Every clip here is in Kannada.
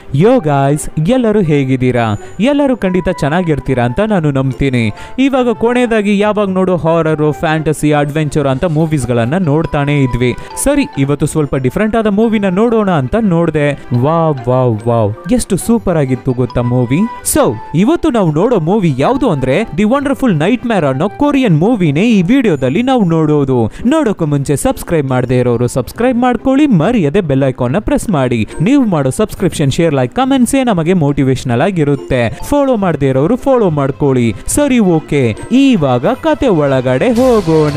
ಯೋ ಗಾಯ್ಸ್ ಎಲ್ಲರೂ ಹೇಗಿದ್ದೀರಾ ಎಲ್ಲರೂ ಖಂಡಿತ ಚೆನ್ನಾಗಿರ್ತೀರಾ ಅಂತ ನಾನು ನಂಬ್ತೀನಿ ಇವಾಗ ಕೊನೆಯದಾಗಿ ಯಾವಾಗ ನೋಡೋ ಹಾರರು ಫ್ಯಾಂಟಸಿ ಅಡ್ವೆಂಚರ್ ಅಂತ ಮೂವೀಸ್ಗಳನ್ನ ನೋಡ್ತಾನೆ ಇದ್ವಿ ಸರಿ ಇವತ್ತು ಸ್ವಲ್ಪ ಡಿಫ್ರೆಂಟ್ ಆದ ಮೂವಿನ ನೋಡೋಣ ಅಂತ ನೋಡ್ದೆ ವಾವ್ ವಾವ್ ವಾವ್ ಎಷ್ಟು ಸೂಪರ್ ಆಗಿತ್ತು ಗೊತ್ತಾ ಮೂವಿ ಸೊ ಇವತ್ತು ನಾವು ನೋಡೋ ಮೂವಿ ಯಾವುದು ಅಂದ್ರೆ ದಿ ವಂಡರ್ಫುಲ್ ನೈಟ್ ಮ್ಯಾರ್ ಅನ್ನೋ ಕೊರಿಯನ್ ಮೂವಿನೇ ಈ ವಿಡಿಯೋದಲ್ಲಿ ನಾವು ನೋಡೋದು ನೋಡೋಕೆ ಮುಂಚೆ ಸಬ್ಸ್ಕ್ರೈಬ್ ಮಾಡದೇ ಇರೋರು ಸಬ್ಸ್ಕ್ರೈಬ್ ಮಾಡ್ಕೊಳ್ಳಿ ಮರ್ಯಾದೆ ಬೆಲ್ ಐಕಾನ್ ನ ಪ್ರೆಸ್ ಮಾಡಿ ನೀವು ಮಾಡೋ ಸಬ್ಸ್ಕ್ರಿಪ್ಷನ್ ಶೇರ್ ಲೈಕ್ ಕಮೆಂಟ್ಸೇ ನಮಗೆ ಮೋಟಿವೇಶನಲ್ ಆಗಿರುತ್ತೆ ಫಾಲೋ ಮಾಡದೇ ಇರೋರು ಫಾಲೋ ಮಾಡ್ಕೊಳ್ಳಿ ಸರಿ ಓಕೆ ಇವಾಗ ಕತೆ ಒಳಗಡೆ ಹೋಗೋಣ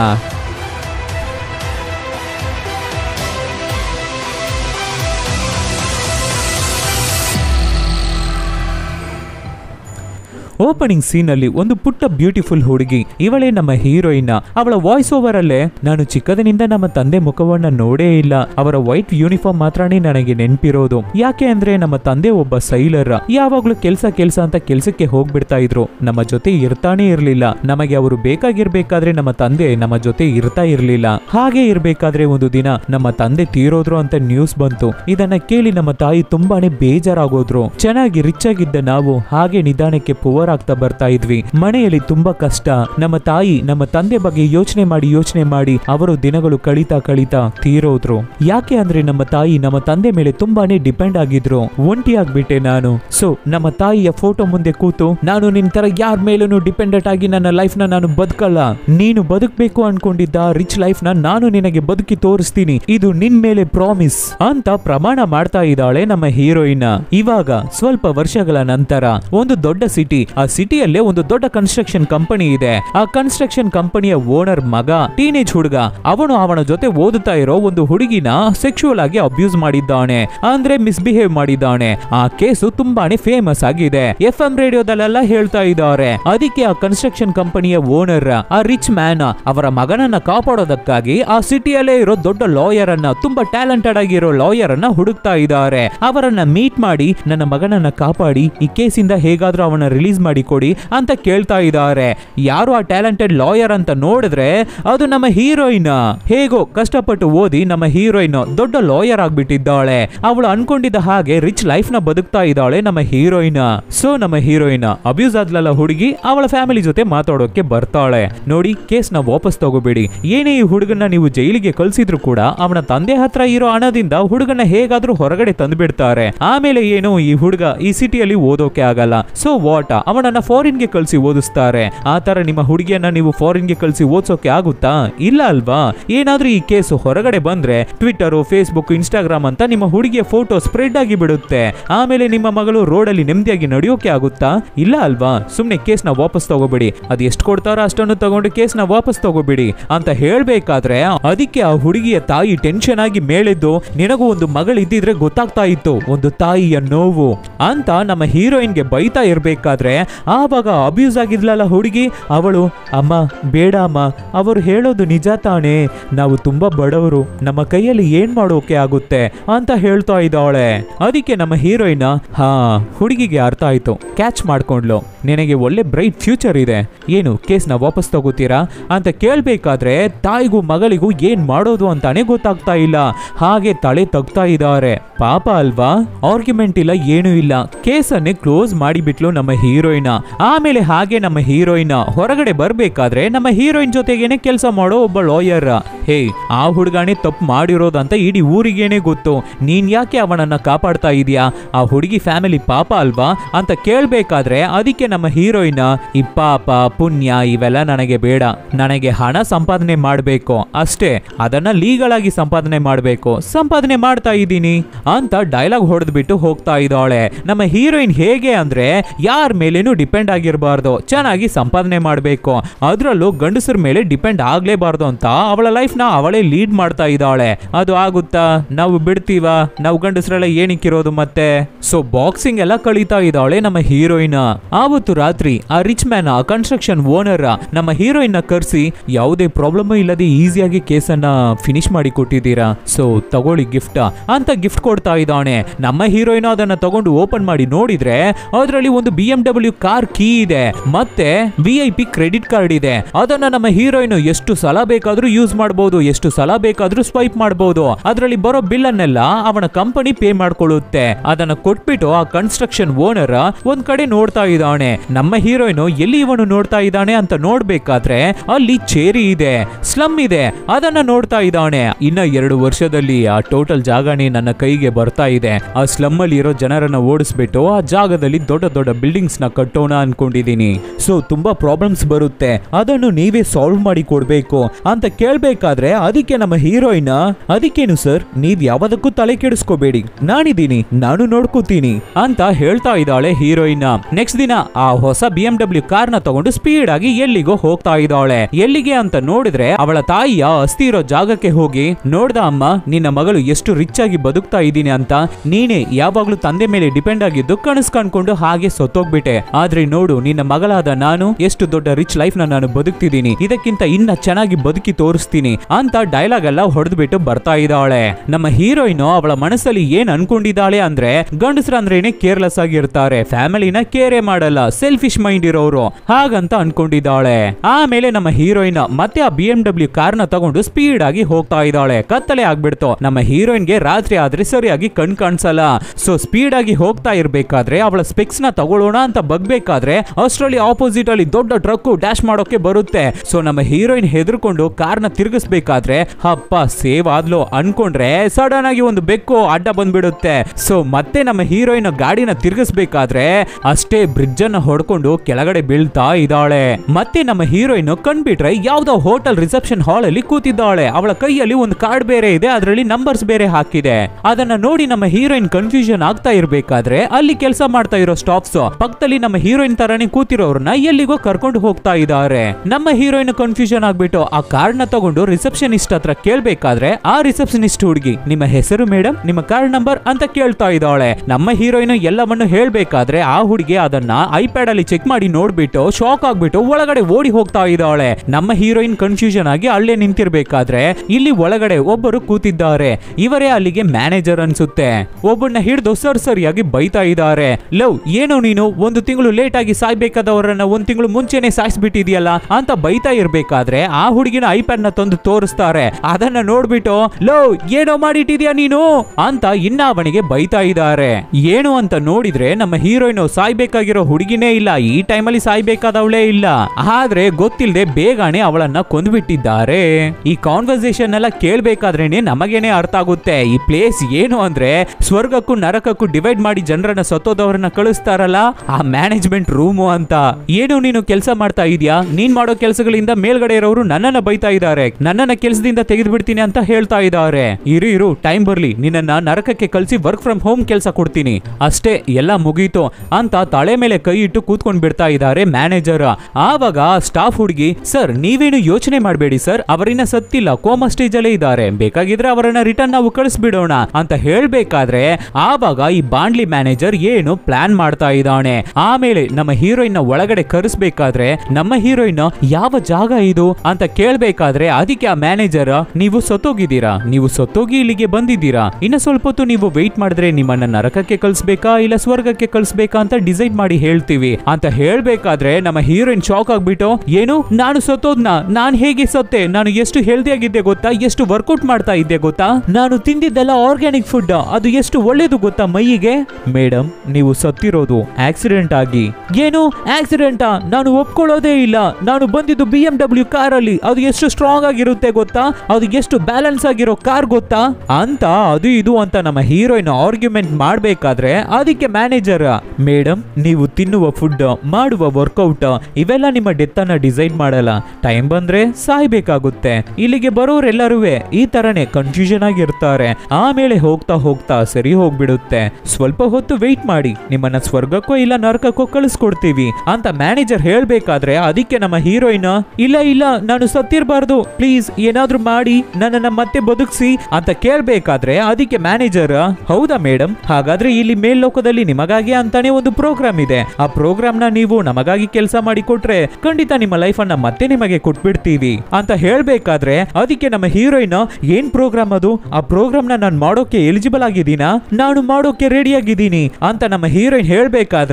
ಓಪನಿಂಗ್ ಸೀನ್ ಅಲ್ಲಿ ಒಂದು ಪುಟ್ಟ ಬ್ಯೂಟಿಫುಲ್ ಹುಡುಗಿ ಇವಳೇ ನಮ್ಮ ಹೀರೋಯಿನ್ ಅವಳ ವಾಯ್ಸ್ ಓವರ್ ಅಲ್ಲೇ ನಾನು ಚಿಕ್ಕದನಿಂದ ನಮ್ಮ ತಂದೆ ಮುಖವನ್ನ ನೋಡೇ ಇಲ್ಲ ಅವರ ವೈಟ್ ಯೂನಿಫಾರ್ಮ್ ಮಾತ್ರನೇ ನನಗೆ ನೆನ್ಪಿರೋದು ಯಾಕೆ ಅಂದ್ರೆ ನಮ್ಮ ತಂದೆ ಒಬ್ಬ ಸೈಲರ್ ಯಾವಾಗ್ಲೂ ಕೆಲ್ಸ ಕೆಲ್ಸ ಅಂತ ಕೆಲ್ಸಕ್ಕೆ ಹೋಗ್ಬಿಡ್ತಾ ಇದ್ರು ನಮ್ಮ ಜೊತೆ ಇರ್ತಾನೆ ಇರ್ಲಿಲ್ಲ ನಮಗೆ ಅವರು ಬೇಕಾಗಿರ್ಬೇಕಾದ್ರೆ ನಮ್ಮ ತಂದೆ ನಮ್ಮ ಜೊತೆ ಇರ್ತಾ ಇರ್ಲಿಲ್ಲ ಹಾಗೆ ಇರ್ಬೇಕಾದ್ರೆ ಒಂದು ದಿನ ನಮ್ಮ ತಂದೆ ತೀರೋದ್ರು ಅಂತ ನ್ಯೂಸ್ ಬಂತು ಇದನ್ನ ಕೇಳಿ ನಮ್ಮ ತಾಯಿ ತುಂಬಾನೇ ಬೇಜಾರಾಗೋದ್ರು ಚೆನ್ನಾಗಿ ರಿಚ್ ಆಗಿದ್ದ ನಾವು ಹಾಗೆ ನಿಧಾನಕ್ಕೆ ಪುವರ್ ಆಗ್ತಾ ಬರ್ತಾ ಇದ್ವಿ ಮನೆಯಲ್ಲಿ ತುಂಬಾ ಕಷ್ಟ ನಮ್ಮ ತಾಯಿ ನಮ್ಮ ತಂದೆ ಬಗ್ಗೆ ಯೋಚನೆ ಮಾಡಿ ಯೋಚನೆ ಮಾಡಿ ಅವರು ದಿನಗಳು ಕಳೀತಾ ಕಳೀತಾ ತೀರೋದ್ರು ಯಾಕೆ ಅಂದ್ರೆ ನಮ್ಮ ತಾಯಿ ನಮ್ಮ ತಂದೆ ಮೇಲೆ ತುಂಬಾನೇ ಡಿಪೆಂಡ್ ಆಗಿದ್ರು ಒಂಟಿ ಆಗ್ಬಿಟ್ಟೆ ನಾನು ಸೊ ನಮ್ಮ ತಾಯಿಯ ಫೋಟೋ ಮುಂದೆ ಕೂತು ನಾನು ನಿನ್ ತರ ಯಾರ ಮೇಲೂ ಡಿಪೆಂಡೆಂಟ್ ಆಗಿ ನನ್ನ ಲೈಫ್ ನ ನಾನು ಬದುಕಲ್ಲ ನೀನು ಬದುಕಬೇಕು ಅನ್ಕೊಂಡಿದ್ದ ರಿಚ್ ಲೈಫ್ ನ ನಾನು ನಿನಗೆ ಬದುಕಿ ತೋರಿಸ್ತೀನಿ ಇದು ನಿನ್ ಮೇಲೆ ಪ್ರಾಮಿಸ್ ಅಂತ ಪ್ರಮಾಣ ಮಾಡ್ತಾ ಇದ್ದಾಳೆ ನಮ್ಮ ಹೀರೋಯಿನ್ ಇವಾಗ ಸ್ವಲ್ಪ ವರ್ಷಗಳ ನಂತರ ಒಂದು ದೊಡ್ಡ ಸಿಟಿ ಆ ಸಿಟಿಯಲ್ಲೇ ಒಂದು ದೊಡ್ಡ ಕನ್ಸ್ಟ್ರಕ್ಷನ್ ಕಂಪನಿ ಇದೆ ಆ ಕನ್ಸ್ಟ್ರಕ್ಷನ್ ಕಂಪನಿಯ ಓನರ್ ಮಗ ಟೀನೇಜ್ ಹುಡುಗ ಅವನು ಅವನ ಜೊತೆ ಓದುತ್ತಾ ಇರೋ ಒಂದು ಹುಡುಗಿನ ಸೆಕ್ಷುವಲ್ ಆಗಿ ಅಬ್ಯೂಸ್ ಮಾಡಿದ್ದಾನೆ ಅಂದ್ರೆ ಮಿಸ್ಬಿಹೇವ್ ಮಾಡಿದ್ದಾನೆ ಆ ಕೇಸು ತುಂಬಾನೇ ಫೇಮಸ್ ಆಗಿದೆ ಎಫ್ ಎಂ ರೇಡಿಯೋದಲ್ಲೆಲ್ಲ ಹೇಳ್ತಾ ಇದ್ದಾರೆ ಅದಕ್ಕೆ ಆ ಕನ್ಸ್ಟ್ರಕ್ಷನ್ ಕಂಪನಿಯ ಓನರ್ ಆ ರಿಚ್ ಮ್ಯಾನ್ ಅವರ ಮಗನನ್ನ ಕಾಪಾಡೋದಕ್ಕಾಗಿ ಆ ಸಿಟಿಯಲ್ಲೇ ಇರೋ ದೊಡ್ಡ ಲಾಯರ್ ಅನ್ನ ತುಂಬಾ ಟ್ಯಾಲೆಂಟೆಡ್ ಆಗಿರೋ ಲಾಯರ್ ಅನ್ನ ಹುಡುಕ್ತಾ ಇದ್ದಾರೆ ಅವರನ್ನ ಮೀಟ್ ಮಾಡಿ ನನ್ನ ಮಗನನ್ನ ಕಾಪಾಡಿ ಈ ಕೇಸಿಂದ ಹೇಗಾದ್ರೂ ಅವನ ರಿಲೀಸ್ ಮಾಡಿ ಕೊಡಿ ಅಂತ ಕೇಳ್ತಾ ಇದ್ದಾರೆ ಯಾರು ಆ ಟ್ಯಾಲೆಂಟೆಡ್ ಲಾಯರ್ ಅಂತ ನೋಡಿದ್ರೆ ಅದು ನಮ್ಮ ಹೀರೋಯಿನ್ ಹೇಗೋ ಕಷ್ಟಪಟ್ಟು ಓದಿ ನಮ್ಮ ಹೀರೋಯಿನ್ ದೊಡ್ಡ ಲಾಯರ್ ಆಗ್ಬಿಟ್ಟಿದ್ದಾಳೆ ಅವಳು ಅನ್ಕೊಂಡಿದ್ದ ಹಾಗೆ ರಿಚ್ ಲೈಫ್ ನ ಬದುಕ್ತಾ ಇದ್ದಾಳೆ ನಮ್ಮ ಹೀರೋಯಿನ್ ಸೊ ನಮ್ಮ ಹೀರೋಯಿನ್ ಅಬ್ಯೂಸ್ ಆದ್ಲಲ್ಲ ಹುಡುಗಿ ಅವಳ ಫ್ಯಾಮಿಲಿ ಜೊತೆ ಮಾತಾಡೋಕೆ ಬರ್ತಾಳೆ ನೋಡಿ ಕೇಸ್ ನ ವಾಪಸ್ ತಗೋಬೇಡಿ ಏನೇ ಈ ಹುಡುಗನ ನೀವು ಜೈಲಿಗೆ ಕಳ್ಸಿದ್ರು ಕೂಡ ಅವನ ತಂದೆ ಹತ್ರ ಇರೋ ಹಣದಿಂದ ಹುಡುಗನ ಹೇಗಾದ್ರೂ ಹೊರಗಡೆ ತಂದು ಬಿಡ್ತಾರೆ ಆಮೇಲೆ ಏನು ಈ ಹುಡುಗ ಈ ಸಿಟಿಯಲ್ಲಿ ಓದೋಕೆ ಆಗಲ್ಲ ಸೊ ವಾಟ್ ಅವನನ್ನ ಫಾರಿನ್ ಗೆ ಕಳ್ಸಿ ಓದಿಸ್ತಾರೆ ಆ ತರ ನಿಮ್ಮ ಹುಡುಗಿಯನ್ನ ನೀವು ಫಾರಿನ್ ಗೆ ಕಳ್ಸಿ ಓದಿಸೋಕೆ ಆಗುತ್ತಾ ಇಲ್ಲ ಅಲ್ವಾ ಏನಾದ್ರೂ ಈ ಕೇಸ್ ಹೊರಗಡೆ ಬಂದ್ರೆ ಟ್ವಿಟರ್ ಫೇಸ್ಬುಕ್ ಇನ್ಸ್ಟಾಗ್ರಾಮ್ ಅಂತ ನಿಮ್ಮ ಹುಡುಗಿಯ ಫೋಟೋ ಸ್ಪ್ರೆಡ್ ಆಗಿ ಬಿಡುತ್ತೆ ಆಮೇಲೆ ನಿಮ್ಮ ಮಗಳು ರೋಡಲ್ಲಿ ನೆಮ್ಮದಿಯಾಗಿ ನಡೆಯೋಕೆ ಆಗುತ್ತಾ ಇಲ್ಲ ಅಲ್ವಾ ಸುಮ್ನೆ ಕೇಸ್ನ ವಾಪಸ್ ತಗೋಬೇಡಿ ಅದು ಎಷ್ಟು ಕೊಡ್ತಾರೋ ಅಷ್ಟನ್ನು ತಗೊಂಡು ಕೇಸ್ನ ವಾಪಸ್ ತಗೋಬೇಡಿ ಅಂತ ಹೇಳ್ಬೇಕಾದ್ರೆ ಅದಕ್ಕೆ ಆ ಹುಡುಗಿಯ ತಾಯಿ ಟೆನ್ಷನ್ ಆಗಿ ಮೇಳೆದ್ದು ನಿನಗೂ ಒಂದು ಮಗಳಿದ್ದಿದ್ರೆ ಗೊತ್ತಾಗ್ತಾ ಇತ್ತು ಒಂದು ತಾಯಿಯ ನೋವು ಅಂತ ನಮ್ಮ ಹೀರೋಯಿನ್ಗೆ ಬೈತಾ ಇರ್ಬೇಕಾದ್ರೆ ಆವಾಗ ಅಬ್ಯೂಸ್ ಆಗಿದ್ಲಲ್ಲ ಹುಡುಗಿ ಅವಳು ಅಮ್ಮ ಬೇಡ ಅಮ್ಮ ಅವರು ಹೇಳೋದು ನಿಜ ತಾನೇ ನಾವು ತುಂಬಾ ಬಡವರು ನಮ್ಮ ಕೈಯಲ್ಲಿ ಏನ್ ಮಾಡೋಕೆ ಆಗುತ್ತೆ ಅಂತ ಹೇಳ್ತಾ ಇದ್ದಾಳೆ ಅದಕ್ಕೆ ನಮ್ಮ ಹೀರೋಯಿನ್ ಹಾ ಹುಡುಗಿಗೆ ಅರ್ಥ ಆಯ್ತು ಕ್ಯಾಚ್ ಮಾಡ್ಕೊಂಡ್ಲು ನಿನಗೆ ಒಳ್ಳೆ ಬ್ರೈಟ್ ಫ್ಯೂಚರ್ ಇದೆ ಏನು ಕೇಸ್ನ ವಾಪಸ್ ತಗೋತೀರಾ ಅಂತ ಕೇಳ್ಬೇಕಾದ್ರೆ ತಾಯಿಗೂ ಮಗಳಿಗೂ ಏನ್ ಮಾಡೋದು ಅಂತಾನೆ ಗೊತ್ತಾಗ್ತಾ ಇಲ್ಲ ಹಾಗೆ ತಲೆ ತಗ್ತಾ ಇದ್ದಾರೆ ಪಾಪ ಅಲ್ವಾ ಆರ್ಗ್ಯುಮೆಂಟ್ ಇಲ್ಲ ಏನೂ ಇಲ್ಲ ಕೇಸನ್ನೇ ಕ್ಲೋಸ್ ಮಾಡಿಬಿಟ್ಲು ನಮ್ಮ ಹೀರೋಯಿನ್ ಆಮೇಲೆ ಹಾಗೆ ನಮ್ಮ ಹೀರೋಯಿನ್ ಹೊರಗಡೆ ಬರ್ಬೇಕಾದ್ರೆ ನಮ್ಮ ಹೀರೋಯಿನ್ ಜೊತೆಗೇನೆ ಕೆಲಸ ಮಾಡೋ ಒಬ್ಬ ಲಾಯರ್ ಹೇ ಆ ಹುಡುಗಾನೆ ತಪ್ಪು ಮಾಡಿರೋದಂತ ಇಡೀ ಊರಿಗೇನೆ ಗೊತ್ತು ನೀನ್ ಯಾಕೆ ಅವನನ್ನ ಕಾಪಾಡ್ತಾ ಇದೀಯಾ ಆ ಹುಡುಗಿ ಫ್ಯಾಮಿಲಿ ಪಾಪ ಅಲ್ವಾ ಅಂತ ಕೇಳ್ಬೇಕಾದ್ರೆ ಅದಕ್ಕೆ ನಮ್ಮ ಹೀರೋಯಿನ್ ಈ ಪಾಪ ಪುಣ್ಯ ಇವೆಲ್ಲ ನನಗೆ ಬೇಡ ನನಗೆ ಹಣ ಸಂಪಾದನೆ ಮಾಡಬೇಕು ಅಷ್ಟೇ ಅದನ್ನ ಲೀಗಲ್ ಆಗಿ ಸಂಪಾದನೆ ಮಾಡಬೇಕು ಸಂಪಾದನೆ ಮಾಡ್ತಾ ಇದ್ದೀನಿ ಅಂತ ಡೈಲಾಗ್ ಹೊಡೆದ್ಬಿಟ್ಟು ಹೋಗ್ತಾ ಇದ್ದಾಳೆ ನಮ್ಮ ಹೀರೋಯಿನ್ ಹೇಗೆ ಅಂದ್ರೆ ಯಾರ ಮೇಲೇನು ಡಿಪೆಂಡ್ ಆಗಿರಬಾರ್ದು ಚೆನ್ನಾಗಿ ಸಂಪಾದನೆ ಮಾಡಬೇಕು ಅದರಲ್ಲೂ ಗಂಡಸರ ಮೇಲೆ ಡಿಪೆಂಡ್ ಆಗ್ಲೇಬಾರ್ದು ಅಂತ ಅವಳ ಲೈಫ್ ನ ಅವಳೇ ಲೀಡ್ ಮಾಡ್ತಾ ಇದ್ದಾಳೆ ಅದು ಆಗುತ್ತಾ ನಾವು ಬಿಡ್ತೀವ ನಾವು ಗಂಡಸರೆಲ್ಲ ಏನಕ್ಕಿರೋದು ಮತ್ತೆ ಸೊ ಬಾಕ್ಸಿಂಗ್ ಎಲ್ಲ ಕಳೀತಾ ಇದ್ದಾಳೆ ನಮ್ಮ ಹೀರೋಯಿನ್ ಆವತ್ತು ರಾತ್ರಿ ಆ ರಿಚ್ ಮ್ಯಾನ್ ಆ ಕನ್ಸ್ಟ್ರಕ್ಷನ್ ಓನರ್ ನಮ್ಮ ಹೀರೋಯಿನ್ ನ ಕರ್ಸಿ ಯಾವುದೇ ಪ್ರಾಬ್ಲಮ್ ಇಲ್ಲದೆ ಈಸಿಯಾಗಿ ಕೇಸನ್ನ ಫಿನಿಶ್ ಮಾಡಿ ಕೊಟ್ಟಿದ್ದೀರಾ ಸೊ ತಗೊಳ್ಳಿ ಗಿಫ್ಟ್ ಅಂತ ಗಿಫ್ಟ್ ಕೊಡ್ತಾ ಇದ್ದಾನೆ ನಮ್ಮ ಹೀರೋಯಿನ್ ಅದನ್ನ ತಗೊಂಡು ಓಪನ್ ಮಾಡಿ ನೋಡಿದ್ರೆ ಅದರಲ್ಲಿ ಒಂದು B M W car key ಇದೆ ಮತ್ತೆ V I P credit card ಇದೆ ಅದನ್ನ ನಮ್ಮ ಹೀರೋಯಿನ್ ಎಷ್ಟು ಸಲ ಬೇಕಾದ್ರೂ ಯೂಸ್ ಮಾಡಬಹುದು ಎಷ್ಟು ಸಲ ಬೇಕಾದ್ರೂ ಸ್ವೈಪ್ ಮಾಡಬಹುದು ಅದರಲ್ಲಿ ಬರೋ ಬಿಲ್ ಅನ್ನೆಲ್ಲ ಅವನ ಕಂಪನಿ ಪೇ ಮಾಡ್ಕೊಳ್ಳುತ್ತೆ ಅದನ್ನ ಕೊಟ್ಬಿಟ್ಟು ಆ ಕನ್ಸ್ಟ್ರಕ್ಷನ್ ಓನರ್ ಒಂದ್ ಕಡೆ ನೋಡ್ತಾ ಇದ್ದಾನೆ ನಮ್ಮ ಹೀರೋಯಿನ್ ಎಲ್ಲಿ ಇವನು ನೋಡ್ತಾ ಇದ್ದಾನೆ ಅಂತ ನೋಡ್ಬೇಕಾದ್ರೆ ಅಲ್ಲಿ ಚೇರಿ ಇದೆ ಸ್ಲಮ್ ಇದೆ ಅದನ್ನ ನೋಡ್ತಾ ಇದ್ದಾನೆ ಇನ್ನ ಎರಡು ವರ್ಷದಲ್ಲಿ ಆ ಟೋಟಲ್ ಜಾಗನೇ ನನ್ನ ಕೈಗೆ ಬರ್ತಾ ಇದೆ ಆ ಸ್ಲಮ್ ಅಲ್ಲಿ ಇರೋ ಜನರನ್ನ ಓಡಿಸ್ಬಿಟ್ಟು ಆ ಜಾಗದಲ್ಲಿ ದೊಡ್ಡ ದೊಡ್ಡ ಬಿಲ್ಡಿಂಗ್ಸ್ ನ ಕಟ್ಟೋಣ ಅನ್ಕೊಂಡಿದೀನಿ ಸೊ ತುಂಬಾ ಪ್ರಾಬ್ಲಮ್ಸ್ ಬರುತ್ತೆ ಅದನ್ನು ನೀವೇ ಸಾಲ್ವ್ ಮಾಡಿ ಕೊಡ್ಬೇಕು ಅಂತ ಕೇಳ್ಬೇಕಾದ್ರೆ ಅದಕ್ಕೆ ನಮ್ಮ ಹೀರೋಯಿನ್ ಅದಕ್ಕೇನು ಸರ್ ನೀವ್ ಯಾವದಕ್ಕೂ ತಲೆ ಕೆಡಿಸ್ಕೋಬೇಡಿ ನಾನಿದ್ದೀನಿ ನಾನು ನೋಡ್ಕೋತೀನಿ ಅಂತ ಹೇಳ್ತಾ ಇದ್ದಾಳೆ ಹೀರೋಯಿನ್ ನೆಕ್ಸ್ಟ್ ದಿನ ಆ ಹೊಸ ಬಿ ಎಂ ಡಬ್ಲ್ಯೂ ಕಾರ್ ನ ತಗೊಂಡು ಸ್ಪೀಡ್ ಆಗಿ ಎಲ್ಲಿಗೋ ಹೋಗ್ತಾ ಇದ್ದಾಳೆ ಎಲ್ಲಿಗೆ ಅಂತ ನೋಡಿದ್ರೆ ಅವಳ ತಾಯಿಯ ಅಸ್ಥಿ ಇರೋ ಜಾಗಕ್ಕೆ ಹೋಗಿ ನೋಡ್ದ ಅಮ್ಮ ನಿನ್ನ ಮಗಳು ಎಷ್ಟು ರಿಚ್ ಆಗಿ ಬದುಕ್ತಾ ಇದ್ದೀನಿ ಅಂತ ನೀನೇ ಯಾವಾಗ್ಲೂ ತಂದೆ ಮೇಲೆ ಡಿಪೆಂಡ್ ಆಗಿದ್ದು ಕನಸು ಕಾಣ್ಕೊಂಡು ಹಾಗೆ ಸತ್ತೋಗ್ಬಿಟ್ಟೆ ಆದ್ರೆ ನೋಡು ನಿನ್ನ ಮಗಳಾದ ನಾನು ಎಷ್ಟು ದೊಡ್ಡ ರಿಚ್ ಲೈಫ್ ನ ನಾನು ಬದುಕ್ತಿದ್ದೀನಿ ಇದಕ್ಕಿಂತ ಇನ್ನ ಚೆನ್ನಾಗಿ ಬದುಕಿ ತೋರಿಸ್ತೀನಿ ಅಂತ ಡೈಲಾಗ್ ಎಲ್ಲ ಹೊಡೆದ್ಬಿಟ್ಟು ಬರ್ತಾ ಇದ್ದಾಳೆ ನಮ್ಮ ಹೀರೋಯಿನ್ ಅವಳ ಮನಸ್ಸಲ್ಲಿ ಏನ್ ಅನ್ಕೊಂಡಿದ್ದಾಳೆ ಅಂದ್ರೆ ಗಂಡಸ್ರ ಅಂದ್ರೇನೆ ಕೇರ್ಲೆಸ್ ಆಗಿರ್ತಾರೆ ಫ್ಯಾಮಿಲಿನ ಕೇರೆ ಮಾಡಲ್ಲ ಸೆಲ್ಫಿಶ್ ಮೈಂಡ್ ಇರೋರು ಹಾಗಂತ ಅನ್ಕೊಂಡಿದ್ದಾಳೆ ಆಮೇಲೆ ನಮ್ಮ ಹೀರೋಯಿನ್ ಮತ್ತೆ ಆ ಬಿ ಎಂ ಡಬ್ಲ್ಯೂ ಕಾರ್ ನ ತಗೊಂಡು ಸ್ಪೀಡ್ ಆಗಿ ಹೋಗ್ತಾ ಇದ್ದಾಳೆ ಕತ್ತಲೆ ಆಗ್ಬಿಡ್ತು ನಮ್ಮ ಹೀರೋಯಿನ್ ಗೆ ರಾತ್ರಿ ಆದ್ರೆ ಸರಿಯಾಗಿ ಕಣ್ ಕಾಣಿಸಲ್ಲ ಸೊ ಸ್ಪೀಡ್ ಆಗಿ ಹೋಗ್ತಾ ಇರ್ಬೇಕಾದ್ರೆ ಅವಳ ಸ್ಪೆಕ್ಸ್ ನ ತಗೊಳ್ಳೋಣ ಅಂತ ಬಗ್ಬೇಕಾದ್ರೆ ಅಷ್ಟರಲ್ಲಿ ಆಪೋಸಿಟ್ ಅಲ್ಲಿ ದೊಡ್ಡ ಟ್ರಕ್ ಡ್ಯಾಶ್ ಮಾಡೋಕೆ ಬರುತ್ತೆ ಸೊ ನಮ್ಮ ಹೀರೋಯಿನ್ ಹೆದರ್ಕೊಂಡು ಕಾರ್ ನ ತಿರುಗಿಸ್ಬೇಕಾದ್ರೆ ಅಪ್ಪ ಸೇವ್ ಆದ್ಲು ಅನ್ಕೊಂಡ್ರೆ ಸಡನ್ ಆಗಿ ಒಂದು ಬೆಕ್ಕು ಅಡ್ಡ ಬಂದ್ಬಿಡುತ್ತೆ ಸೊ ಮತ್ತೆ ನಮ್ಮ ಹೀರೋಯಿನ್ ಗಾಡಿನ ತಿರುಗಿಸ್ಬೇಕಾದ್ರೆ ಅಷ್ಟೇ ಬ್ರಿಡ್ಜ್ ಅನ್ನ ಹೊಡ್ಕೊಂಡು ಕೆಳಗಡೆ ಬೀಳ್ತಾ ಇದ್ದಾಳೆ ಮತ್ತೆ ನಮ್ಮ ಹೀರೋಯಿನ್ ಕಣ್ಬಿಟ್ರೆ ಯಾವ್ದೋ ಹೋಟೆಲ್ ರಿಸೆಪ್ಷನ್ ಹಾಲ್ ಅಲ್ಲಿ ಕೂತಿದ್ದಾಳೆ ಅವಳ ಕೈಯಲ್ಲಿ ಒಂದು ಕಾರ್ಡ್ ಬೇರೆ ಇದೆ ಅದರಲ್ಲಿ ನಂಬರ್ಸ್ ಬೇರೆ ಹಾಕಿದೆ ಅದನ್ನ ನೋಡಿ ನಮ್ಮ ಹೀರೋಯಿನ್ ಕನ್ಫ್ಯೂಷನ್ ಆಗ್ತಾ ಇರ್ಬೇಕಾದ್ರೆ ಅಲ್ಲಿ ಕೆಲಸ ಮಾಡ್ತಾ ಇರೋ ಸ್ಟಾಫ್ಸ್ ಪಕ್ಕದಲ್ಲಿ ನಮ್ಮ ಹೀರೋಯಿನ್ ತರಾನೇ ಕೂತಿರೋರ್ನ ಎಲ್ಲಿಗೋ ಕರ್ಕೊಂಡು ಹೋಗ್ತಾ ಇದ್ದಾರೆ ನಮ್ಮ ಹೀರೋಯಿನ್ ಕನ್ಫ್ಯೂಷನ್ ಆಗ್ಬಿಟ್ಟು ಆ ಕಾರ್ಡ್ ನ ತಗೊಂಡು ರಿಸೆಪ್ಷನಿಸ್ಟ್ ಹತ್ರ ಕೇಳ್ಬೇಕಾದ್ರೆ ಆ ರಿಸೆಪ್ಷನಿಸ್ಟ್ ಹುಡುಗಿ ನಿಮ್ಮ ಹೆಸರು ಮೇಡಮ್ ನಿಮ್ಮ ಕಾರ್ಡ್ ನಂಬರ್ ಅಂತ ಕೇಳ್ತಾ ಇದ್ದಾಳೆ ನಮ್ಮ ಹೀರೋಯಿನ್ ಎಲ್ಲವನ್ನು ಹೇಳ್ಬೇಕಾದ್ರೆ ಆ ಹುಡುಗಿ ಅದನ್ನ ಐಪ್ಯಾಡ್ ಅಲ್ಲಿ ಚೆಕ್ ಮಾಡಿ ನೋಡ್ಬಿಟ್ಟು ಶಾಕ್ ಆಗ್ಬಿಟ್ಟು ಒಳಗಡೆ ಓಡಿ ಹೋಗ್ತಾ ಇದ್ದಾಳೆ ನಮ್ಮ ಹೀರೋಯಿನ್ ಕನ್ಫ್ಯೂಷನ್ ಆಗಿ ಅಲ್ಲೇ ನಿಂತಿರ್ಬೇಕಾದ್ರೆ ಇಲ್ಲಿ ಒಳಗಡೆ ಒಬ್ಬರು ಕೂತಿದ್ದಾರೆ ಇವರೇ ಅಲ್ಲಿಗೆ ಮ್ಯಾನೇಜರ್ ಅನ್ಸುತ್ತೆ ಒಬ್ಬನ್ನ ಹಿಡಿದು ಸರ್ ಸರಿಯಾಗಿ ಬೈತಾ ಇದ್ದಾರೆ ಲವ್ ಏನೋ ನೀನು ಒಂದು ತಿಂಗಳು ಲೇಟ್ ಆಗಿ ಸಾಯ್ಬೇಕಾದವರನ್ನ ಒಂದ್ ತಿಂಗಳು ಮುಂಚೆನೆ ಸಾಯಿಸ್ಬಿಟ್ಟಿದ್ಯಲ್ಲ ಅಂತ ಬೈತಾ ಇರ್ಬೇಕಾದ್ರೆ ಆ ಹುಡುಗಿನ ಐಪ್ಯಾಡ್ ನ ತಂದು ತೋರಿಸ್ತಾರೆ ಅದನ್ನ ನೋಡ್ಬಿಟ್ಟು ಲವ್ ಏನೋ ಮಾಡಿಟ್ಟಿದ್ಯಾ ನೀನು ಅಂತ ಇನ್ನ ಅವನಿಗೆ ಬೈತಾ ಇದ್ದಾರೆ ಏನು ಅಂತ ನೋಡಿದ್ರೆ ನಮ್ಮ ಹೀರೋಯಿನ್ ಸಾಯ್ಬೇಕಾಗಿರೋ ಹುಡುಗಿನೇ ಇಲ್ಲ ಈ ಟೈಮಲ್ಲಿ ಸಾಯ್ಬೇಕಾದವಳೇ ಇಲ್ಲ ಆದ್ರೆ ಗೊತ್ತಿಲ್ಲದೆ ಬೇಗನೆ ಅವಳನ್ನ ಕೊಂದ್ಬಿಟ್ಟಿದ್ದಾರೆ ಈ ಕಾನ್ವರ್ಸೇಷನ್ ಎಲ್ಲ ಕೇಳ್ಬೇಕಾದ್ರೇನೆ ನಮಗೇನೆ ಅರ್ಥ ಆಗುತ್ತೆ ಈ ಪ್ಲೇಸ್ ಏನು ಅಂದ್ರೆ ಸ್ವರ್ಗಕ್ಕೂ ನರಕಕ್ಕೂ ಡಿವೈಡ್ ಮಾಡಿ ಜನರನ್ನ ಸತ್ತೋದವರನ್ನ ಕಳಿಸ್ತಾರಲ್ಲ ಆ ಮ್ಯಾನೇಜ್ಮೆಂಟ್ ರೂಮು ಅಂತ ಏನು ನೀನು ಕೆಲಸ ಮಾಡ್ತಾ ಇದೀಯಾ ನೀನ್ ಮಾಡೋ ಕೆಲಸಗಳಿಂದ ಮೇಲ್ಗಡೆ ಇರೋರು ನನ್ನನ್ನ ಬೈತಾ ಇದ್ದಾರೆ ನನ್ನನ್ನ ಕೆಲಸದಿಂದ ತೆಗೆದು ಬಿಡ್ತೀನಿ ಅಂತ ಹೇಳ್ತಾ ಇದ್ದಾರೆ ಇರು ಇರು ಟೈಮ್ ಬರ್ಲಿ ನಿನ್ನನ್ನ ನರಕಕ್ಕೆ ಕಳಿಸಿ ವರ್ಕ್ ಫ್ರಮ್ ಹೋಮ್ ಕೆಲಸ ಕೊಡ್ತೀನಿ ಅಷ್ಟೇ ಎಲ್ಲ ಮುಗೀತು ಅಂತ ತಲೆ ಮೇಲೆ ಕೈ ಇಟ್ಟು ಕೂತ್ಕೊಂಡ್ ಬಿಡ್ತಾ ಇದ್ದಾರೆ ಮ್ಯಾನೇಜರ್ ಆವಾಗ ಸ್ಟಾಫ್ ಹುಡುಗಿ ಸರ್ ನೀವೇನು ಯೋಚನೆ ಮಾಡಬೇಡಿ ಸರ್ ಅವರಿನ್ನ ಸತ್ತಿಲ್ಲ ಕೋಮಾ ಸ್ಟೇಜ್ ಅಲ್ಲೇ ಇದ್ದಾರೆ ಬೇಕಾಗಿದ್ರೆ ಅವರನ್ನ ರಿಟರ್ನ್ ನಾವು ಕಳಿಸ್ಬಿಡೋಣ ಅಂತ ಹೇಳ್ಬೇಕಾದ್ರೆ ಆವಾಗ ಈ ಬಾಂಡ್ಲಿ ಮ್ಯಾನೇಜರ್ ಏನು ಪ್ಲಾನ್ ಮಾಡ್ತಾ ಇದ್ದಾನೆ ಆಮೇಲೆ ನಮ್ಮ ಹೀರೋಯಿನ್ ಒಳಗಡೆ ಕರೆಸ್ಬೇಕಾದ್ರೆ ನಮ್ಮ ಹೀರೋಯಿನ್ ಯಾವ ಜಾಗ ಇದು ಅಂತ ಕೇಳ್ಬೇಕಾದ್ರೆ ಅದಕ್ಕೆ ಆ ಮ್ಯಾನೇಜರ್ ನೀವು ಸತ್ತೋಗಿದ್ದೀರಾ ನೀವು ಸತ್ತೋಗಿ ಇಲ್ಲಿಗೆ ಬಂದಿದ್ದೀರಾ ಇನ್ನ ಸ್ವಲ್ಪ ಹೊತ್ತು ನೀವು ವೆಯ್ಟ್ ಮಾಡಿದ್ರೆ ನಿಮ್ಮನ್ನ ನರಕಕ್ಕೆ ಕಳಿಸ್ಬೇಕಾ ಇಲ್ಲ ಸ್ವರ್ಗಕ್ಕೆ ಕಳಿಸ್ಬೇಕಾ ಅಂತ ಡಿಸೈಡ್ ಮಾಡಿ ಹೇಳ್ತೀವಿ ಅಂತ ಹೇಳ್ಬೇಕಾದ್ರೆ ನಮ್ಮ ಹೀರೋಯಿನ್ ಶಾಕ್ ಆಗ್ಬಿಟ್ಟು ಏನು ನಾನು ಸತ್ತೋದ್ನ ನಾನ್ ಹೇಗೆ ಸತ್ತೆ ನಾನು ಎಷ್ಟು ಹೆಲ್ದಿ ಆಗಿದ್ದೆ ಗೊತ್ತಾ ಎಷ್ಟು ವರ್ಕೌಟ್ ಮಾಡ್ತಾ ಇದ್ದೆ ಗೊತ್ತಾ ನಾನು ತಿಂದಿದ್ದೆಲ್ಲ ಆರ್ಗ್ಯಾನಿಕ್ ಫುಡ್ ಅದು ಎಷ್ಟು ಒಳ್ಳೇದು ಗೊತ್ತಾ ಮೈಯಿಗೆ ಮೇಡಮ್ ನೀವು ಸತ್ತಿರೋದು ಆಕ್ಸಿಡೆಂಟ್ ಆಗಿ ಏನು ಆಕ್ಸಿಡೆಂಟಾ ನಾನು ಒಪ್ಕೊಳ್ಳೋದೇ ಇಲ್ಲ ನಾನು ಬಂದಿದ್ದು ಬಿ ಎಂ ಡಬ್ಲ್ಯೂ ಕಾರ್ ಅಲ್ಲಿ ಅದು ಎಷ್ಟು ಸ್ಟ್ರಾಂಗ್ ಆಗಿರುತ್ತೆ ಗೊತ್ತಾ ಅದು ಎಷ್ಟು ಬ್ಯಾಲೆನ್ಸ್ ಆಗಿರೋ ಕಾರ್ ಗೊತ್ತಾ ಅಂತ ಅದು ಇದು ಅಂತ ನಮ್ಮ ಹೀರೋಯಿನ್ ಆರ್ಗ್ಯುಮೆಂಟ್ ಮಾಡ್ಬೇಕಾದ್ರೆ ಅದಕ್ಕೆ ಮ್ಯಾನೇಜರ್ ಮೇಡಮ್ ನೀವು ತಿನ್ನುವ ಫುಡ್ ಮಾಡುವ ವರ್ಕೌಟ್ ಇವೆಲ್ಲ ನಿಮ್ಮ ಡೆತ್ ಅನ್ನ ಡಿಸೈಡ್ ಮಾಡಲ್ಲ ಟೈಮ್ ಬಂದ್ರೆ ಸಾಯ್ಬೇಕಾಗುತ್ತೆ ಇಲ್ಲಿಗೆ ಬರೋರೆಲ್ಲರೂ ಈ ತರನೇ ಕನ್ಫ್ಯೂಷನ್ ಆಗಿರ್ತಾರೆ ಆಮೇಲೆ ಹೋಗ್ತಾ ಹೋಗ್ತಾ ಸರಿ ಹೋಗ್ಬಿಡುತ್ತೆ ಸ್ವಲ್ಪ ಹೊತ್ತು ವೆಯ್ಟ್ ಮಾಡಿ ನಿಮ್ಮನ್ನ ಸ್ವರ್ಗಕ್ಕೋ ಇಲ್ಲ ನರಕಕ್ಕೋ ಕಳಿಸ್ಕೊಡ್ತೀವಿ ಅಂತ ಮ್ಯಾನೇಜರ್ ಹೇಳ್ಬೇಕಾದ್ರೆ ಅದಕ್ಕೆ ನಮ್ಮ ಹೀರೋಯಿನ್ ಇಲ್ಲ ಇಲ್ಲ ನಾನು ಸತ್ತಿರಬಾರ್ದು ಪ್ಲೀಸ್ ಏನಾದ್ರೂ ಮಾಡಿ ನನ್ನನ್ನ ಮತ್ತೆ ಬದುಕಿಸಿ ಅಂತ ಕೇಳ್ಬೇಕಾದ್ರೆ ಅದಕ್ಕೆ ಮ್ಯಾನೇಜರ್ ಹೌದಾ ಮೇಡಮ್ ಹಾಗಾದ್ರೆ ಇಲ್ಲಿ ಮೇಲ್ಲೋಕದಲ್ಲಿ ನಿಮಗಾಗಿ ಅಂತಾನೆ ಒಂದು ಪ್ರೋಗ್ರಾಮ್ ಇದೆ ಆ ಪ್ರೋಗ್ರಾಮ್ ನ ನೀವು ನಮಗಾಗಿ ಕೆಲಸ ಮಾಡಿ ಕೊಟ್ರೆ ಖಂಡಿತ ನಿಮ್ಮ ಲೈಫ್ ಅನ್ನ ಮತ್ತೆ ನಿಮಗೆ ಕೊಟ್ಬಿಡ್ತೀವಿ ಅಂತ ಹೇಳ್ಬೇಕಾದ್ರೆ ಅದಕ್ಕೆ ನಮ್ಮ ಹೀರೋಯಿನ್ ಏನ್ ಪ್ರೋಗ್ರಾಮ್ ಅದು ಆ ಪ್ರೋಗ್ರಾಮ್ ನ ನಾನು ಮಾಡೋಕೆ ಎಲಿಜಿಬಲ್ ಆಗಿದ್ದೀನಾ ನಾನು ಮಾಡೋಕೆ ರೆಡಿ ಆಗಿದ್ದೀನಿ ಅಂತ ನಮ್ಮ ಹೀರೋಯಿನ್ ಹೇಳ್ಬೇಕಾದ್ರೆ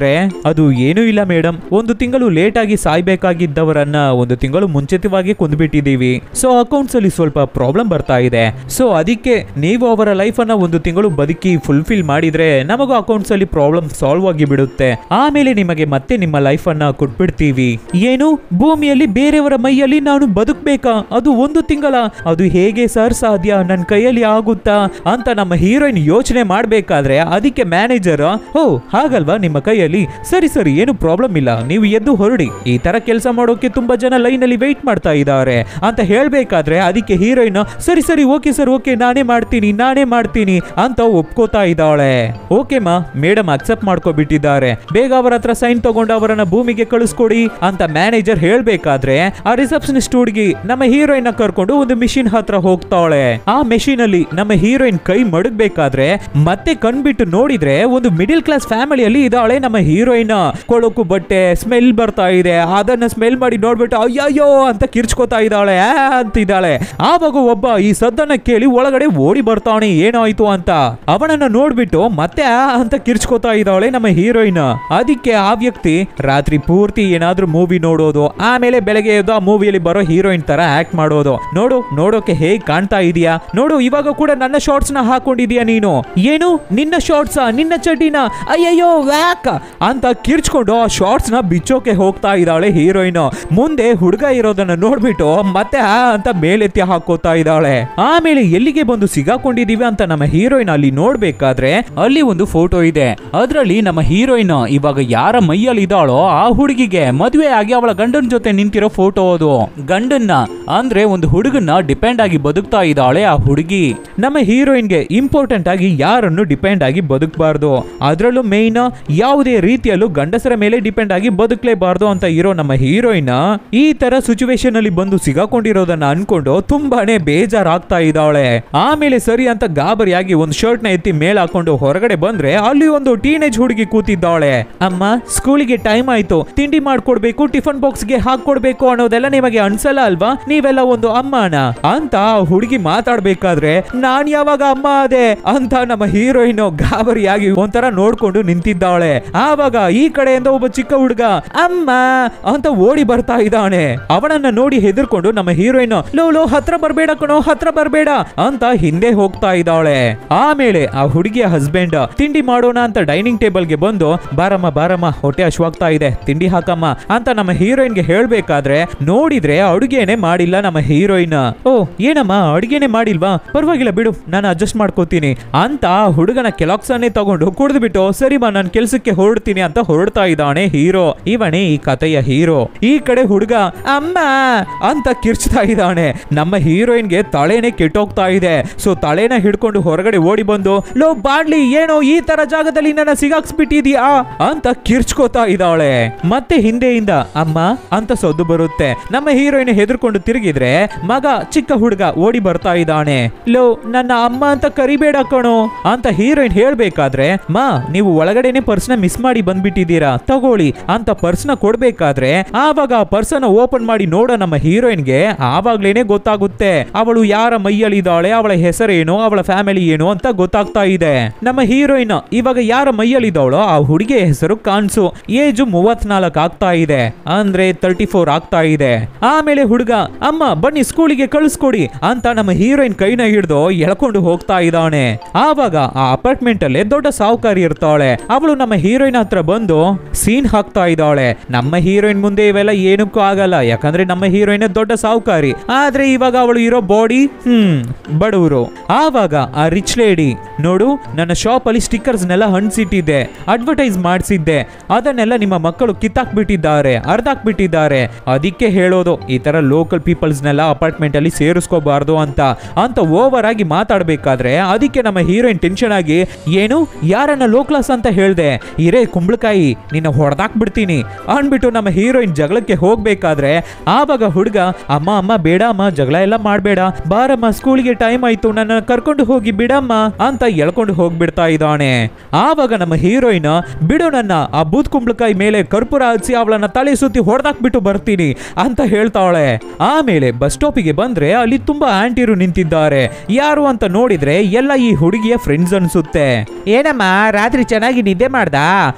ಅದು ಏನೂ ಇಲ್ಲ ಮೇಡಮ್ ಒಂದು ತಿಂಗಳು ಲೇಟ್ ಆಗಿ ಸಾಯ್ಬೇಕಾಗಿದ್ದವರನ್ನ ಒಂದು ತಿಂಗಳು ಮುಂಚಿತವಾಗಿ ಕೊಂದ್ಬಿಟ್ಟಿದೀವಿ ಸೊ ಅಕೌಂಟ್ಸ್ ಅಲ್ಲಿ ಸ್ವಲ್ಪ ಪ್ರಾಬ್ಲಮ್ ಬರ್ತಾ ಇದೆ ಸೊ ಅದಕ್ಕೆ ನೀವು ಅವರ ಲೈಫ್ ಅನ್ನ ಒಂದು ತಿಂಗಳು ಬದುಕಿ ಫುಲ್ಫಿಲ್ ಮಾಡಿದ್ರೆ ನಮಗೂ ಅಕೌಂಟ್ಸ್ ಅಲ್ಲಿ ಪ್ರಾಬ್ಲಮ್ ಸಾಲ್ವ್ ಆಗಿ ಬಿಡುತ್ತೆ ಆಮೇಲೆ ನಿಮಗೆ ಮತ್ತೆ ನಿಮ್ಮ ಲೈಫ್ ಅನ್ನ ಕೊಟ್ಬಿಡ್ತೀವಿ ಏನು ಭೂಮಿಯಲ್ಲಿ ಬೇರೆಯವರ ಮೈಯಲ್ಲಿ ನಾನು ಬದುಕ್ಬೇಕಾ ಅದು ಒಂದು ತಿಂಗಳ ಅದು ಹೇಗೆ ಸರ್ ಸಾಧ್ಯ ನನ್ನ ಕೈಯಲ್ಲಿ ಆಗುತ್ತಾ ಅಂತ ನಮ್ಮ ಹೀರೋಯಿನ್ ಯೋಚನೆ ಮಾಡ್ಬೇಕಾದ್ರೆ ಅದಕ್ಕೆ ಮ್ಯಾನೇಜರ್ ಓ ಹಾಗಲ್ವಾ ನಿಮ್ಮ ಕೈಯಲ್ಲಿ ಸರಿ ಸರಿ ಏನು ಪ್ರಾಬ್ಲಮ್ ಇಲ್ಲ ನೀವು ಎದ್ದು ಹೊರಡಿ ಈ ತರ ಕೆಲಸ ಮಾಡೋಕೆ ತುಂಬಾ ಜನ ಲೈನ್ ಅಲ್ಲಿ ವೆಯ್ಟ್ ಮಾಡ್ತಾ ಇದ್ದಾರೆ ಅಂತ ಹೇಳ್ಬೇಕಾದ್ರೆ ಅದಕ್ಕೆ ಹೀರೋಯಿನ್ ಸರಿ ಸರಿ ಓಕೆ ಸರ್ ಓಕೆ ನಾನೇ ಮಾಡ್ತೀನಿ ನಾನೇ ಮಾಡ್ತೀನಿ ಅಂತ ಒಪ್ಕೋತಾ ಇದ್ದಾಳೆ ಓಕೆ ಮಾ ಮೇಡಮ್ ಅಕ್ಸೆಪ್ಟ್ ಮಾಡ್ಕೊಬಿಟ್ಟಿದ್ದಾರೆ ಬೇಗ ಅವರ ಹತ್ರ ಸೈನ್ ತಗೊಂಡು ಅವರನ್ನ ಭೂಮಿಗೆ ಕಳಿಸ್ಕೊಡಿ ಅಂತ ಮ್ಯಾನೇಜರ್ ಹೇಳ್ಬೇಕಾದ್ರೆ ಆ ರಿಸೆಪ್ಷನಿಸ್ಟ್ ಹುಡುಗಿ ನಮ್ಮ ಹೀರೋಯಿನ್ ಕರ್ಕೊಂಡು ಒಂದು ಮಿಷಿನ್ ಹತ್ರ ಹೋಗ್ತಾಳೆ ಆ ಮೆಷಿನ್ ಅಲ್ಲಿ ನಮ್ಮ ಹೀರೋಯಿನ್ ಕೈ ಮಡಗ್ಬೇಕಾದ್ರೆ ಮತ್ತೆ ಕಣ್ಬಿಟ್ಟು ನೋಡಿದ್ರೆ ಒಂದು ಮಿಡಿಲ್ ಕ್ಲಾಸ್ ಫ್ಯಾಮಿಲಿಯಲ್ಲಿ ಇದ್ದಾಳೆ ನಮ್ಮ ಹೀರೋಯಿನ್ ಕೊಳಕು ಬಟ್ಟೆ ಸ್ಮೆಲ್ ಬರ್ತಾ ಇದೆ ಅದನ್ನ ಸ್ಮೆಲ್ ಮಾಡಿ ನೋಡ್ಬಿಟ್ಟು ಅಯ್ಯಯ್ಯೋ ಅಂತ ಕಿರ್ಚ್ಕೋತಾ ಇದ್ದಾಳೆ ಆ ಅಂತಿದ್ದಾಳೆ ಆವಾಗ ಒಬ್ಬ ಈ ಸದ್ದನ್ನ ಕೇಳಿ ಒಳಗಡೆ ಓಡಿ ಬರ್ತಾವಣೆ ಏನಾಯ್ತು ಅಂತ ಅವನನ್ನ ನೋಡ್ಬಿಟ್ಟು ಮತ್ತೆ ಆ ಅಂತ ಕಿರ್ಚ್ಕೋತಾ ಇದ್ದಾಳೆ ನಮ್ಮ ಹೀರೋಯಿನ್ ಅದಕ್ಕೆ ಆ ವ್ಯಕ್ತಿ ರಾತ್ರಿ ಪೂರ್ತಿ ಏನಾದ್ರೂ ಮೂವಿ ನೋಡೋದು ಆಮೇಲೆ ಬೆಳಗ್ಗೆ ಎದ್ದು ಆ ಮೂವಿಯಲ್ಲಿ ಬರೋ ಹೀರೋಯಿನ್ ತರ ಆಕ್ಟ್ ಮಾಡೋದು ನೋಡು ನೋಡೋಕೆ ಹೇಗ್ ಕಾಣ್ತಾ ಇದೀಯಾ ನೋಡು ಇವಾಗ ಕೂಡ ನನ್ನ ಶಾರ್ಟ್ಸ್ ನ ಹಾಕೊಂಡಿದೀಯ ನೀನು ಏನು ನಿನ್ನ ಶಾರ್ಟ್ಸ್ ನಿನ್ನ ಚಡ್ಡಿನ ಅಯ್ಯಯ್ಯೋ ವ್ಯಾಕ್ ಅಂತ ಕಿರ್ಚ್ಕೊಂಡು ಆ ಶಾರ್ಟ್ಸ್ ನ ಬಿಚ್ಚೋಕೆ ಹೋಗ್ತಾ ಇದ್ದಾಳೆ ಹೀರೋಯಿನ್ ಮುಂದೆ ಹುಡುಗ ಇರೋದನ್ನ ನೋಡ್ಬಿಟ್ಟು ಮತ್ತೆ ಆ ಅಂತ ಮೇಲೆತ್ತಿ ಹಾಕೋತಾ ಇದ್ದಾಳೆ ಆಮೇಲೆ ಎಲ್ಲಿಗೆ ಬಂದು ಸಿಗಾಕೊಂಡಿದೀವಿ ಅಂತ ನಮ್ಮ ಹೀರೋಯಿನ್ ಅಲ್ಲಿ ನೋಡ್ಬೇಕಾದ್ರೆ ಅಲ್ಲಿ ಒಂದು ಫೋಟೋ ಇದೆ ಅದ್ರಲ್ಲಿ ನಮ್ಮ ಹೀರೋಯಿನ್ ಇವಾಗ ಯಾರ ಮೈಯಲ್ಲಿ ಇದ್ದಾಳೋ ಆ ಹುಡುಗಿಗೆ ಮದುವೆ ಆಗಿ ಅವಳ ಗಂಡನ ಜೊತೆ ನಿಂತಿರೋ ಫೋಟೋ ಅದು ಗಂಡನ್ನ ಅಂದ್ರೆ ಒಂದು ಹುಡುಗನ್ನ ಡಿಪೆಂಡ್ ಆಗಿ ಬದುಕ್ತಾ ಇದ್ದಾಳೆ ಆ ಹುಡುಗಿ ನಮ್ಮ ಹೀರೋಯಿನ್ಗೆ ಇಂಪಾರ್ಟೆಂಟ್ ಆಗಿ ಯಾರನ್ನು ಡಿಪೆಂಡ್ ಆಗಿ ಬದುಕಬಾರ್ದು ಅದರಲ್ಲೂ ಮೇಯ್ನ್ ಯಾವುದೇ ರೀತಿಯಲ್ಲೂ ಗಂಡಸರ ಮೇಲೆ ಡಿಪೆಂಡ್ ಆಗಿ ಬದುಕಲೇಬಾರ್ದು ಅಂತ ಇರೋ ನಮ್ಮ ಹೀರೋಯಿನ್ ಈ ತರ ಸಿಚುವೇಶನ್ ಅಲ್ಲಿ ಬಂದು ಸಿಗಾಕೊಂಡಿರೋದನ್ನ ಅನ್ಕೊಂಡು ತುಂಬಾನೇ ಬೇಜಾರಾಗ್ತಾ ಇದ್ದಾಳೆ ಆಮೇಲೆ ಸರಿ ಅಂತ ಗಾಬರಿಯಾಗಿ ಒಂದು ಶರ್ಟ್ ನ ಎತ್ತಿ ಮೇಲ್ ಹಾಕೊಂಡು ಹೊರಗಡೆ ಬಂದ್ರೆ ಅಲ್ಲಿ ಒಂದು ಟೀನೇಜ್ ಹುಡುಗಿ ಕೂತಿದ್ದಾಳೆ ಅಮ್ಮ ಸ್ಕೂಲಿಗೆ ಟೈಮ್ ಆಯ್ತು ತಿಂಡಿ ಮಾಡ್ಕೊಡ್ಬೇಕು ಟಿಫನ್ ಬಾಕ್ಸ್ ಗೆ ಹಾಕೊಡ್ಬೇಕು ಅನ್ನೋದೆಲ್ಲ ನಿಮಗೆ ಅನ್ಸಲ್ಲ ಅಲ್ವಾ ನೀವೆಲ್ಲ ಒಂದು ಅಮ್ಮನ ಅಂತ ಆ ಹುಡುಗಿ ಮಾತಾಡ್ಬೇಕಾದ್ರೆ ನಾನ್ ಯಾವಾಗ ಅಮ್ಮ ಅದೇ ಅಂತ ನಮ್ಮ ಹೀರೋಯಿನ್ ಗಾಬರಿಯಾಗಿ ಒಂಥರ ನೋಡ್ಕೊಂಡು ನಿಂತಿದ್ದಾಳೆ ಆವಾಗ ಈ ಕಡೆಯಿಂದ ಒಬ್ಬ ಚಿಕ್ಕ ಹುಡುಗ ಅಮ್ಮ ಅಂತ ಓಡಿ ಬರ್ತಾ ಇದ್ದಾನೆ ಅವನನ್ನ ನೋಡಿ ಹೆದರ್ಕೊಂಡು ನಮ್ಮ ಹೀರೋಯಿನ್ ಲೋ ಲೋ ಹತ್ರ ಬರ್ಬೇಡ ಕಣೋ ಹತ್ರ ಬರ್ಬೇಡ ಅಂತ ಹಿಂದೆ ಹೋಗ್ತಾ ಇದ್ದಾಳೆ ಆಮೇಲೆ ಆ ಹುಡುಗಿಯ ಹಸ್ಬೆಂಡ್ ತಿಂಡಿ ಮಾಡೋಣ ಅಂತ ಡೈನಿಂಗ್ ಟೇಬಲ್ ಗೆ ಬಂದು ಬಾರಮ್ಮ ಬಾರಮ್ಮ ಹೊಟ್ಟೆ ಹಶ್ವಾಗ್ತಾ ಇದೆ ತಿಂಡಿ ಹಾಕಮ್ಮ ಅಂತ ನಮ್ಮ ಹೀರೋಯಿನ್ ಗೆ ಹೇಳ್ಬೇಕಾದ್ರೆ ನೋಡಿದ್ರೆ ಅಡುಗೆನೆ ಮಾಡಿಲ್ಲ ನಮ್ಮ ಹೀರೋಯಿನ್ ಓ ಏನಮ್ಮ ಅಡುಗೆನೆ ಮಾಡಿಲ್ವಾ ಪರವಾಗಿಲ್ಲ ಬಿಡು ನಾನು ಅಡ್ಜಸ್ಟ್ ಮಾಡ್ಕೋತೀನಿ ಅಂತ ಆ ಹುಡುಗನ ಕೆಲಕ್ಸ್ ಅನ್ನೇ ತಗೊಂಡು ಕುಡಿದ್ಬಿಟ್ಟು ಸರಿಮಾ ನಾನು ಕೆಲ್ಸಕ್ಕೆ ಹೊರಡ್ತೀನಿ ಅಂತ ಹೊರಡ್ತಾ ಇದ್ದಾನೆ ಹೀರೋ ಇವನೇ ಈ ಕಥೆಯ ಹೀರೋ ಈ ಕಡೆ ಹುಡುಗ ಅಮ್ಮ ಅಂತ ಕಿರ್ಚ್ತಾ ಇದ್ದಾನೆ ನಮ್ಮ ಹೀರೋಯಿನ್ಗೆ ತಲೆನೇ ಕೆಟ್ಟೋಗ್ತಾ ಇದೆ ಸೊ ತಲೆನ ಹಿಡ್ಕೊಂಡು ಹೊರಗಡೆ ಓಡಿ ಬಂದು ಲೋ ಬಾಡ್ಲಿ ಏನೋ ಈ ತರ ಜಾಗದಲ್ಲಿ ನನ್ನ ಸಿಗಾಕ್ಸ್ಬಿಟ್ಟಿದ್ಯಾ ಅಂತ ಕಿರ್ಚ್ಕೋತಾ ಇದ್ದಾಳೆ ಮತ್ತೆ ಹಿಂದೆಯಿಂದ ಅಮ್ಮ ಅಂತ ಸದ್ದು ಬರುತ್ತೆ ನಮ್ಮ ಹೀರೋಯಿನ್ ಹೆದರ್ಕೊಂಡು ತಿರುಗಿದ್ರೆ ಮಗ ಚಿಕ್ಕ ಹುಡುಗ ಓಡಿ ಬರ್ತಾ ಇದ್ದಾನೆ ಲೋ ನನ್ನ ಅಮ್ಮ ಅಂತ ಕರಿಬೇಡ ಕಣೋ ಅಂತ ಹೀರೋಯಿನ್ ಹೇಳ್ಬೇಕಾದ್ರೆ ಮಾ ನೀವು ಒಳಗಡೆನೆ ಪರ್ಸ್ನ ಮಿಸ್ ಮಾಡಿ ಬಂದ್ಬಿಟ್ಟಿದ್ದೀರಾ ತಗೊಳ್ಳಿ ಅಂತ ಪರ್ಸ್ನ ಕೊಡ್ಬೇಕಾದ್ರೆ ಆವಾಗ ಆ ಪರ್ಸನ ಓಪನ್ ಮಾಡಿ ನೋಡೋ ನಮ್ಮ ಹೀರೋಯಿನ್ಗೆ ಆವಾಗ್ಲೇನೆ ಗೊತ್ತಾಗುತ್ತೆ ಅವಳು ಯಾರ ಮೈಯಲ್ಲಿ ಇದ್ದಾಳೆ ಅವಳ ಹೆಸರೇನು ಅವಳ ಫ್ಯಾಮಿಲಿ ಏನು ಅಂತ ಗೊತ್ತಾಗ್ತಾ ಇದೆ ನಮ್ಮ ಹೀರೋಯಿನ್ ಇವಾಗ ಯಾರ ಮೈಯಲ್ಲಿ ಇದ್ದಾಳೋ ಆ ಹುಡುಗಿಯ ಹೆಸರು ಕಾನ್ಸು ಏಜು ಮೂವತ್ನಾಲ್ಕು ಆಗ್ತಾ ಇದೆ ಅಂದ್ರೆ ತರ್ಟಿ ಫೋರ್ ಆಗ್ತಾ ಇದೆ ಆಮೇಲೆ ಹುಡುಗ ಅಮ್ಮ ಬನ್ನಿ ಸ್ಕೂಲಿಗೆ ಕಳಿಸ್ಕೊಡಿ ಅಂತ ನಮ್ಮ ಹೀರೋಯಿನ್ ಕೈನ ಹಿಡಿದು ಎಳ್ಕೊಂಡು ಹೋಗ್ತಾ ಇದ್ದಾನೆ ಆವಾಗ ಆ ಅಪಾರ್ಟ್ಮೆಂಟ್ ಅಲ್ಲಿ ದೊಡ್ಡ ಸಾಹುಕಾರಿ ಇರ್ತಾಳೆ ಅವಳು ನಮ್ಮ ಹೀರೋಯಿನ್ ಹತ್ರ ಬಂದು ಸೀನ್ ಹಾಕ್ತಾ ಇದ್ದಾಳೆ ನಮ್ಮ ಹೀರೋಯಿನ್ ಮುಂದೆ ಇವೆಲ್ಲ ಏನಕ್ಕೂ ಆಗಲ್ಲ ಯಾಕಂದ್ರೆ ನಮ್ಮ ಹೀರೋಯಿನ್ ದೊಡ್ಡ ಸಾಹುಕಾರಿ ಆದ್ರೆ ಇವಾಗ ಅವಳು ಇರೋ ಬಾಡಿ ಹ್ಮ್ ಬಡವರು ಆವಾಗ ಆ ರಿಚ್ ಲೇಡಿ ನೋಡು ನನ್ನ ಶಾಪ್ ಅಲ್ಲಿ ಸ್ಟಿಕ್ಕರ್ಸ್ ನೆಲ್ಲ ಹಂಚಿಟ್ಟಿದ್ದೆ ಅಡ್ವರ್ಟೈಸ್ ಮಾಡಿಸಿದ್ದೆ ಅದನ್ನೆಲ್ಲ ನಿಮ್ಮ ಮಕ್ಕಳು ಕಿತ್ತಾಕ್ಬಿಟ್ಟಿದ್ದಾರೆ ಅರ್ಧಾಕ್ಬಿಟ್ಟಿದ್ದಾರೆ ಅದಕ್ಕೆ ಹೇಳೋದು ಈ ತರ ಲೋಕಲ್ ಪೀಪಲ್ಸ್ನೆಲ್ಲ ಅಪಾರ್ಟ್ಮೆಂಟ್ ಅಲ್ಲಿ ಸೇರಿಸ್ಕೋಬಾರ್ದು ಅಂತ ಅಂತ ಓವರ್ ಆಗಿ ಮಾತಾಡ್ಬೇಕಾದ್ರೆ ಅದಕ್ಕೆ ನಮ್ಮ ಹೀರೋಯಿನ್ ಟೆನ್ಷನ್ ಆಗಿ ಏನು ಯಾರನ್ನ ಲೋ ಕ್ಲಾಸ್ ಅಂತ ಹೇಳ್ದೆ ಇರೇ ಕುಂಬಳಕಾಯಿ ನಿನ್ನ ಹೊಡೆದಾಕ್ಬಿಡ್ತೀನಿ ಅನ್ಬಿಟ್ಟು ನಮ್ಮ ಹೀರೋಯಿನ್ ಜಗಳಕ್ಕೆ ಹೋಗ್ಬೇಕಾದ್ರೆ ಆವಾಗ ಹುಡುಗ ಅಮ್ಮ ಅಮ್ಮ ಬೇಡ ಅಮ್ಮ ಜಗಳ ಎಲ್ಲ ಮಾಡಬೇಡ ಬಾರಮ್ಮ ಸ್ಕೂಲಿಗೆ ಟೈಮ್ ಆಯ್ತು ನನ್ನ ಕರ್ಕೊಂಡು ಹೋಗಿ ಬಿಡಮ್ಮ ಅಂತ ಎಳ್ಕೊಂಡು ಹೋಗ್ಬಿಡ್ತಾ ಇದ್ದಾನೆ ಆವಾಗ ನಮ್ಮ ಹೀರೋಯಿನ್ ಬಿಡು ನನ್ನ ಆ ಬೂತ್ ಕುಂಬಳಕಾಯಿ ಮೇಲೆ ಕರ್ಪೂರ ಹಚ್ಚಿ ಅವಳನ್ನ ತಲೆ ಸುತ್ತಿ ಹೊಡೆದಾಕ್ಬಿಟ್ಟು ಬರ್ತೀನಿ ಅಂತ ಹೇಳ್ತಾಳೆ ಆಮೇಲೆ ಬಸ್ ಸ್ಟಾಪಿಗೆ ಬಂದ್ರೆ ಅಲ್ಲಿ ತುಂಬಾ ಆಂಟಿರು ನಿಂತಿದ್ದಾರೆ ಯಾರು ಅಂತ ನೋಡಿದ್ರೆ ಎಲ್ಲ ಈ ಹುಡುಗಿಯ ಫ್ರೆಂಡ್ಸ್ ಅನ್ಸುತ್ತೆ ಏನಮ್ಮ ರಾತ್ರಿ ಚೆನ್ನಾಗಿ ನಿದ್ದೆ ಮಾಡ್ದ ಅಂತ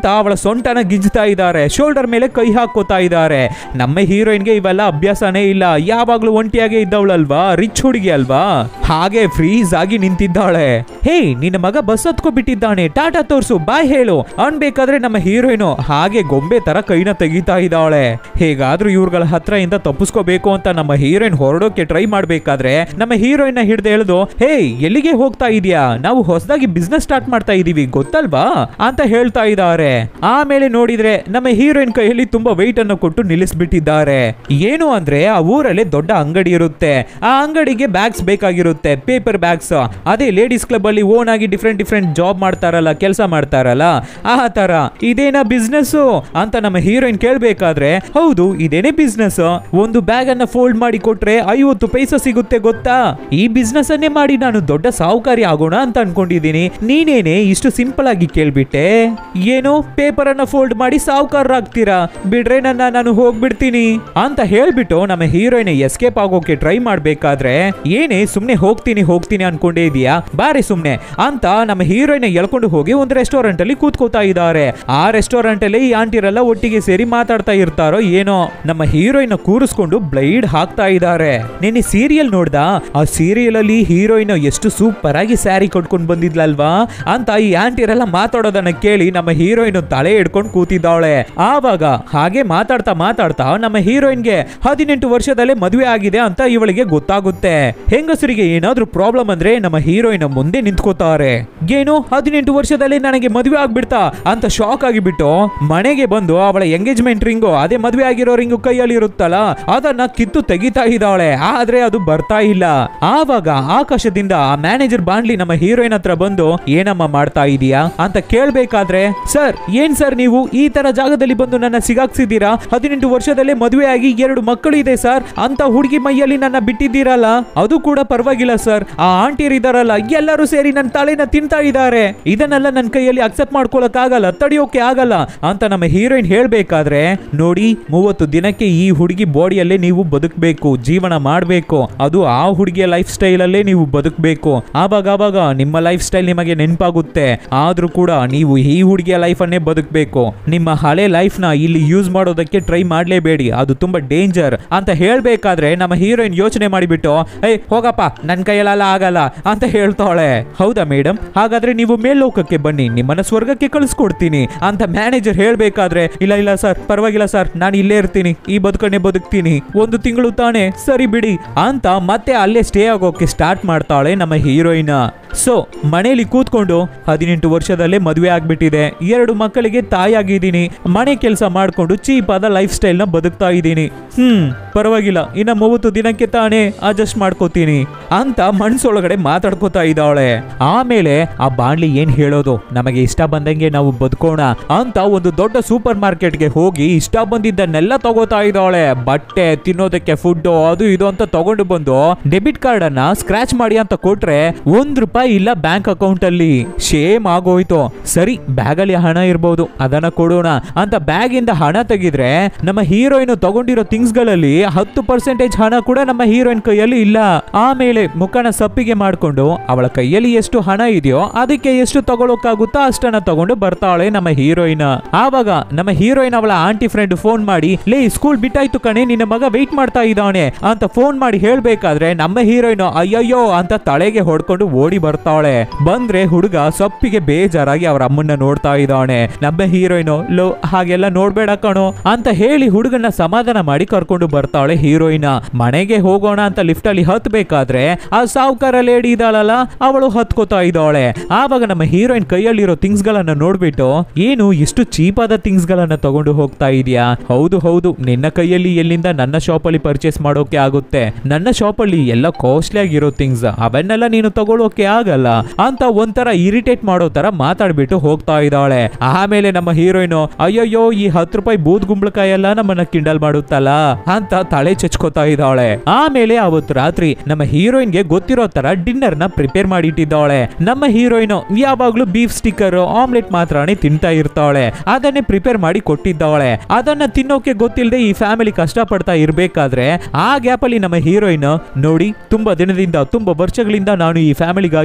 ಅವಳ ಸೊಂಟನ ಗಿಜ್ತಾ ಇದ್ದಾರೆ ಶೋಲ್ಡರ್ ಮೇಲೆ ಕೈ ಹಾಕೋತಾ ಇದ್ದಾರೆ ನಮ್ಮ ಹೀರೋಯಿನ್ಗೆ ಇವೆಲ್ಲ ಅಭ್ಯಾಸನೇ ಇಲ್ಲ ಯಾವಾಗ್ಲೂ ಒಂಟಿಯಾಗೆ ಇದ್ದವಳಲ್ವಾ ರಿಚ್ ಹುಡುಗಿ ಅಲ್ವಾ ಹಾಗೆ ಫ್ರೀಸ್ ಆಗಿ ನಿಂತಿದ್ದಾಳೆ ಹೇ ನಿನ್ನ ಮಗ ಬಸ್ ಹತ್ಕೊಬಿಟ್ಟಿದ್ದಾನೆ ಟಾಟಾ ತೋರ್ಸು ಬಾಯ್ ಹೇಳು ಅನ್ಬೇಕಾದ್ರೆ ನಮ್ಮ ಹೀರೋಯಿನು ಹಾಗೆ ಗೊಂಬೆ ತರ ಕೈನ ತೆಗಿತಾ ಇದ್ದಾಳೆ ಹೇಗಾದ್ರೂ ಇವ್ರಗಳ ಹತ್ರ ಇಂದ ತಪ್ಪಿಸ್ಕೋಬೇಕು ಅಂತ ನಮ್ಮ ಹೀರೋಯಿನ್ ಹೊರಡೋಕೆ ಟ್ರೈ ಮಾಡ್ಬೇಕಾದ್ರೆ ನಮ್ಮ ಹೀರೋಯಿನ್ ನ ಹಿಡ್ದು ಎಳೆದು ಹೇ ಎಲ್ಲಿಗೆ ಹೋಗ್ತಾ ಇದೀಯಾ ನಾವು ಹೊಸದಾಗಿ ಬಿಸ್ನೆಸ್ ಸ್ಟಾರ್ಟ್ ಮಾಡ್ತಾ ಇದೀವಿ ಗೊತ್ತಲ್ವಾ ಅಂತ ಹೇಳ್ತಾ ಇದ್ದಾರೆ ಆಮೇಲೆ ನೋಡಿದ್ರೆ ನಮ್ಮ ಹೀರೋಯಿನ್ ಕೈಯಲ್ಲಿ ತುಂಬಾ ವೆಯ್ಟ್ ಅನ್ನು ಕೊಟ್ಟು ನಿಲ್ಲಿಸ್ಬಿಟ್ಟಿದ್ದಾರೆ ಏನು ಅಂದ್ರೆ ಆ ಊರಲ್ಲಿ ದೊಡ್ಡ ಅಂಗಡಿ ಇರುತ್ತೆ ಆ ಅಂಗಡಿಗೆ ಬ್ಯಾಗ್ಸ್ ಬೇಕಾಗಿರುತ್ತೆ ಪೇಪರ್ ಬ್ಯಾಗ್ಸ್ ಅದೇ ಲೇಡೀಸ್ ಕ್ಲಬ್ ಅಲ್ಲಿ ಓನ್ ಆಗಿ ಡಿಫ್ರೆಂಟ್ ಡಿಫ್ರೆಂಟ್ ಜಾಬ್ ಮಾಡ್ತಾರಲ್ಲ ಕೆಲಸ ಮಾಡ್ತಾರಲ್ಲ ಆ ತರ ಇದೇನಾ ಬಿಸ್ನೆಸ್ ಅಂತ ನಮ್ಮ ಹೀರೋಯಿನ್ ಕೇಳ್ಬೇಕಾದ್ರೆ ಹೌದು ಇದೇನೇ ಬಿಸ್ನೆಸ್ ಒಂದು ಬ್ಯಾಗ್ ಅನ್ನ ಫೋಲ್ಡ್ ಮಾಡಿ ಕೊಟ್ರೆ ಐವತ್ತು ಪೈಸೆ ಸಿಗುತ್ತೆ ಗೊತ್ತಾ ಈ ಬಿಸ್ನೆಸ್ ಅನ್ನೇ ಮಾಡಿ ನಾನು ದೊಡ್ಡ ಸಾಹುಕಾರಿ ಆಗೋಣ ಅಂತ ಅನ್ಕೊಂಡಿದ್ದೀನಿ ನೀನೇನೆ ಇಷ್ಟು ಸಿಂಪಲ್ ಆಗಿ ಕೇಳ್ಬಿಟ್ಟೆ ಏನು ಪೇಪರ್ ಅನ್ನ ಫೋಲ್ಡ್ ಮಾಡಿ ಸಾಹುಕಾರರಾಗ್ತೀರಾ ಬಿಡ್ರೆ ನನ್ನ ನಾನು ಹೋಗ್ಬಿಡ್ತೀನಿ ಅಂತ ಹೇಳ್ಬಿಟ್ಟು ನಮ್ಮ ಹೀರೋಯಿನ್ ಎಸ್ಕೇಪ್ ಆಗೋಕೆ ಟ್ರೈ ಮಾಡ್ಬೇಕಾದ್ರೆ ಏನೇ ಸುಮ್ನೆ ಹೋಗ್ತೀನಿ ಹೋಗ್ತೀನಿ ಅನ್ಕೊಂಡೇ ಇದೀಯಾ ಬಾರಿ ಸುಮ್ನೆ ಅಂತ ನಮ್ಮ ಹೀರೋಯಿನ್ ಎಳ್ಕೊಂಡು ಹೋಗಿ ಒಂದು ರೆಸ್ಟೋರೆಂಟ್ ಅಲ್ಲಿ ಕೂತ್ಕೋತಾ ಇದ್ದಾರೆ ಆ ರೆಸ್ಟೋರೆಂಟ್ ಅಲ್ಲಿ ಈ ಆಂಟಿರೆಲ್ಲ ಒಟ್ಟಿಗೆ ಸೇರಿ ಮಾತಾಡ್ತಾ ಇರ್ತಾರೋ ಏನೋ ನಮ್ಮ ಹೀರೋಯಿನ್ ಕೂರಿಸ್ಕೊಂಡು ಬ್ಲೈಡ್ ಹಾಕ್ತಾ ಇದ್ದಾರೆ ನಿನ್ನೆ ಸೀರಿಯಲ್ ನೋಡ್ದ ಆ ಸೀರಿಯಲ್ ಅಲ್ಲಿ ಹೀರೋಯಿನ್ ಎಷ್ಟು ಸೂಪರ್ ಆಗಿ ಸ್ಯಾರಿ ಕಟ್ಕೊಂಡು ಬಂದಿದ್ಲಲ್ವಾ ಅಂತ ಈ ಆಂಟಿರೆಲ್ಲ ಮಾತಾಡೋದನ್ನ ಕೇಳಿ ನಮ್ಮ ಹೀರೋಯಿನ್ ತಲೆ ಹಿಡ್ಕೊಂಡು ಕೂತಿದ್ದಾಳೆ ಆವಾಗ ಹಾಗೆ ಮಾತಾಡ್ತಾ ಮಾತಾಡ್ತಾ ನಮ್ಮ ಹೀರೋಯಿನ್ಗೆ ಹದಿನೆಂಟು ವರ್ಷದಲ್ಲೇ ಮದುವೆ ಆಗಿದೆ ಅಂತ ಇವಳಿಗೆ ಗೊತ್ತಾಗುತ್ತೆ ಹೆಂಗಸರಿಗೆ ಏನಾದ್ರೂ ಪ್ರಾಬ್ಲಮ್ ಅಂದ್ರೆ ನಮ್ಮ ಹೀರೋಯಿನ್ ಮುಂದೆ ನಿಂತ್ಕೋತಾರೆ ಏನು ಹದಿನೆಂಟು ವರ್ಷದಲ್ಲಿ ನನಗೆ ಮದುವೆ ಆಗ್ಬಿಡ್ತಾ ಅಂತ ಶಾಕ್ ಆಗಿಬಿಟ್ಟು ಮನೆಗೆ ಬಂದು ಅವಳ ಎಂಗೇಜ್ಮೆಂಟ್ ರಿಂಗು ಅದೇ ಮದುವೆ ಆಗಿರೋ ರಿಂಗು ಕೈಯಲ್ಲಿ ಇರುತ್ತಲ್ಲ ಅದನ್ನ ಕಿತ್ತು ತೆಗಿತಾ ಇದ್ದಾಳೆ ಆದ್ರೆ ಅದು ಬರ್ತಾ ಇಲ್ಲ ಆವಾಗ ಆಕಾಶದಿಂದ ಆ ಮ್ಯಾನೇಜರ್ ಬಾಂಡ್ಲಿ ನಮ್ಮ ಹೀರೋಯಿನ್ ಹತ್ರ ಬಂದು ಏನಮ್ಮ ಮಾಡ್ತಾ ಇದೀಯಾ ಅಂತ ಕೇಳ್ಬೇಕಾದ್ರೆ ಸರ್ ಏನ್ ಸರ್ ನೀವು ಈ ತರ ಜಾಗದಲ್ಲಿ ಬಂದು ನನ್ನ ಸಿಗಾಕ್ಸಿದ್ದೀರಾ ಹದಿನೆಂಟು ವರ್ಷದಲ್ಲೇ ಮದುವೆ ಆಗಿ ಎರಡು ಮಕ್ಕಳು ಇದೆ ಸರ್ ಅಂತ ಹುಡುಗಿ ಮೈಯಲ್ಲಿ ನನ್ನ ಬಿಟ್ಟಿದ್ದೀರಲ್ಲ ಅದು ಕೂಡ ಪರವಾಗಿಲ್ಲ ಸರ್ ಆ ಆಂಟಿಯರ್ ಇದಾರಲ್ಲ ಎಲ್ಲರೂ ಸೇರಿ ನನ್ನ ತಲೆನ ತಿಂತಾ ಇದ್ದಾರೆ ಇದನ್ನೆಲ್ಲ ನನ್ನ ಕೈಯಲ್ಲಿ ಅಕ್ಸೆಪ್ಟ್ ಮಾಡ್ಕೊಳಕ್ ಆಗಲ್ಲ ತಡೆಯೋಕೆ ಆಗಲ್ಲ ಅಂತ ನಮ್ಮ ಹೀರೋಯಿನ್ ಹೇಳ್ಬೇಕಾದ್ರೆ ನೋಡಿ ಮೂವತ್ತು ದಿನಕ್ಕೆ ಈ ಹುಡುಗಿ ಬಾಡಿಯಲ್ಲೇ ನೀವು ಬದುಕಬೇಕು ಜೀವನ ಮಾಡಬೇಕು ಅದು ಆ ಹುಡುಗಿಯ ಲೈಫ್ ಸ್ಟೈಲ್ ಅಲ್ಲೇ ನೀವು ಬದುಕಬೇಕು ಆವಾಗ ಆವಾಗ ನಿಮ್ಮ ಲೈಫ್ ಸ್ಟೈಲ್ ನಿಮಗೆ ನೆನಪಾಗುತ್ತೆ ಆದ್ರೂ ಕೂಡ ನೀವು ಈ ಹುಡುಗಿಯ ಲೈಫ್ ಅನ್ನೇ ಬದುಕಬೇಕು ನಿಮ್ಮ ಹಳೆ ಲೈಫ್ ನ ಇಲ್ಲಿ ಯೂಸ್ ಮಾಡೋದಕ್ಕೆ ಟ್ರೈ ಮಾಡ್ಲೇಬೇಡಿ ಅದು ತುಂಬಾ ಡೇಂಜರ್ ಅಂತ ಹೇಳ್ಬೇಕಾದ್ರೆ ನಮ್ಮ ಹೀರೋಯಿನ್ ಯೋಚನೆ ಮಾಡಿಬಿಟ್ಟು ಏ ಹೋಗಪ್ಪ ನನ್ನ ಕೈಯಲ್ಲ ಆಗಲ್ಲ ಅಂತ ಹೇಳ್ತಾಳೆ ಹೌದಾ ಮೇಡಮ್ ಹಾಗಾದ್ರೆ ನೀವು ಮೇಲ್ಲೋಕಕ್ಕೆ ಬನ್ನಿ ನಿಮ್ಮನ್ನ ಸ್ವರ್ಗಕ್ಕೆ ಕಳಿಸ್ಕೊಡ್ತೀನಿ ಅಂತ ಮ್ಯಾನೇಜರ್ ಹೇಳ್ಬೇಕಾದ್ರೆ ಇಲ್ಲ ಇಲ್ಲ ಸರ್ ಪರವಾಗಿಲ್ಲ ಸರ್ ನಾನು ಇಲ್ಲೇ ಇರ್ತೀನಿ ಈ ಬದುಕನ್ನೇ ಬದುಕ್ತೀನಿ ಒಂದು ತಿಂಗಳು ತಾನೇ ಸರಿ ಬಿಡಿ ಅಂತ ಮತ್ತೆ ಅಲ್ಲೇ ಸ್ಟೇ ಆಗೋಕೆ ಸ್ಟಾರ್ಟ್ ಮಾಡ್ತಾಳೆ ನಮ್ಮ ಹೀರೋಯಿನ್ ಸೊ ಮನೆಯಲ್ಲಿ ಕೂತ್ಕೊಂಡು ಹದಿನೆಂಟು ವರ್ಷದಲ್ಲೇ ಮದುವೆ ಆಗ್ಬಿಟ್ಟಿದೆ ಎರಡು ಮಕ್ಕಳಿಗೆ ತಾಯಿಯಾಗಿದ್ದೀನಿ ಮನೆ ಕೆಲಸ ಮಾಡ್ಕೊಂಡು ಚೀಪ್ ಆದ ಲೈಫ್ ಸ್ಟೈಲ್ ನ ಬದುಕ್ತಾ ಇದ್ದೀನಿ ಹ್ಮ್ ಪರವಾಗಿಲ್ಲ ಇನ್ನ ಮೂವತ್ತು ದಿನಕ್ಕೆ ತಾನೇ ಅಡ್ಜಸ್ಟ್ ಮಾಡ್ಕೋತೀನಿ ಅಂತ ಮನ್ಸೊಳಗಡೆ ಮಾತಾಡ್ಕೋತಾ ಇದ್ದಾಳೆ ಆಮೇಲೆ ಆ ಬಾಣ್ಲಿ ಏನ್ ಹೇಳೋದು ನಮಗೆ ಇಷ್ಟ ಬಂದಂಗೆ ನಾವು ಬದುಕೋಣ ಅಂತ ಒಂದು ದೊಡ್ಡ ಸೂಪರ್ ಮಾರ್ಕೆಟ್ಗೆ ಹೋಗಿ ಇಷ್ಟ ಬಂದಿದ್ದನ್ನೆಲ್ಲ ತಗೋತಾ ಇದ್ದಾಳೆ ಬಟ್ಟೆ ತಿನ್ನೋದಕ್ಕೆ ಫುಡ್ ಅದು ಇದು ಅಂತ ತಗೊಂಡು ಬಂದು ಡೆಬಿಟ್ ಕಾರ್ಡ್ ಅನ್ನ ಸ್ಕ್ರಾಚ್ ಮಾಡಿ ಅಂತ ಕೊಟ್ರೆ ಒಂದ್ ರೂಪಾಯಿ ಇಲ್ಲ ಬ್ಯಾಂಕ್ ಅಕೌಂಟ್ ಅಲ್ಲಿ ಶೇಮ್ ಆಗೋಯ್ತು ಸರಿ ಬ್ಯಾಗ್ ಅಲ್ಲಿ ಹಣ ಇರ್ಬೋದು ಅದನ್ನ ಕೊಡೋಣ ಅಂತ ಬ್ಯಾಗ್ ಇಂದ ಹಣ ತೆಗಿದ್ರೆ ನಮ್ಮ ಹೀರೋಯಿನ್ ತಗೊಂಡಿರೋ ಥಿಂಗ್ಸ್ ಗಳಲ್ಲಿ ಹತ್ತು ಪರ್ಸೆಂಟೇಜ್ ಹಣ ಕೂಡ ನಮ್ಮ ಹೀರೋಯಿನ್ ಕೈಯಲ್ಲಿ ಇಲ್ಲ ಆಮೇಲೆ ಮುಖನ ಸಪ್ಪಿಗೆ ಮಾಡ್ಕೊಂಡು ಅವಳ ಕೈಯಲ್ಲಿ ಎಷ್ಟು ಹಣ ಇದೆಯೋ ಅದಕ್ಕೆ ಎಷ್ಟು ತಗೊಳಕ್ಕಾಗುತ್ತೋ ಅಷ್ಟನ್ನ ತಗೊಂಡು ಬರ್ತಾಳೆ ನಮ್ಮ ಹೀರೋಯಿನ್ ಆವಾಗ ನಮ್ಮ ಹೀರೋಯಿನ್ ಅವಳ ಆಂಟಿ ಫ್ರೆಂಡ್ ಫೋನ್ ಮಾಡಿ ಲೇ ಸ್ಕೂಲ್ ಬಿಟ್ಟಾಯ್ತು ಕಣೆ ನಿನ್ನ ಮಗ ವೆಯ್ಟ್ ಮಾಡ್ತಾ ಇದ್ದಾನೆ ಅಂತ ಫೋನ್ ಮಾಡಿ ಹೇಳ್ಬೇಕಾದ್ರೆ ನಮ್ಮ ಹೀರೋಯಿನ್ ಅಯ್ಯಯ್ಯೋ ಅಂತ ತಲೆಗೆ ಹೊಡ್ಕೊಂಡು ಓಡಿ ಬರ್ತಾಳೆ ಬಂದ್ರೆ ಹುಡುಗ ಸಪ್ಪಿಗೆ ಬೇಜಾರಾಗಿ ಅವ್ರ ಅಮ್ಮನ್ನ ನೋಡ್ತಾ ಇದ್ದಾನೆ ನಮ್ಮ ಹೀರೋಯಿನ್ ಲೋ ಹಾಗೆಲ್ಲ ನೋಡ್ಬೇಡ ಕಣೋ ಅಂತ ಹೇಳಿ ಹುಡುಗನ ಸಮಾಧಾನ ಮಾಡಿ ಕರ್ಕೊಂಡು ಬರ್ತಾಳೆ ಹೀರೋಯಿನ್ ಮನೆಗೆ ಹೋಗೋಣ ಅಂತ ಲಿಫ್ಟ್ ಅಲ್ಲಿ ಹತ್ಬೇಕಾದ್ರೆ ಆ ಸಾವುಕಾರ ಲೇಡಿ ಇದ್ದಾಳಲ್ಲ ಅವಳು ಹತ್ಕೋತಾ ಇದ್ದಾಳೆ ಆವಾಗ ನಮ್ಮ ಹೀರೋಯಿನ್ ಕೈಯಲ್ಲಿರೋ ಥಿಂಗ್ಸ್ ಗಳನ್ನ ನೋಡ್ಬಿಟ್ಟು ಏನು ಇಷ್ಟು ಚೀಪ್ ಆದ ಥಿಂಗ್ಸ್ ಗಳನ್ನ ತಗೊಂಡು ಹೋಗ್ತಾ ಇದೀಯಾ ಹೌದು ಹೌದು ನಿನ್ನ ಕೈಯಲ್ಲಿ ಎಲ್ಲಿಂದ ನನ್ನ ಶಾಪ್ ಅಲ್ಲಿ ಪರ್ಚೇಸ್ ಮಾಡೋಕೆ ಆಗುತ್ತೆ ನನ್ನ ಶಾಪ್ ಅಲ್ಲಿ ಎಲ್ಲ ಕಾಸ್ಟ್ಲಿ ಆಗಿರೋ ಥಿಂಗ್ಸ್ ಅವನ್ನೆಲ್ಲ ನೀನು ತಗೊಳ್ಳೋಕೆ ಆಗಲ್ಲ ಅಂತ ಒಂಥರ ಇರಿಟೇಟ್ ಮಾಡೋ ತರ ಮಾತಾಡ್ಬಿಟ್ಟು ಹೋಗ್ತಾ ಇದ್ದಾಳೆ ಆಮೇಲೆ ನಮ್ಮ ಹೀರೋಯಿನ್ ಅಯ್ಯಯ್ಯೋ ಈ ಹತ್ತು ರೂಪಾಯಿ ಬೂದ್ ಗುಂಬಳಕಾಯಿ ಎಲ್ಲ ನಮ್ಮನ್ನ ಕಿಂಡಲ್ ಮಾಡುತ್ತಲ್ಲ ಅಂತ ತಲೆ ಚಚ್ಕೋತಾ ಇದ್ದಾಳೆ ಆಮೇಲೆ ಅವತ್ತು ರಾತ್ರಿ ನಮ್ಮ ಹೀರೋಯಿನ್ಗೆ ಗೊತ್ತಿರೋ ತರ ಡಿನ್ನರ್ ನ ಪ್ರಿಪೇರ್ ಮಾಡಿಟ್ಟಿದ್ದಾಳೆ ನಮ್ಮ ಹೀರೋಯಿನ್ ಯಾವಾಗ್ಲೂ ಬೀಫ್ ಸ್ಟಿಕ್ಕರ್ ಆಮ್ಲೆಟ್ ಮಾತ್ರನೇ ತಿಂತಾ ಇರ್ತಾಳೆ ಅದನ್ನೇ ಪ್ರಿಪೇರ್ ಮಾಡಿ ಕೊಟ್ಟಿದ್ದಾಳೆ ಅದನ್ನ ತಿನ್ನೋಕೆ ಗೊತ್ತಿಲ್ಲದೆ ಈ ಫ್ಯಾಮಿಲಿ ಕಷ್ಟಪಡ್ತಾ ಇರ್ಬೇಕಾದ್ರೆ ಆ ಗ್ಯಾಪ್ ಅಲ್ಲಿ ನಮ್ಮ ಹೀರೋಯಿನ್ ನೋಡಿ ತುಂಬಾ ದಿನದಿಂದ ತುಂಬಾ ವರ್ಷಗಳಿಂದ ನಾನು ಈ ಫ್ಯಾಮಿಲಿಗಾಗಿ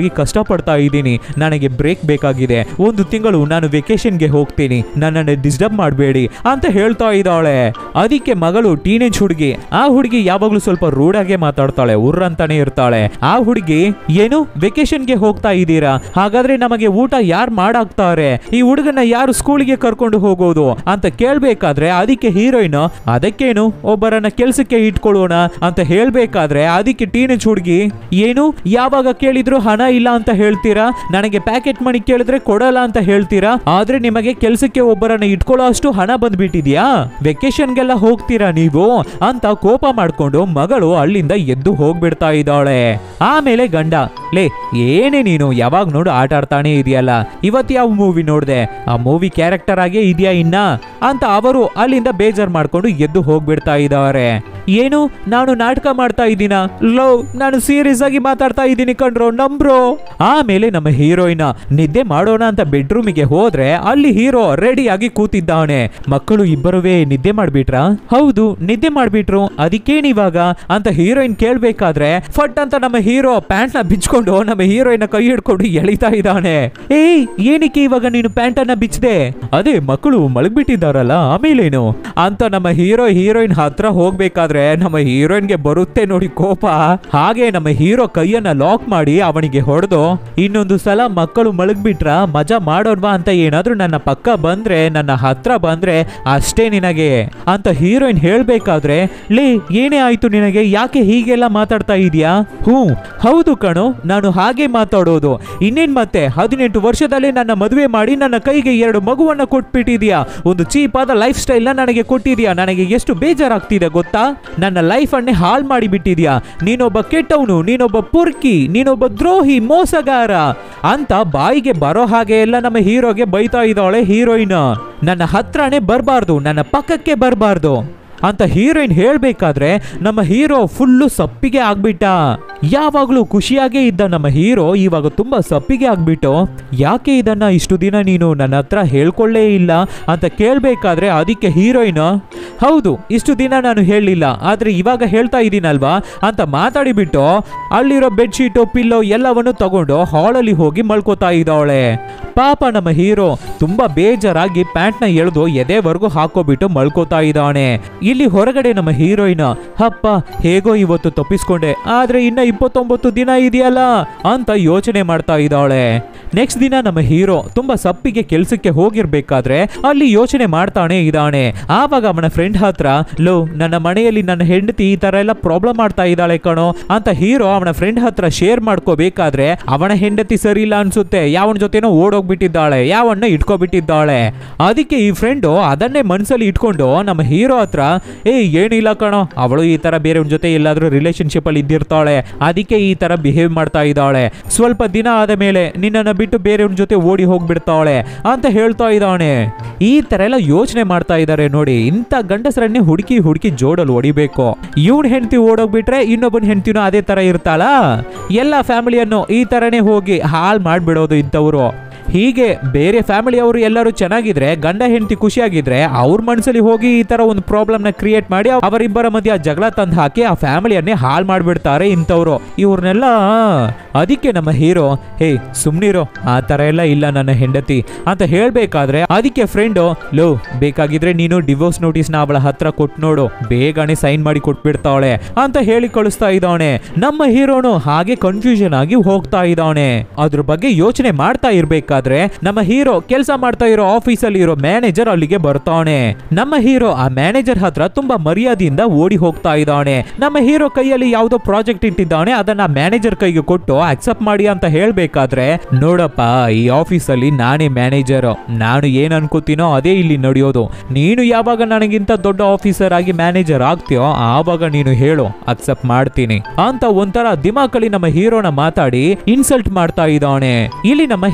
ಆಗಿ ಕಷ್ಟಪಡ್ತಾ ಇದ್ದೀನಿ ನನಗೆ ಬ್ರೇಕ್ ಬೇಕಾಗಿದೆ ಒಂದು ತಿಂಗಳು ನಾನು ವೆಕೇಶನ್ಗೆ ಹೋಗ್ತೀನಿ ನನ್ನನ್ನು ಡಿಸ್ಟರ್ಬ್ ಮಾಡಬೇಡಿ ಅಂತ ಹೇಳ್ತಾ ಇದ್ದಾಳೆ ಅದಕ್ಕೆ ಮಗಳು ಟೀನೇಜ್ ಹುಡುಗಿ ಆ ಹುಡುಗಿ ಯಾವಾಗ್ಲೂ ಸ್ವಲ್ಪ ರೂಡ್ ಆಗೇ ಮಾತಾಡ್ತಾಳೆ ಉರ್ರ್ ಅಂತಾನೆ ಇರ್ತಾಳೆ ಆ ಹುಡುಗಿ ಏನು ವೆಕೇಶನ್ಗೆ ಹೋಗ್ತಾ ಇದ್ದೀರಾ ಹಾಗಾದ್ರೆ ನಮಗೆ ಊಟ ಯಾರು ಮಾಡಾಕ್ತಾರೆ ಈ ಹುಡುಗನ ಯಾರು ಸ್ಕೂಲಿಗೆ ಕರ್ಕೊಂಡು ಹೋಗೋದು ಅಂತ ಕೇಳ್ಬೇಕಾದ್ರೆ ಅದಕ್ಕೆ ಹೀರೋಯಿನ್ ಅದಕ್ಕೇನು ಒಬ್ಬರನ್ನ ಕೆಲ್ಸಕ್ಕೆ ಇಟ್ಕೊಳ್ಳೋಣ ಅಂತ ಹೇಳ್ಬೇಕಾದ್ರೆ ಅದಕ್ಕೆ ಟೀನೇಜ್ ಹುಡುಗಿ ಏನು ಯಾವಾಗ ಕೇಳಿದ್ರು ಹಣ ಇಲ್ಲ ಅಂತ ಹೇಳ್ತೀರಾ ನನಗೆ ಪ್ಯಾಕೆಟ್ ಮನಿ ಕೇಳಿದ್ರೆ ಕೊಡಲ್ಲ ಅಂತ ಹೇಳ್ತೀರಾ ಆದ್ರೆ ನಿಮಗೆ ಕೆಲ್ಸಕ್ಕೆ ಒಬ್ಬರನ್ನ ಇಟ್ಕೊಳ್ಳೋ ಅಷ್ಟು ಹಣ ಬಂದ್ಬಿಟ್ಟಿದ್ಯಾ ವೆಕೇಶನ್ಗೆಲ್ಲ ಹೋಗ್ತೀರಾ ನೀವು ಅಂತ ಕೋಪ ಮಾಡ್ಕೊಂಡು ಮಗಳು ಅಲ್ಲಿಂದ ಎದ್ದು ಹೋಗ್ಬಿಡ್ತಾ ಇದ್ದಾಳೆ ಆಮೇಲೆ ಗಂಡ ಲೇ ಏನೇ ನೀನು ಯಾವಾಗ ನೋಡು ಆಟ ಆಡ್ತಾನೆ ಇದೆಯಲ್ಲ ಇವತ್ತು ಯಾವ ಮೂವಿ ನೋಡ್ದೆ ಆ ಮೂವಿ ಕ್ಯಾರೆಕ್ಟರ್ ಆಗೇ ಇದೆಯಾ ಇನ್ನ ಅಂತ ಅವರು ಅಲ್ಲಿಂದ ಬೇಜಾರ್ ಮಾಡ್ಕೊಂಡು ಎದ್ದು ಹೋಗ್ಬಿಡ್ತಾ ಇದ್ದಾರೆ ಏನು ನಾನು ನಾಟಕ ಮಾಡ್ತಾ ಇದ್ದೀನ ಲೋ ನಾನು ಸೀರಿಯಸ್ ಆಗಿ ಮಾತಾಡ್ತಾ ಇದ್ದೀನಿ ಕಣ್ರೋ ನಂಬ್ರೋ ಆಮೇಲೆ ನಮ್ಮ ಹೀರೋಯಿನ್ ನಿದ್ದೆ ಮಾಡೋಣ ಅಂತ ಬೆಡ್ರೂಮಿಗೆ ಹೋದ್ರೆ ಅಲ್ಲಿ ಹೀರೋ ರೆಡಿ ಆಗಿ ಕೂತಿದ್ದಾನೆ ಮಕ್ಕಳು ಇಬ್ಬರುವೇ ನಿದ್ದೆ ಮಾಡ್ಬಿಟ್ರಾ ಹೌದು ನಿದ್ದೆ ಮಾಡ್ಬಿಟ್ರು ಅದಕ್ಕೇನಿವಾಗ ಅಂತ ಹೀರೋಯಿನ್ ಕೇಳ್ಬೇಕಾದ್ರೆ ಫಟ್ ಅಂತ ನಮ್ಮ ಹೀರೋ ಪ್ಯಾಂಟ್ ನ ಬಿಚ್ಕೊಂಡು ನಮ್ಮ ಹೀರೋಯಿನ್ ಕೈ ಹಿಡ್ಕೊಂಡು ಎಳಿತಾ ಇದ್ದಾನೆ ಏಯ್ ಏನಕ್ಕೆ ಇವಾಗ ನೀನು ಪ್ಯಾಂಟ್ ಅನ್ನ ಬಿಚ್ಚದೆ ಅದೇ ಮಕ್ಕಳು ಮಲಗ್ಬಿಟ್ಟಿದ್ದಾರಲ್ಲ ಆಮೇಲೇನು ಅಂತ ನಮ್ಮ ಹೀರೋ ಹೀರೋಯಿನ್ ಹತ್ರ ಹೋಗ್ಬೇಕಾದ್ರೆ ನಮ್ಮ ಹೀರೋಯಿನ್ಗೆ ಬರುತ್ತೆ ನೋಡಿ ಕೋಪ ಹಾಗೆ ನಮ್ಮ ಹೀರೋ ಕೈಯನ್ನ ಲಾಕ್ ಮಾಡಿ ಅವನಿಗೆ ಹೊಡೆದು ಇನ್ನೊಂದು ಸಲ ಮಕ್ಕಳು ಮಲಗ್ಬಿಟ್ರ ಮಜಾ ಮಾಡೋಣ್ವಾ ಅಂತ ಏನಾದ್ರೂ ನನ್ನ ಪಕ್ಕ ಬಂದ್ರೆ ನನ್ನ ಹತ್ರ ಬಂದ್ರೆ ಅಷ್ಟೇ ನಿನಗೆ ಅಂತ ಹೀರೋಯಿನ್ ಹೇಳ್ಬೇಕಾದ್ರೆ ಲೇ ಏನೇ ಆಯ್ತು ನಿನಗೆ ಯಾಕೆ ಹೀಗೆಲ್ಲ ಮಾತಾಡ್ತಾ ಇದೀಯಾ ಹ್ಞೂ ಹೌದು ಕಣೋ ನಾನು ಹಾಗೆ ಮಾತಾಡೋದು ಇನ್ನೇನ್ ಮತ್ತೆ ಹದಿನೆಂಟು ವರ್ಷದಲ್ಲೇ ನನ್ನ ಮದುವೆ ಮಾಡಿ ನನ್ನ ಕೈಗೆ ಎರಡು ಮಗುವನ್ನ ಕೊಟ್ಬಿಟ್ಟಿದ್ಯಾ ಒಂದು ಚೀಪ್ ಆದ ಲೈಫ್ ಸ್ಟೈಲ್ ನನಗೆ ಕೊಟ್ಟಿದ್ಯಾ ನನಗೆ ಎಷ್ಟು ಬೇಜಾರಾಗ್ತಿದೆ ಗೊತ್ತಾ ನನ್ನ ಲೈಫ್ ಅನ್ನೇ ಹಾಳು ಮಾಡಿ ಬಿಟ್ಟಿದ್ಯಾ ನೀನೊಬ್ಬ ಕೆಟ್ಟವನು ನೀನೊಬ್ಬ ಪುರ್ಕಿ ನೀನೊಬ್ಬ ದ್ರೋಹಿ ಮೋಸಗಾರ ಅಂತ ಬಾಯಿಗೆ ಬರೋ ಹಾಗೆ ಎಲ್ಲ ನಮ್ಮ ಹೀರೋಗೆ ಬೈತಾ ಇದ್ದಾಳೆ ಹೀರೋಯಿನ್ ನನ್ನ ಹತ್ರನೇ ಬರಬಾರ್ದು ನನ್ನ ಪಕ್ಕಕ್ಕೆ ಬರಬಾರ್ದು ಅಂತ ಹೀರೋಯಿನ್ ಹೇಳ್ಬೇಕಾದ್ರೆ ನಮ್ಮ ಹೀರೋ ಫುಲ್ಲು ಸಪ್ಪಿಗೆ ಆಗ್ಬಿಟ್ಟ ಯಾವಾಗ್ಲೂ ಖುಷಿಯಾಗೇ ಇದ್ದ ನಮ್ಮ ಹೀರೋ ಇವಾಗ ತುಂಬಾ ಸಪ್ಪಿಗೆ ಆಗ್ಬಿಟ್ಟು ಯಾಕೆ ಇದನ್ನ ಇಷ್ಟು ದಿನ ನೀನು ನನ್ನ ಹತ್ರ ಹೇಳ್ಕೊಳ್ಳೇ ಇಲ್ಲ ಅಂತ ಕೇಳ್ಬೇಕಾದ್ರೆ ಅದಕ್ಕೆ ಹೀರೋಯಿನ್ ಹೌದು ಇಷ್ಟು ದಿನ ನಾನು ಹೇಳಲಿಲ್ಲ ಆದ್ರೆ ಇವಾಗ ಹೇಳ್ತಾ ಇದ್ದೀನಲ್ವಾ ಅಂತ ಮಾತಾಡಿಬಿಟ್ಟು ಅಲ್ಲಿರೋ ಬೆಡ್ಶೀಟು ಪಿಲ್ಲೋ ಎಲ್ಲವನ್ನು ತಗೊಂಡು ಹಾಲಲ್ಲಿ ಹೋಗಿ ಮಲ್ಕೋತಾ ಇದ್ದಾಳೆ ಪಾಪ ನಮ್ಮ ಹೀರೋ ತುಂಬಾ ಬೇಜಾರಾಗಿ ಪ್ಯಾಂಟ್ನ ಎಳೆದು ಎದೆವರೆಗೂ ಹಾಕೋಬಿಟ್ಟು ಮಲ್ಕೋತಾ ಇದ್ದಾನೆ ಇಲ್ಲಿ ಹೊರಗಡೆ ನಮ್ಮ ಹೀರೋಯಿನ್ ಹಪ್ಪ ಹೇಗೋ ಇವತ್ತು ತಪ್ಪಿಸ್ಕೊಂಡೆ ಆದ್ರೆ ಇನ್ನ ಇಪ್ಪತ್ತೊಂಬತ್ತು ದಿನ ಇದೆಯಲ್ಲ ಅಂತ ಯೋಚನೆ ಮಾಡ್ತಾ ಇದ್ದಾಳೆ ನೆಕ್ಸ್ಟ್ ದಿನ ನಮ್ಮ ಹೀರೋ ತುಂಬಾ ಸಪ್ಪಿಗೆ ಕೆಲ್ಸಕ್ಕೆ ಹೋಗಿರ್ಬೇಕಾದ್ರೆ ಅಲ್ಲಿ ಯೋಚನೆ ಮಾಡ್ತಾನೆ ಇದ್ದಾನೆ ಆವಾಗ ಅವನ ಫ್ರೆಂಡ್ ಹತ್ರ ಲೋ ನನ್ನ ಮನೆಯಲ್ಲಿ ನನ್ನ ಹೆಂಡತಿ ಈ ತರ ಎಲ್ಲ ಪ್ರಾಬ್ಲಮ್ ಮಾಡ್ತಾ ಇದ್ದಾಳೆ ಕಣೋ ಅಂತ ಹೀರೋ ಅವನ ಫ್ರೆಂಡ್ ಹತ್ರ ಶೇರ್ ಮಾಡ್ಕೋಬೇಕಾದ್ರೆ ಅವನ ಹೆಂಡತಿ ಸರಿ ಇಲ್ಲ ಅನ್ಸುತ್ತೆ ಯಾವನ ಜೊತೆನೋ ಓಡೋಗ್ಬಿಟ್ಟಿದ್ದಾಳೆ ಯಾವನ್ನ ಇಟ್ಕೋಬಿಟ್ಟಿದ್ದಾಳೆ ಅದಕ್ಕೆ ಈ ಫ್ರೆಂಡು ಅದನ್ನೇ ಮನ್ಸಲ್ಲಿ ಇಟ್ಕೊಂಡು ನಮ್ಮ ಹೀರೋ ಹತ್ರ ಏ ಏನಿಲ್ಲ ಕಣೋ ಅವಳು ಈ ತರ ಬೇರೆಯವ್ರ ಜೊತೆ ಎಲ್ಲಾದ್ರೂ ರಿಲೇಶನ್ಶಿಪ್ ಅಲ್ಲಿ ಇದ್ದಿರ್ತಾಳೆ ಅದಕ್ಕೆ ಈ ತರ ಬಿಹೇವ್ ಮಾಡ್ತಾ ಇದ್ದಾಳೆ ಸ್ವಲ್ಪ ದಿನ ಆದ ಮೇಲೆ ನಿನ್ನನ್ನ ಬಿಟ್ಟು ಬೇರೆಯವ್ರ ಜೊತೆ ಓಡಿ ಹೋಗ್ಬಿಡ್ತಾಳೆ ಅಂತ ಹೇಳ್ತಾ ಇದ್ದಾನೆ ಈ ತರ ಎಲ್ಲ ಯೋಚನೆ ಮಾಡ್ತಾ ಇದ್ದಾರೆ ನೋಡಿ ಇಂಥ ಗಂಡಸರನ್ನೇ ಹುಡುಕಿ ಹುಡುಕಿ ಜೋಡಲ್ಲಿ ಹೊಡಿಬೇಕು ಇವನ್ ಹೆಂಡತಿ ಓಡೋಗ್ಬಿಟ್ರೆ ಇನ್ನೊಬ್ಬನ ಹೆಂಡತಿನೂ ಅದೇ ತರ ಇರ್ತಾಳ ಎಲ್ಲ ಫ್ಯಾಮಿಲಿಯನ್ನು ಈ ತರನೇ ಹೋಗಿ ಹಾಲ್ ಮಾಡ್ಬಿಡೋದು ಇಂಥವ್ರು ಹೀಗೆ ಬೇರೆ ಫ್ಯಾಮಿಲಿಯವರು ಎಲ್ಲರೂ ಚೆನ್ನಾಗಿದ್ರೆ ಗಂಡ ಹೆಂಡತಿ ಖುಷಿಯಾಗಿದ್ರೆ ಅವ್ರ ಮನಸ್ಸಲ್ಲಿ ಹೋಗಿ ಈ ತರ ಒಂದು ಪ್ರಾಬ್ಲಮ್ ನ ಕ್ರಿಯೇಟ್ ಮಾಡಿ ಅವರಿಬ್ಬರ ಮಧ್ಯೆ ಜಗಳ ತಂದು ಹಾಕಿ ಆ ಫ್ಯಾಮಿಲಿಯನ್ನೇ ಹಾಳು ಮಾಡ್ಬಿಡ್ತಾರೆ ಇಂಥವ್ರು ಇವ್ರನ್ನೆಲ್ಲ ಅದಕ್ಕೆ ನಮ್ಮ ಹೀರೋ ಹೇ ಸುಮ್ನಿರೋ ಆ ತರ ಎಲ್ಲ ಇಲ್ಲ ನನ್ನ ಹೆಂಡತಿ ಅಂತ ಹೇಳ್ಬೇಕಾದ್ರೆ ಅದಕ್ಕೆ ಫ್ರೆಂಡು ಲೋ ಬೇಕಾಗಿದ್ರೆ ನೀನು ಡಿವೋರ್ಸ್ ನೋಟಿಸ್ ನ ಅವಳ ಹತ್ರ ಕೊಟ್ಟು ನೋಡು ಬೇಗನೆ ಸೈನ್ ಮಾಡಿ ಕೊಟ್ಬಿಡ್ತಾವಳೆ ಅಂತ ಹೇಳಿ ಕಳಿಸ್ತಾ ಇದ್ದಾನೆ ನಮ್ಮ ಹೀರೋನು ಹಾಗೆ ಕನ್ಫ್ಯೂಷನ್ ಆಗಿ ಹೋಗ್ತಾ ಇದ್ದಾನೆ ಅದ್ರ ಬಗ್ಗೆ ಯೋಚನೆ ಮಾಡ್ತಾ ಇರ್ಬೇಕಾದ್ರೆ ನಮ್ಮ ಹೀರೋ ಕೆಲಸ ಮಾಡ್ತಾ ಇರೋ ಆಫೀಸಲ್ಲಿ ಇರೋ ಮ್ಯಾನೇಜರ್ ಅಲ್ಲಿಗೆ ಬರ್ತಾನೆ ನಮ್ಮ ಹೀರೋ ಆ ಮ್ಯಾನೇಜರ್ ಹತ್ರ ತುಂಬಾ ಮರ್ಯಾದೆಯಿಂದ ಓಡಿ ಹೋಗ್ತಾ ಇದ್ದಾನೆ ನಮ್ಮ ಹೀರೋ ಕೈಯಲ್ಲಿ ಯಾವುದೋ ಪ್ರಾಜೆಕ್ಟ್ ಇಟ್ಟಿದ್ದಾನೆ ಅದನ್ನ ಮ್ಯಾನೇಜರ್ ಕೈಗೆ ಕೊಟ್ಟು ಅಕ್ಸೆಪ್ಟ್ ಮಾಡಿ ಅಂತ ಹೇಳ್ಬೇಕಾದ್ರೆ ನೋಡಪ್ಪ ಈ ಆಫೀಸಲ್ಲಿ ನಾನೇ ಮ್ಯಾನೇಜರ್ ನಾನು ಏನ್ ಅನ್ಕೋತೀನೋ ಅದೇ ಇಲ್ಲಿ ನಡೆಯೋದು ನೀನು ಯಾವಾಗ ನನಗಿಂತ ದೊಡ್ಡ ಆಫೀಸರ್ ಆಗಿ ಮ್ಯಾನೇಜರ್ ಆಗ್ತೀಯೋ ಆವಾಗ ನೀನು ಹೇಳು ಅಕ್ಸೆಪ್ಟ್ ಮಾಡ್ತೀನಿ ಅಂತ ಒಂಥರ ದಿಮಾಕಲ್ಲಿ ನಮ್ಮ ಹೀರೋನ ಮಾತಾಡಿ ಇನ್ಸಲ್ಟ್ ಮಾಡ್ತಾ ಇದ್ದಾನೆ ಇಲ್ಲಿ ನಮ್ಮ ಹೀರೋಯಿನ್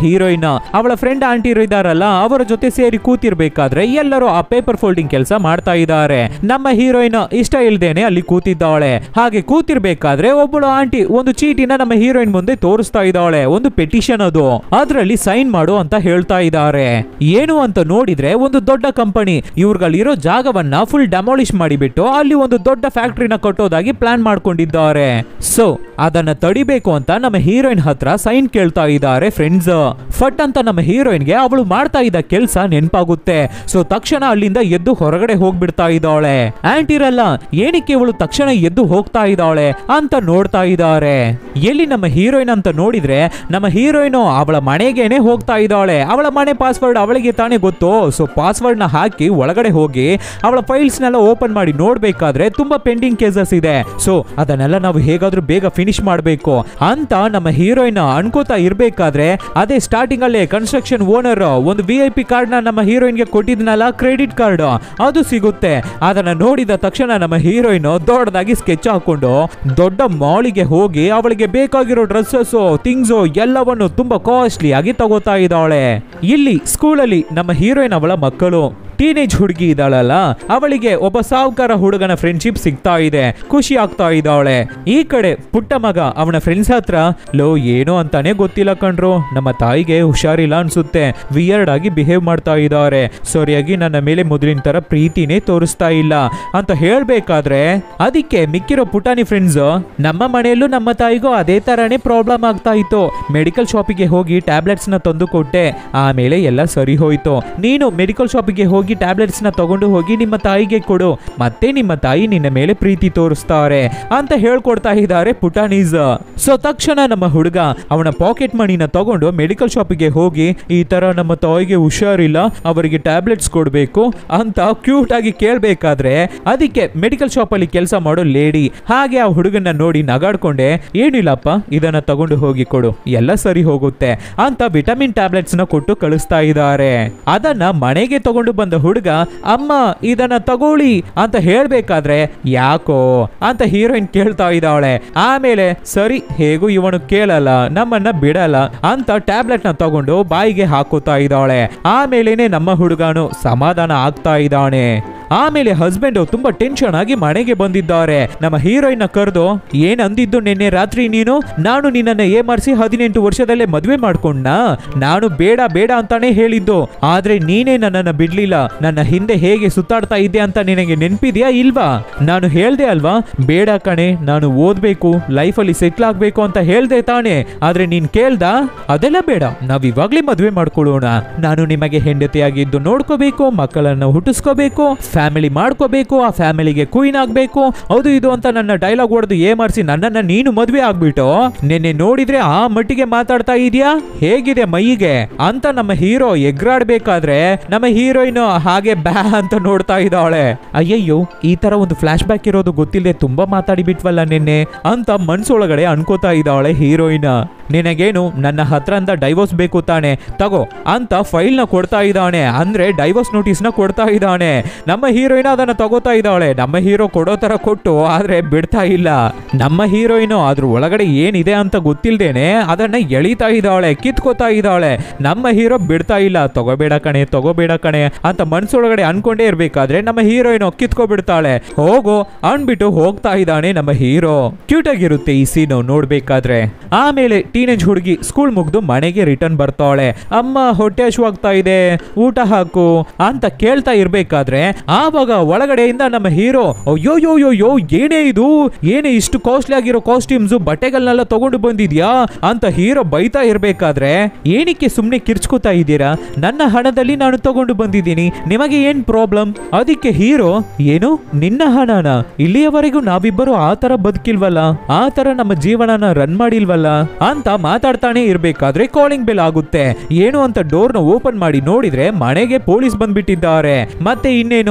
ಅವಳ ಫ್ರೆಂಡ್ ಆಂಟಿ ಇದಾರಲ್ಲ ಅವರ ಜೊತೆ ಸೇರಿ ಕೂತಿರ್ಬೇಕಾದ್ರೆ ಎಲ್ಲರೂ ಆ ಪೇಪರ್ ಫೋಲ್ಡಿಂಗ್ ಕೆಲಸ ಮಾಡ್ತಾ ಇದ್ದಾರೆ ನಮ್ಮ ಹೀರೋಯಿನ್ ಇಷ್ಟ ಇಲ್ದೇನೆ ಅಲ್ಲಿ ಕೂತಿದ್ದಾಳೆ ಹಾಗೆ ಕೂತಿರ್ಬೇಕಾದ್ರೆ ಒಬ್ಬಳು ಆಂಟಿ ಒಂದು ಚೀಟಿನ ನಮ್ಮ ಹೀರೋಯಿನ್ ಮುಂದೆ ತೋರಿಸ್ತಾ ಇದ್ದಾಳೆ ಒಂದು ಪೆಟಿಷನ್ ಅದು ಅದ್ರಲ್ಲಿ ಸೈನ್ ಮಾಡು ಅಂತ ಹೇಳ್ತಾ ಇದ್ದಾರೆ ಏನು ಅಂತ ನೋಡಿದ್ರೆ ಒಂದು ದೊಡ್ಡ ಕಂಪನಿ ಇವ್ರುಗಳಿರೋ ಜಾಗವನ್ನ ಫುಲ್ ಡೆಮಾಲಿಷ್ ಮಾಡಿಬಿಟ್ಟು ಅಲ್ಲಿ ಒಂದು ದೊಡ್ಡ ಫ್ಯಾಕ್ಟ್ರಿನ ಕಟ್ಟೋದಾಗಿ ಪ್ಲಾನ್ ಮಾಡ್ಕೊಂಡಿದ್ದಾರೆ ಸೊ ಅದನ್ನ ತಡಿಬೇಕು ಅಂತ ನಮ್ಮ ಹೀರೋಯಿನ್ ಹತ್ರ ಸೈನ್ ಕೇಳ್ತಾ ಇದ್ದಾರೆ ಫ್ರೆಂಡ್ಸ್ ಫಟ್ ಅಂತ ನಮ್ಮ ಹೀರೋಯಿನ್ಗೆ ಅವಳು ಮಾಡ್ತಾ ಇದ್ದ ಕೆಲಸ ನೆನಪಾಗುತ್ತೆ ಸೊ ತಕ್ಷಣ ಅಲ್ಲಿಂದ ಎದ್ದು ಹೊರಗಡೆ ಹೋಗ್ಬಿಡ್ತಾ ಇದ್ದಾಳೆ ಆಂಟಿರಲ್ಲ ಏನಕ್ಕೆ ಇವಳು ತಕ್ಷಣ ಎದ್ದು ಹೋಗ್ತಾ ಇದ್ದಾಳೆ ಅಂತ ನೋಡ್ತಾ ಇದ್ದಾರೆ ಎಲ್ಲಿ ನಮ್ಮ ಹೀರೋಯಿನ್ ಅಂತ ನೋಡಿದ್ರೆ ನಮ್ಮ ಹೀರೋಯಿನ್ ಅವಳ ಮನೆಗೇನೆ ಹೋಗ್ತಾ ಇದ್ದಾಳೆ ಅವಳ ಮನೆ ಪಾಸ್ವರ್ಡ್ ಅವಳಿಗೆ ತಾನೇ ಗೊತ್ತು ಸೊ ಪಾಸ್ವರ್ಡ್ ನ ಹಾಕಿ ಒಳಗಡೆ ಹೋಗಿ ಅವಳ ಫೈಲ್ಸ್ ನೆಲ್ಲ ಓಪನ್ ಮಾಡಿ ನೋಡ್ಬೇಕಾದ್ರೆ ತುಂಬಾ ಪೆಂಡಿಂಗ್ ಕೇಸಸ್ ಇದೆ ಸೊ ಅದನ್ನೆಲ್ಲ ನಾವು ಹೇಗಾದ್ರೂ ಬೇಗ ಫಿನಿಶ್ ಮಾಡಬೇಕು ಅಂತ ನಮ್ಮ ಹೀರೋಯಿನ್ ಅನ್ಕೋತಾ ಇರ್ಬೇಕಾದ್ರೆ ಅದೇ ಸ್ಟಾರ್ಟಿಂಗ್ ಅಲ್ಲೇ ಕನ್ಸ್ಟ್ರಕ್ಷನ್ ಓನರ್ ಒಂದು ವಿ ಐ ಪಿ ಕಾರ್ಡ್ ನ ನಮ್ಮ ಹೀರೋಯಿನ್ ಗೆ ಕೊಟ್ಟಿದ್ನಲ್ಲ ಕ್ರೆಡಿಟ್ ಕಾರ್ಡ್ ಅದು ಸಿಗುತ್ತೆ ಅದನ್ನ ನೋಡಿದ ತಕ್ಷಣ ನಮ್ಮ ಹೀರೋಯಿನ್ ದೊಡ್ಡದಾಗಿ ಸ್ಕೆಚ್ ಹಾಕೊಂಡು ದೊಡ್ಡ ಮಾಲಿಗೆ ಹೋಗಿ ಅವಳಿಗೆ ಬೇಕಾಗಿರೋ ಡ್ರೆಸ್ಸಸ್ ಥಿಂಗ್ಸ್ ಎಲ್ಲವನ್ನು ತುಂಬಾ ಕಾಸ್ಟ್ಲಿ ಆಗಿ ತಗೋತಾ ಇದ್ದಾಳೆ ಇಲ್ಲಿ ಸ್ಕೂಲಲ್ಲಿ ನಮ್ಮ ಹೀರೋಯಿನ್ ಅವಳ ಮಕ್ಕಳು ಟೀನೇಜ್ ಹುಡುಗಿ ಇದ್ದಾಳಲ್ಲ ಅವಳಿಗೆ ಒಬ್ಬ ಸಾಹುಕಾರ ಹುಡುಗನ ಫ್ರೆಂಡ್ಶಿಪ್ ಸಿಗ್ತಾ ಇದೆ ಖುಷಿ ಆಗ್ತಾ ಇದ್ದಾಳೆ ಈ ಕಡೆ ಪುಟ್ಟ ಮಗ ಅವನ ಫ್ರೆಂಡ್ಸ್ ಹತ್ರ ಲೋ ಏನೋ ಅಂತಾನೆ ಗೊತ್ತಿಲ್ಲ ಕಣ್ರು ನಮ್ಮ ತಾಯಿಗೆ ಹುಷಾರಿಲ್ಲ ಅನ್ಸುತ್ತೆ ವಿಯರ್ಡ್ ಆಗಿ ಬಿಹೇವ್ ಮಾಡ್ತಾ ಇದ್ದಾರೆ ಸರಿಯಾಗಿ ನನ್ನ ಮೇಲೆ ಮೊದಲಿನ ತರ ಪ್ರೀತಿನೇ ತೋರಿಸ್ತಾ ಇಲ್ಲ ಅಂತ ಹೇಳ್ಬೇಕಾದ್ರೆ ಅದಕ್ಕೆ ಮಿಕ್ಕಿರೋ ಪುಟಾಣಿ ಫ್ರೆಂಡ್ಸ್ ನಮ್ಮ ಮನೆಯಲ್ಲೂ ನಮ್ಮ ತಾಯಿಗೂ ಅದೇ ತರಾನೇ ಪ್ರಾಬ್ಲಮ್ ಆಗ್ತಾ ಇತ್ತು ಮೆಡಿಕಲ್ ಶಾಪಿಗೆ ಹೋಗಿ ಟ್ಯಾಬ್ಲೆಟ್ಸ್ ನ ತಂದು ಕೊಟ್ಟೆ ಆಮೇಲೆ ಎಲ್ಲ ಸರಿ ಹೋಯ್ತು ನೀನು ಮೆಡಿಕಲ್ ಶಾಪಿಗೆ ಹೋಗಿ ಟ್ಯಾಬ್ಲೆಟ್ಸ್ ನ ತಗೊಂಡು ಹೋಗಿ ನಿಮ್ಮ ತಾಯಿಗೆ ಕೊಡು ಮತ್ತೆ ನಿಮ್ಮ ತಾಯಿ ನಿನ್ನ ಮೇಲೆ ಪ್ರೀತಿ ತೋರಿಸ್ತಾರೆ ಅಂತ ಹೇಳ್ಕೊಡ್ತಾ ಇದ್ದಾರೆ ಪುಟಾಣೀಸ್ ಸೊ ತಕ್ಷಣ ನಮ್ಮ ಹುಡುಗ ಅವನ ಪಾಕೆಟ್ ಮಣಿನ ತಗೊಂಡು ಮೆಡಿಕಲ್ ಶಾಪಿಗೆ ಹೋಗಿ ಈ ತರ ನಮ್ಮ ತಾಯಿಗೆ ಹುಷಾರಿಲ್ಲ ಅವರಿಗೆ ಟ್ಯಾಬ್ಲೆಟ್ಸ್ ಕೊಡ್ಬೇಕು ಅಂತ ಕ್ಯೂಟ್ ಆಗಿ ಕೇಳ್ಬೇಕಾದ್ರೆ ಅದಕ್ಕೆ ಮೆಡಿಕಲ್ ಶಾಪ್ ಅಲ್ಲಿ ಕೆಲಸ ಮಾಡೋ ಲೇಡಿ ಹಾಗೆ ಆ ಹುಡುಗನ ನೋಡಿ ನಗಾಡ್ಕೊಂಡೆ ಏನಿಲ್ಲಪ್ಪ ಇದನ್ನ ತಗೊಂಡು ಹೋಗಿ ಕೊಡು ಎಲ್ಲ ಸರಿ ಹೋಗುತ್ತೆ ಅಂತ ವಿಟಮಿನ್ ಟ್ಯಾಬ್ಲೆಟ್ಸ್ ನ ಕೊಟ್ಟು ಕಳಿಸ್ತಾ ಇದ್ದಾರೆ ಅದನ್ನ ಮನೆಗೆ ತಗೊಂಡು ಬಂದ ಹುಡುಗ ಅಮ್ಮ ಇದನ್ನ ತಗೊಳ್ಳಿ ಅಂತ ಹೇಳ್ಬೇಕಾದ್ರೆ ಯಾಕೋ ಅಂತ ಹೀರೋಯಿನ್ ಕೇಳ್ತಾ ಇದ್ದಾಳೆ ಆಮೇಲೆ ಸರಿ ಹೇಗೂ ಇವನು ಕೇಳಲ್ಲ ನಮ್ಮನ್ನ ಬಿಡಲ್ಲ ಅಂತ ಟ್ಯಾಬ್ಲೆಟ್ ನ ತಗೊಂಡು ಬಾಯಿಗೆ ಹಾಕುತ್ತಾ ಇದ್ದಾಳೆ ಆಮೇಲೆನೆ ನಮ್ಮ ಹುಡುಗನು ಸಮಾಧಾನ ಆಗ್ತಾ ಇದ್ದಾನೆ ಆಮೇಲೆ ಹಸ್ಬೆಂಡ್ ತುಂಬಾ ಟೆನ್ಷನ್ ಆಗಿ ಮನೆಗೆ ಬಂದಿದ್ದಾರೆ ನಮ್ಮ ಹೀರೋಯಿನ್ ಕರೆದು ಏನ್ ಅಂದಿದ್ದು ನಿನ್ನೆ ರಾತ್ರಿ ನೀನು ನಾನು ನಿನ್ನನ್ನ ಏಮಾರಿಸಿ ಹದಿನೆಂಟು ವರ್ಷದಲ್ಲೇ ಮದುವೆ ಮಾಡ್ಕೊಂಡ ನಾನು ಬೇಡ ಬೇಡ ಅಂತಾನೆ ಹೇಳಿದ್ದು ಆದ್ರೆ ನೀನೇ ನನ್ನನ್ನ ಬಿಡ್ಲಿಲ್ಲ ನನ್ನ ಹಿಂದೆ ಹೇಗೆ ಸುತ್ತಾಡ್ತಾ ಇದ್ದೆ ಅಂತ ನಿನಗೆ ನೆನ್ಪಿದ್ಯಾ ಇಲ್ವಾ ನಾನು ಹೇಳ್ದೆ ಅಲ್ವಾ ಬೇಡ ಕಣೆ ನಾನು ಓದ್ಬೇಕು ಲೈಫಲ್ಲಿ ಸೆಟ್ಲ್ ಆಗ್ಬೇಕು ಅಂತ ಹೇಳ್ದೆ ತಾನೆ ಆದ್ರೆ ನೀನ್ ಕೇಳ್ದ ಅದೆಲ್ಲ ಬೇಡ ನಾವ್ ಇವಾಗ್ಲೇ ಮದುವೆ ಮಾಡ್ಕೊಳ್ಳೋಣ ನಾನು ನಿಮಗೆ ಹೆಂಡತಿಯಾಗಿದ್ದು ನೋಡ್ಕೋಬೇಕು ಮಕ್ಕಳನ್ನ ಹುಟ್ಟಿಸ್ಕೋಬೇಕು ಫ್ಯಾಮಿಲಿ ಮಾಡ್ಕೋಬೇಕು ಆ ಫ್ಯಾಮಿಲಿಗೆ ಕ್ವೀನ್ ಆಗ್ಬೇಕು ಹೌದು ಇದು ಅಂತ ನನ್ನ ಡೈಲಾಗ್ ಹೊಡೆದು ಏಮಾರಿಸಿ ನನ್ನನ್ನ ನೀನು ಮದುವೆ ಆಗ್ಬಿಟ್ಟು ನಿನ್ನೆ ನೋಡಿದ್ರೆ ಆ ಮಟ್ಟಿಗೆ ಮಾತಾಡ್ತಾ ಇದೀಯಾ ಹೇಗಿದೆ ಮೈಗೆ ಅಂತ ನಮ್ಮ ಹೀರೋ ಎಗ್ರಾಡ್ಬೇಕಾದ್ರೆ ನಮ್ಮ ಹೀರೋಯಿನ್ ಹಾಗೆ ಬ್ಯಾ ಅಂತ ನೋಡ್ತಾ ಇದ್ದಾಳೆ ಅಯ್ಯಯ್ಯೋ ಈ ತರ ಒಂದು ಫ್ಲಾಶ್ ಬ್ಯಾಕ್ ಇರೋದು ಗೊತ್ತಿಲ್ಲದೆ ತುಂಬಾ ಮಾತಾಡಿ ಬಿಟ್ವಲ್ಲ ನಿನ್ನೆ ಅಂತ ಮನ್ಸೊಳಗಡೆ ಅನ್ಕೋತಾ ಇದ್ದಾಳೆ ಹೀರೋಯಿನ್ ನಿನಗೇನು ನನ್ನ ಹತ್ರಿಂದ ಡೈವೋರ್ಸ್ ಬೇಕು ತಾನೆ ತಗೋ ಅಂತ ಫೈಲ್ ನ ಕೊಡ್ತಾ ಇದ್ದಾನೆ ಅಂದ್ರೆ ಡೈವೋರ್ಸ್ ನೋಟಿಸ್ ನ ಕೊಡ್ತಾ ಇದ್ದಾನೆ ನಮ್ಮ ಹೀರೋಯಿನ್ ಅದನ್ನ ತಗೋತಾ ಇದ್ದಾಳೆ ನಮ್ಮ ಹೀರೋ ಕೊಡೋ ತರ ಕೊಟ್ಟು ಆದ್ರೆ ಬಿಡ್ತಾ ಇಲ್ಲ ನಮ್ಮ ಹೀರೋಯಿನ್ ಅದ್ರ ಒಳಗಡೆ ಏನಿದೆ ಅಂತ ಗೊತ್ತಿಲ್ದೇನೆ ಅದನ್ನ ಎಳಿತಾ ಇದ್ದಾಳೆ ಕಿತ್ಕೋತಾ ಇದ್ದಾಳೆ ನಮ್ಮ ಹೀರೋ ಬಿಡ್ತಾ ಇಲ್ಲ ತಗೋಬೇಡ ಕಣೆ ತಗೋಬೇಡ ಕಣೆ ಅಂತ ಮನ್ಸೊಳಗಡೆ ಅನ್ಕೊಂಡೇ ಇರ್ಬೇಕಾದ್ರೆ ನಮ್ಮ ಹೀರೋಯಿನ್ ಕಿತ್ಕೋ ಬಿಡ್ತಾಳೆ ಹೋಗೋ ಅನ್ಬಿಟ್ಟು ಹೋಗ್ತಾ ಇದ್ದಾನೆ ನಮ್ಮ ಹೀರೋ ಕ್ಯೂಟ್ ಆಗಿರುತ್ತೆ ಈ ಸೀನು ನೋಡ್ಬೇಕಾದ್ರೆ ಆಮೇಲೆ ಟೀನೇಜ್ ಹುಡುಗಿ ಸ್ಕೂಲ್ ಮುಗ್ದು ಮನೆಗೆ ರಿಟರ್ನ್ ಬರ್ತಾಳೆ ಅಮ್ಮ ಹೊಟ್ಟೆ ಹಶುವಾಗ್ತಾ ಇದೆ ಊಟ ಹಾಕು ಅಂತ ಕೇಳ್ತಾ ಇರ್ಬೇಕಾದ್ರೆ ಆವಾಗ ಒಳಗಡೆಯಿಂದ ನಮ್ಮ ಹೀರೋ ಅಯ್ಯೋ ಯೋ ಯೋ ಯೋ ಏನೇ ಇದು ಏನೇ ಇಷ್ಟು ಕಾಸ್ಟ್ಲಿ ಆಗಿರೋ ಕಾಸ್ಟ್ಯೂಮ್ಸ್ ಬಟ್ಟೆಗಳನ್ನೆಲ್ಲ ತಗೊಂಡು ಬಂದಿದ್ಯಾ ಅಂತ ಹೀರೋ ಬೈತಾ ಇರ್ಬೇಕಾದ್ರೆ ಏನಕ್ಕೆ ಸುಮ್ನೆ ಕಿರ್ಚ್ಕೋತಾ ಇದ್ದೀರಾ ನನ್ನ ಹಣದಲ್ಲಿ ನಾನು ತಗೊಂಡು ಬಂದಿದ್ದೀನಿ ನಿಮಗೆ ಏನ್ ಪ್ರಾಬ್ಲಮ್ ಅದಕ್ಕೆ ಹೀರೋ ಏನು ನಿನ್ನ ಹಣನ ಇಲ್ಲಿಯವರೆಗೂ ನಾವಿಬ್ಬರು ಆ ತರ ಬದುಕಿಲ್ವಲ್ಲ ಆ ತರ ನಮ್ಮ ಜೀವನನ ರನ್ ಮಾಡಿಲ್ವಲ್ಲ ಅಂತ ಮಾತಾಡ್ತಾನೆ ಇರ್ಬೇಕಾದ್ರೆ ಕಾಲಿಂಗ್ ಬೆಲ್ ಆಗುತ್ತೆ ಏನು ಅಂತ ಡೋರ್ ನ ಓಪನ್ ಮಾಡಿ ನೋಡಿದ್ರೆ ಮನೆಗೆ ಪೊಲೀಸ್ ಬಂದ್ಬಿಟ್ಟಿದ್ದಾರೆ ಮತ್ತೆ ಇನ್ನೇನು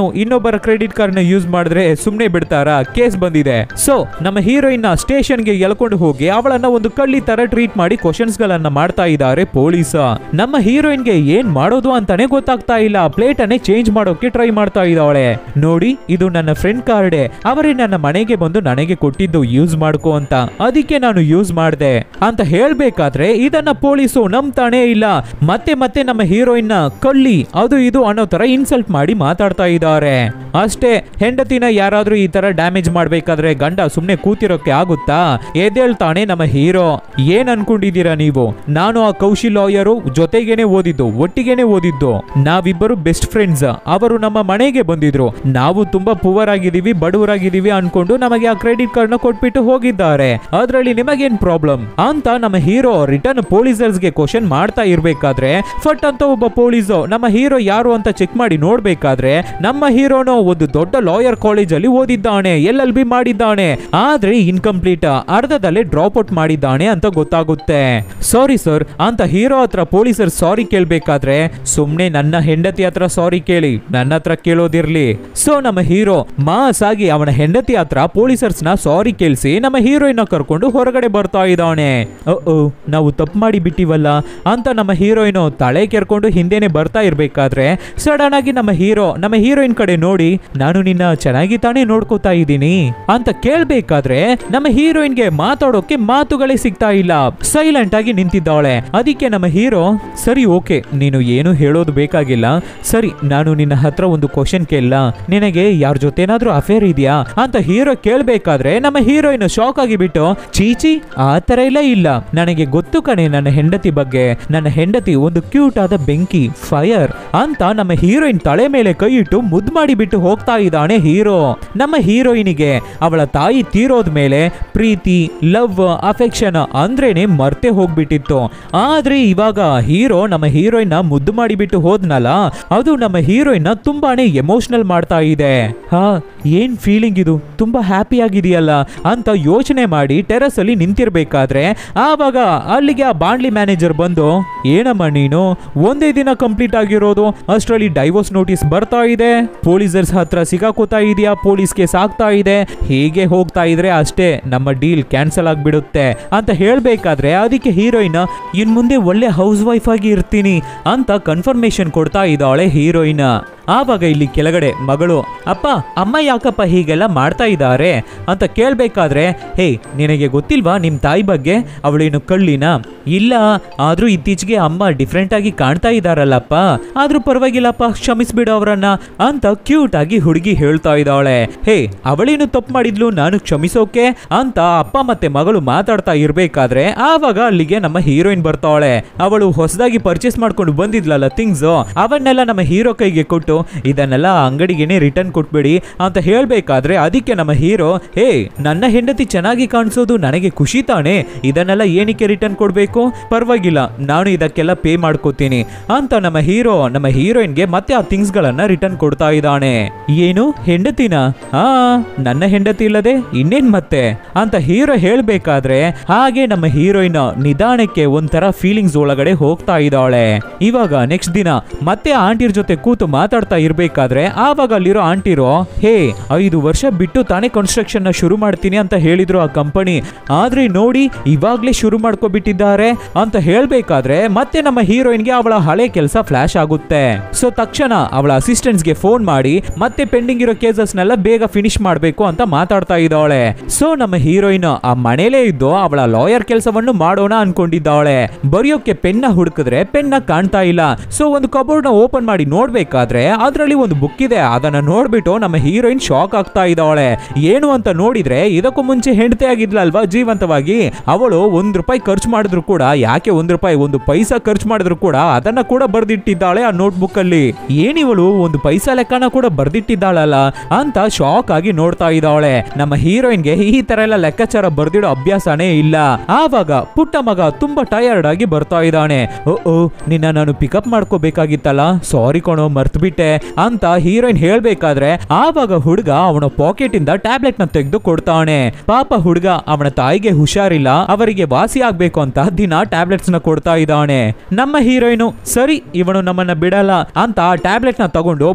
ಇನ್ನೊಬ್ಬರ ಕ್ರೆಡಿಟ್ ಕಾರ್ಡ್ ನ ಯೂಸ್ ಮಾಡಿದ್ರೆ ಸುಮ್ನೆ ಬಿಡ್ತಾರಾ ಕೇಸ್ ಬಂದಿದೆ ಸೊ ನಮ್ಮ ಹೀರೋಯಿನ್ ನ ಸ್ಟೇಷನ್ ಗೆ ಎಳ್ಕೊಂಡು ಹೋಗಿ ಅವಳನ್ನ ಒಂದು ಕಳ್ಳಿ ತರ ಟ್ರೀಟ್ ಮಾಡಿ ಕ್ವಶನ್ಸ್ ಗಳನ್ನ ಮಾಡ್ತಾ ಇದ್ದಾರೆ ಪೊಲೀಸ್ ನಮ್ಮ ಹೀರೋಯಿನ್ ಗೆ ಏನ್ ಮಾಡೋದು ಅಂತಾನೆ ಗೊತ್ತಾಗ್ತಾ ಇಲ್ಲ ಪ್ಲೇಟ್ ಅನ್ನೇ ಚೇಂಜ್ ಮಾಡೋಕೆ ಟ್ರೈ ಮಾಡ್ತಾ ಇದ್ದಾಳೆ ನೋಡಿ ಇದು ನನ್ನ ಫ್ರೆಂಡ್ ಕಾರ್ಡೆ ಅವರೇ ನನ್ನ ಮನೆಗೆ ಬಂದು ನನಗೆ ಕೊಟ್ಟಿದ್ದು ಯೂಸ್ ಮಾಡ್ಕೋ ಅಂತ ಅದಕ್ಕೆ ನಾನು ಯೂಸ್ ಮಾಡ್ದೆ ಅಂತ ಹೇಳ್ಬೇಕಾದ್ರೆ ಇದನ್ನ ಪೊಲೀಸು ನಂಬ್ತಾನೆ ಇಲ್ಲ ಮತ್ತೆ ಮತ್ತೆ ನಮ್ಮ ಹೀರೋಯಿನ್ ನ ಕಳ್ಳಿ ಅದು ಇದು ಅನ್ನೋ ತರ ಇನ್ಸಲ್ಟ್ ಮಾಡಿ ಮಾತಾಡ್ತಾ ಇದ್ದಾರೆ ಅಷ್ಟೇ ಹೆಂಡತಿನ ಯಾರಾದ್ರೂ ಈ ತರ ಡ್ಯಾಮೇಜ್ ಮಾಡ್ಬೇಕಾದ್ರೆ ಗಂಡ ಸುಮ್ನೆ ಕೂತಿರೋಕೆ ಆಗುತ್ತಾ ಎದ್ದೇಳ್ತಾನೆ ನಮ್ಮ ಹೀರೋ ಏನ್ ಅನ್ಕೊಂಡಿದ್ದೀರಾ ನೀವು ನಾನು ಆ ಕೌಶಿ ಲಾಯರು ಜೊತೆಗೇನೆ ಓದಿದ್ದು ಒಟ್ಟಿಗೆನೆ ಓದಿದ್ದು ನಾವಿಬ್ಬರು ಬೆಸ್ಟ್ ಫ್ರೆಂಡ್ಸ್ ಅವರು ನಮ್ಮ ಮನೆಗೆ ಬಂದಿದ್ರು ನಾವು ತುಂಬಾ ಪುವರ್ ಆಗಿದೀವಿ ಬಡವರಾಗಿದ್ದೀವಿ ಅನ್ಕೊಂಡು ನಮಗೆ ಆ ಕ್ರೆಡಿಟ್ ಕಾರ್ಡ್ ನ ಕೊಟ್ಬಿಟ್ಟು ಹೋಗಿದ್ದಾರೆ ಅದ್ರಲ್ಲಿ ನಿಮಗೇನ್ ಪ್ರಾಬ್ಲಮ್ ಅಂತ ನಮ್ಮ ಹೀರೋ ರಿಟರ್ನ್ ಪೊಲೀಸರ್ಸ್ಗೆ ಕ್ವಶನ್ ಮಾಡ್ತಾ ಇರ್ಬೇಕಾದ್ರೆ ಫಟ್ ಅಂತ ಒಬ್ಬ ಪೊಲೀಸು ನಮ್ಮ ಹೀರೋ ಯಾರು ಅಂತ ಚೆಕ್ ಮಾಡಿ ನೋಡ್ಬೇಕಾದ್ರೆ ನಮ್ಮ ಹೀರೋನು ಒಂದು ದೊಡ್ಡ ಲಾಯರ್ ಕಾಲೇಜ್ ಅಲ್ಲಿ ಓದಿದ್ದಾನೆ ಎಲ್ ಎಲ್ ಬಿ ಮಾಡಿದ್ದಾನೆ ಆದ್ರೆ ಇನ್ಕಂಪ್ಲೀಟ್ ಅರ್ಧದಲ್ಲೇ ಡ್ರಾಪ್ ಔಟ್ ಮಾಡಿದ್ದಾನೆ ಅಂತ ಗೊತ್ತಾಗುತ್ತೆ ಸಾರಿ ಸರ್ ಅಂತ ಹೀರೋ ಹತ್ರ ಪೊಲೀಸರು ಸಾರಿ ಕೇಳ್ಬೇಕಾದ್ರೆ ಸುಮ್ನೆ ನನ್ನ ಹೆಂಡತಿ ಹತ್ರ ಸಾರಿ ಕೇಳಿ ನನ್ನ ಹತ್ರ ಕೇಳೋದಿರ್ಲಿ ಸೊ ನಮ್ಮ ಹೀರೋ ಮಾಸ್ ಆಗಿ ಅವನ ಹೆಂಡತಿ ಹತ್ರ ಪೊಲೀಸರ್ಸ್ ನ ಸಾರಿ ಕೇಳಿಸಿ ನಮ್ಮ ಹೀರೋಯಿನ್ ಕರ್ಕೊಂಡು ಹೊರಗಡೆ ಬರ್ತಾ ಇದ್ದಾನೆ ಓ ನಾವು ತಪ್ಪು ಮಾಡಿ ಬಿಟ್ಟಿವಲ್ಲ ಅಂತ ನಮ್ಮ ಹೀರೋಯಿನ್ ತಲೆ ಕೆರ್ಕೊಂಡು ಹಿಂದೆನೆ ಬರ್ತಾ ಇರ್ಬೇಕಾದ್ರೆ ಸಡನ್ ಆಗಿ ನಮ್ಮ ಹೀರೋ ನಮ್ಮ ಹೀರೋಯಿನ್ ಕಡೆ ನೋಡಿ ನಾನು ನಿನ್ನ ಚೆನ್ನಾಗಿ ತಾನೇ ನೋಡ್ಕೋತಾ ಇದ್ದೀನಿ ಅಂತ ಕೇಳ್ಬೇಕಾದ್ರೆ ನಮ್ಮ ಹೀರೋಯಿನ್ಗೆ ಮಾತಾಡೋಕೆ ಮಾತುಗಳೇ ಸಿಗ್ತಾ ಇಲ್ಲ ಸೈಲೆಂಟ್ ಆಗಿ ನಿಂತಿದ್ದಾಳೆ ಅದಕ್ಕೆ ನಮ್ಮ ಹೀರೋ ಸರಿ ಓಕೆ ನೀನು ಏನು ಹೇಳೋದು ಬೇಕಾಗಿಲ್ಲ ಸರಿ ನಾನು ನಿನ್ನ ಹತ್ರ ಒಂದು ಕ್ವಶನ್ ಕೇಳಲ್ಲ ನಿನಗೆ ಯಾರ ಜೊತೆನಾದ್ರೂ ಅಫೇರ್ ಇದೆಯಾ ಅಂತ ಹೀರೋ ಕೇಳ್ಬೇಕಾದ್ರೆ ನಮ್ಮ ಹೀರೋಯಿನ್ ಶಾಕ್ ಆಗಿ ಬಿಟ್ಟು ಚೀಚಿ ಆ ತರ ಎಲ್ಲ ಇಲ್ಲ ನನಗೆ ಗೊತ್ತು ಕಣೆ ನನ್ನ ಹೆಂಡತಿ ಬಗ್ಗೆ ನನ್ನ ಹೆಂಡತಿ ಒಂದು ಕ್ಯೂಟ್ ಆದ ಬೆಂಕಿ ಫೈರ್ ಅಂತ ನಮ್ಮ ಹೀರೋಯಿನ್ ತಲೆ ಮೇಲೆ ಕೈ ಇಟ್ಟು ಮುದ್ದು ಮಾಡಿ ಬಿಟ್ಟು ಹೋಗ್ತಾ ಇದ್ದಾನೆ ಹೀರೋ ನಮ್ಮ ಹೀರೋಯಿನಿಗೆ ಅವಳ ತಾಯಿ ತೀರೋದ್ ಮೇಲೆ ಪ್ರೀತಿ ಲವ್ ಅಫೆಕ್ಷನ್ ಅಂದ್ರೇನೆ ಮರ್ತೆ ಹೋಗ್ಬಿಟ್ಟಿತ್ತು ಆದ್ರೆ ಇವಾಗ ಹೀರೋ ನಮ್ಮ ಹೀರೋಯಿನ್ ಮುದ್ದು ಮಾಡಿಬಿಟ್ಟು ಹೋದ್ನಲ್ಲ ಅದು ನಮ್ಮ ಹೀರೋಯಿನ್ ತುಂಬಾನೇ ಎಮೋಷನಲ್ ಮಾಡ್ತಾ ಇದೆ ಹಾ ಏನ್ ಫೀಲಿಂಗ್ ಇದು ತುಂಬಾ ಹ್ಯಾಪಿ ಆಗಿದೆಯಲ್ಲ ಅಂತ ಯೋಚನೆ ಮಾಡಿ ಟೆರಸ್ ಅಲ್ಲಿ ನಿಂತಿರ್ಬೇಕಾದ್ರೆ ಆವಾಗ ಅಲ್ಲಿಗೆ ಆ ಬಾಂಡ್ಲಿ ಮ್ಯಾನೇಜರ್ ಬಂದು ಏನಮ್ಮ ನೀನು ಒಂದೇ ದಿನ ಕಂಪ್ಲೀಟ್ ಆಗಿರೋದು ಅಷ್ಟರಲ್ಲಿ ಡೈವೋರ್ಸ್ ನೋಟಿಸ್ ಬರ್ತಾ ಇದೆ ಪೊಲೀಸರ್ಸ್ ಹತ್ರ ಸಿಗಾಕೋತಾ ಇದೆಯಾ ಪೊಲೀಸ್ ಕೇಸ್ ಆಗ್ತಾ ಇದೆ ಹೀಗೆ ಹೋಗ್ತಾ ಇದ್ರೆ ಅಷ್ಟೇ ನಮ್ಮ ಡೀಲ್ ಕ್ಯಾನ್ಸಲ್ ಆಗ್ಬಿಡುತ್ತೆ ಅಂತ ಹೇಳ್ಬೇಕಾದ್ರೆ ಅದಕ್ಕೆ ಹೀರೋಯಿನ್ ಇನ್ ಮುಂದೆ ಒಳ್ಳೆ ಹೌಸ್ ವೈಫ್ ಆಗಿ ಇರ್ತೀನಿ ಅಂತ ಕನ್ಫರ್ಮೇಶನ್ ಕೊಡ್ತಾ ಇದ್ದಾಳೆ ಹೀರೋಯಿನ್ ಆವಾಗ ಇಲ್ಲಿ ಕೆಳಗಡೆ ಮಗಳು ಅಪ್ಪ ಅಮ್ಮ ಯಾಕಪ್ಪ ಹೀಗೆಲ್ಲ ಮಾಡ್ತಾ ಇದ್ದಾರೆ ಅಂತ ಕೇಳ್ಬೇಕಾದ್ರೆ ಹೇ ನಿನಗೆ ಗೊತ್ತಿಲ್ವಾ ನಿಮ್ಮ ತಾಯಿ ಬಗ್ಗೆ ಅವಳೇನು ಕಳ್ಳಿನ ಇಲ್ಲ ಆದ್ರೂ ಇತ್ತೀಚೆಗೆ ಅಮ್ಮ ಡಿಫ್ರೆಂಟ್ ಆಗಿ ಕಾಣ್ತಾ ಇದ್ದಾರಲ್ಲಪ್ಪ ಆದ್ರೂ ಪರವಾಗಿಲ್ಲಪ್ಪ ಕ್ಷಮಿಸ್ಬಿಡು ಅವರನ್ನ ಅಂತ ಕ್ಯೂಟ್ ಆಗಿ ಹುಡುಗಿ ಹೇಳ್ತಾ ಇದ್ದಾಳೆ ಹೇ ಅವಳೇನು ತಪ್ಪು ಮಾಡಿದ್ಲು ನಾನು ಕ್ಷಮಿಸೋಕೆ ಅಂತ ಅಪ್ಪ ಮತ್ತೆ ಮಗಳು ಮಾತಾಡ್ತಾ ಇರ್ಬೇಕಾದ್ರೆ ಆವಾಗ ಅಲ್ಲಿಗೆ ನಮ್ಮ ಹೀರೋಯಿನ್ ಬರ್ತಾವಳೆ ಅವಳು ಹೊಸದಾಗಿ ಪರ್ಚೇಸ್ ಮಾಡ್ಕೊಂಡು ಬಂದಿದ್ಲಲ್ಲ ಥಿಂಗ್ಸ್ ಅವನ್ನೆಲ್ಲ ನಮ್ಮ ಹೀರೋ ಕೈಗೆ ಕೊಟ್ಟು ಇದನ್ನೆಲ್ಲ ಅಂಗಡಿಗೆನೆ ರಿಟರ್ನ್ ಕೊಟ್ಬಿಡಿ ಅಂತ ಹೇಳ್ಬೇಕಾದ್ರೆ ಅದಕ್ಕೆ ನಮ್ಮ ಹೀರೋ ಹೇ ನನ್ನ ಹೆಂಡತಿ ಚೆನ್ನಾಗಿ ಕಾಣಿಸೋದು ನನಗೆ ಖುಷಿ ತಾನೆ ಇದನ್ನೆಲ್ಲ ಏನಕ್ಕೆ ರಿಟರ್ನ್ ಕೊಡ್ಬೇಕು ಪರವಾಗಿಲ್ಲ ನಾನು ಇದಕ್ಕೆಲ್ಲ ಪೇ ಮಾಡ್ಕೋತೀನಿ ಅಂತ ನಮ್ಮ ಹೀರೋ ನಮ್ಮ ಹೀರೋಯಿನ್ಗೆ ಮತ್ತೆ ಆ ಥಿಂಗ್ಸ್ ಗಳನ್ನ ರಿಟರ್ನ್ ಕೊಡ್ತಾ ಇದ್ದಾನೆ ಏನು ಹೆಂಡತಿನ ಆ ನನ್ನ ಹೆಂಡತಿ ಇಲ್ಲದೆ ಇನ್ನೇನ್ ಮತ್ತೆ ಅಂತ ಹೀರೋ ಹೇಳ್ಬೇಕಾದ್ರೆ ಹಾಗೆ ನಮ್ಮ ಹೀರೋಯಿನ್ ನಿಧಾನಕ್ಕೆ ಒಂಥರ ಫೀಲಿಂಗ್ಸ್ ಒಳಗಡೆ ಹೋಗ್ತಾ ಇದ್ದಾಳೆ ಇವಾಗ ನೆಕ್ಸ್ಟ್ ದಿನ ಮತ್ತೆ ಆಂಟಿರ್ ಜೊತೆ ಕೂತು ಮಾತಾಡ್ತಾ ಇರ್ಬೇಕಾದ್ರೆ ಆವಾಗ ಅಲ್ಲಿರೋ ಆಂಟಿರೋ ಹೇ ಐದು ವರ್ಷ ಬಿಟ್ಟು ತಾನೇ ಕನ್ಸ್ಟ್ರಕ್ಷನ್ ನ ಶುರು ಮಾಡ್ತೀನಿ ಅಂತ ಹೇಳಿದ್ರು ಆ ಕಂಪನಿ ಆದ್ರೆ ನೋಡಿ ಇವಾಗ್ಲೇ ಶುರು ಮಾಡ್ಕೊಬಿಟ್ಟಿದ್ದಾರೆ ಅಂತ ಹೇಳ್ಬೇಕಾದ್ರೆ ಮತ್ತೆ ನಮ್ಮ ಹೀರೋಯಿನ್ಗೆ ಅವಳ ಹಳೆ ಕೆಲಸ ಫ್ಲಾಶ್ ಆಗುತ್ತೆ ಸೊ ತಕ್ಷಣ ಅವಳ ಅಸಿಸ್ಟೆಂಟ್ಸ್ ಗೆ ಫೋನ್ ಮಾಡಿ ಮತ್ತೆ ಪೆಂಡಿಂಗ್ ಇರೋ ಕೇಸಸ್ ನೆಲ್ಲ ಬೇಗ ಫಿನಿಶ್ ಮಾಡ್ಬೇಕು ಅಂತ ಮಾತಾಡ್ತಾ ಇದ್ದಾಳೆ ಸೊ ನಮ್ಮ ಹೀರೋಯಿನ್ ಆ ಮನೇಲೇ ಇದ್ದು ಅವಳ ಲಾಯರ್ ಕೆಲಸವನ್ನು ಮಾಡೋಣ ಅನ್ಕೊಂಡಿದ್ದಾಳೆ ಬರೆಯೋಕೆ ಪೆನ್ನ ಹುಡುಕಿದ್ರೆ ಪೆನ್ನ ಕಾಣ್ತಾ ಇಲ್ಲ ಸೊ ಒಂದು ಕಬೋರ್ಡ್ ನ ಓಪನ್ ಮಾಡಿ ನೋಡ್ಬೇಕಾದ್ರೆ ಅದ್ರಲ್ಲಿ ಒಂದು ಬುಕ್ ಇದೆ ಅದನ್ನ ನೋಡ್ಬಿಟ್ಟು ನಮ್ಮ ಹೀರೋಯಿನ್ ಶಾಕ್ ಆಗ್ತಾ ಇದ್ದಾಳೆ ಏನು ಅಂತ ನೋಡಿದ್ರೆ ಇದಕ್ಕೂ ಮುಂಚೆ ಹೆಂಡತಿ ಆಗಿದ್ಲಲ್ವಾ ಜೀವಂತವಾಗಿ ಅವಳು ಒಂದ್ ರೂಪಾಯಿ ಖರ್ಚು ಮಾಡಿದ್ರು ಕೂಡ ಯಾಕೆ ಒಂದ್ ರೂಪಾಯಿ ಒಂದು ಪೈಸಾ ಖರ್ಚು ಮಾಡಿದ್ರು ಕೂಡ ಅದನ್ನ ಕೂಡ ಬರ್ದಿಟ್ಟಿದ್ದಾಳೆ ಆ ನೋಟ್ಬುಕ್ ಅಲ್ಲಿ ಏನಿವಳು ಒಂದು ಪೈಸಾ ಲೆಕ್ಕನ ಕೂಡ ಬರ್ದಿಟ್ಟಿದ್ದಾಳಲ್ಲ ಅಂತ ಶಾಕ್ ಆಗಿ ನೋಡ್ತಾ ಇದ್ದಾಳೆ ನಮ್ಮ ಹೀರೋಯಿನ್ಗೆ ಈ ತರ ಎಲ್ಲ ಲೆಕ್ಕಾಚಾರ ಬರ್ದಿಡೋ ಅಭ್ಯಾಸನೇ ಇಲ್ಲ ಆವಾಗ ಪುಟ್ಟ ಮಗ ತುಂಬಾ ಟಯರ್ಡ್ ಆಗಿ ಬರ್ತಾ ಇದ್ದಾನೆ ಓ ಓ ನಿನ್ನ ನಾನು ಪಿಕಪ್ ಮಾಡ್ಕೋಬೇಕಾಗಿತ್ತಲ್ಲ ಸಾರಿ ಕಣೋ ಮರ್ತ್ಬಿಟ್ಟೆ ಅಂತ ಹೀರೋಯಿನ್ ಹೇಳ್ಬೇಕಾದ್ರೆ ಆವಾಗ ಹುಡುಗ ಅವನ ಪಾಕೆಟ್ ಇಂದ ಟ್ಯಾಬ್ಲೆಟ್ ನ ತೆಗೆದು ಕೊಡ್ತಾನೆ ಪಾಪ ಹುಡುಗ ಅವನ ತಾಯಿಗೆ ಹುಷಾರಿಲ್ಲ ಅವರಿಗೆ ವಾಸಿ ಆಗ್ಬೇಕು ಅಂತ ದಿನ ಟ್ಯಾಬ್ಲೆಟ್ಸ್ ನ ಕೊಡ್ತಾ ಇದ್ದಾನೆ ನಮ್ಮ ಹೀರೋಯಿನು ಸರಿ ಇವನು ನಮ್ಮನ್ನ ಬಿಡಲ್ಲ ಅಂತ ಆ ಟ್ಯಾಬ್ಲೆಟ್ ನ ತಗೊಂಡು ಬಾಯಿಗೆ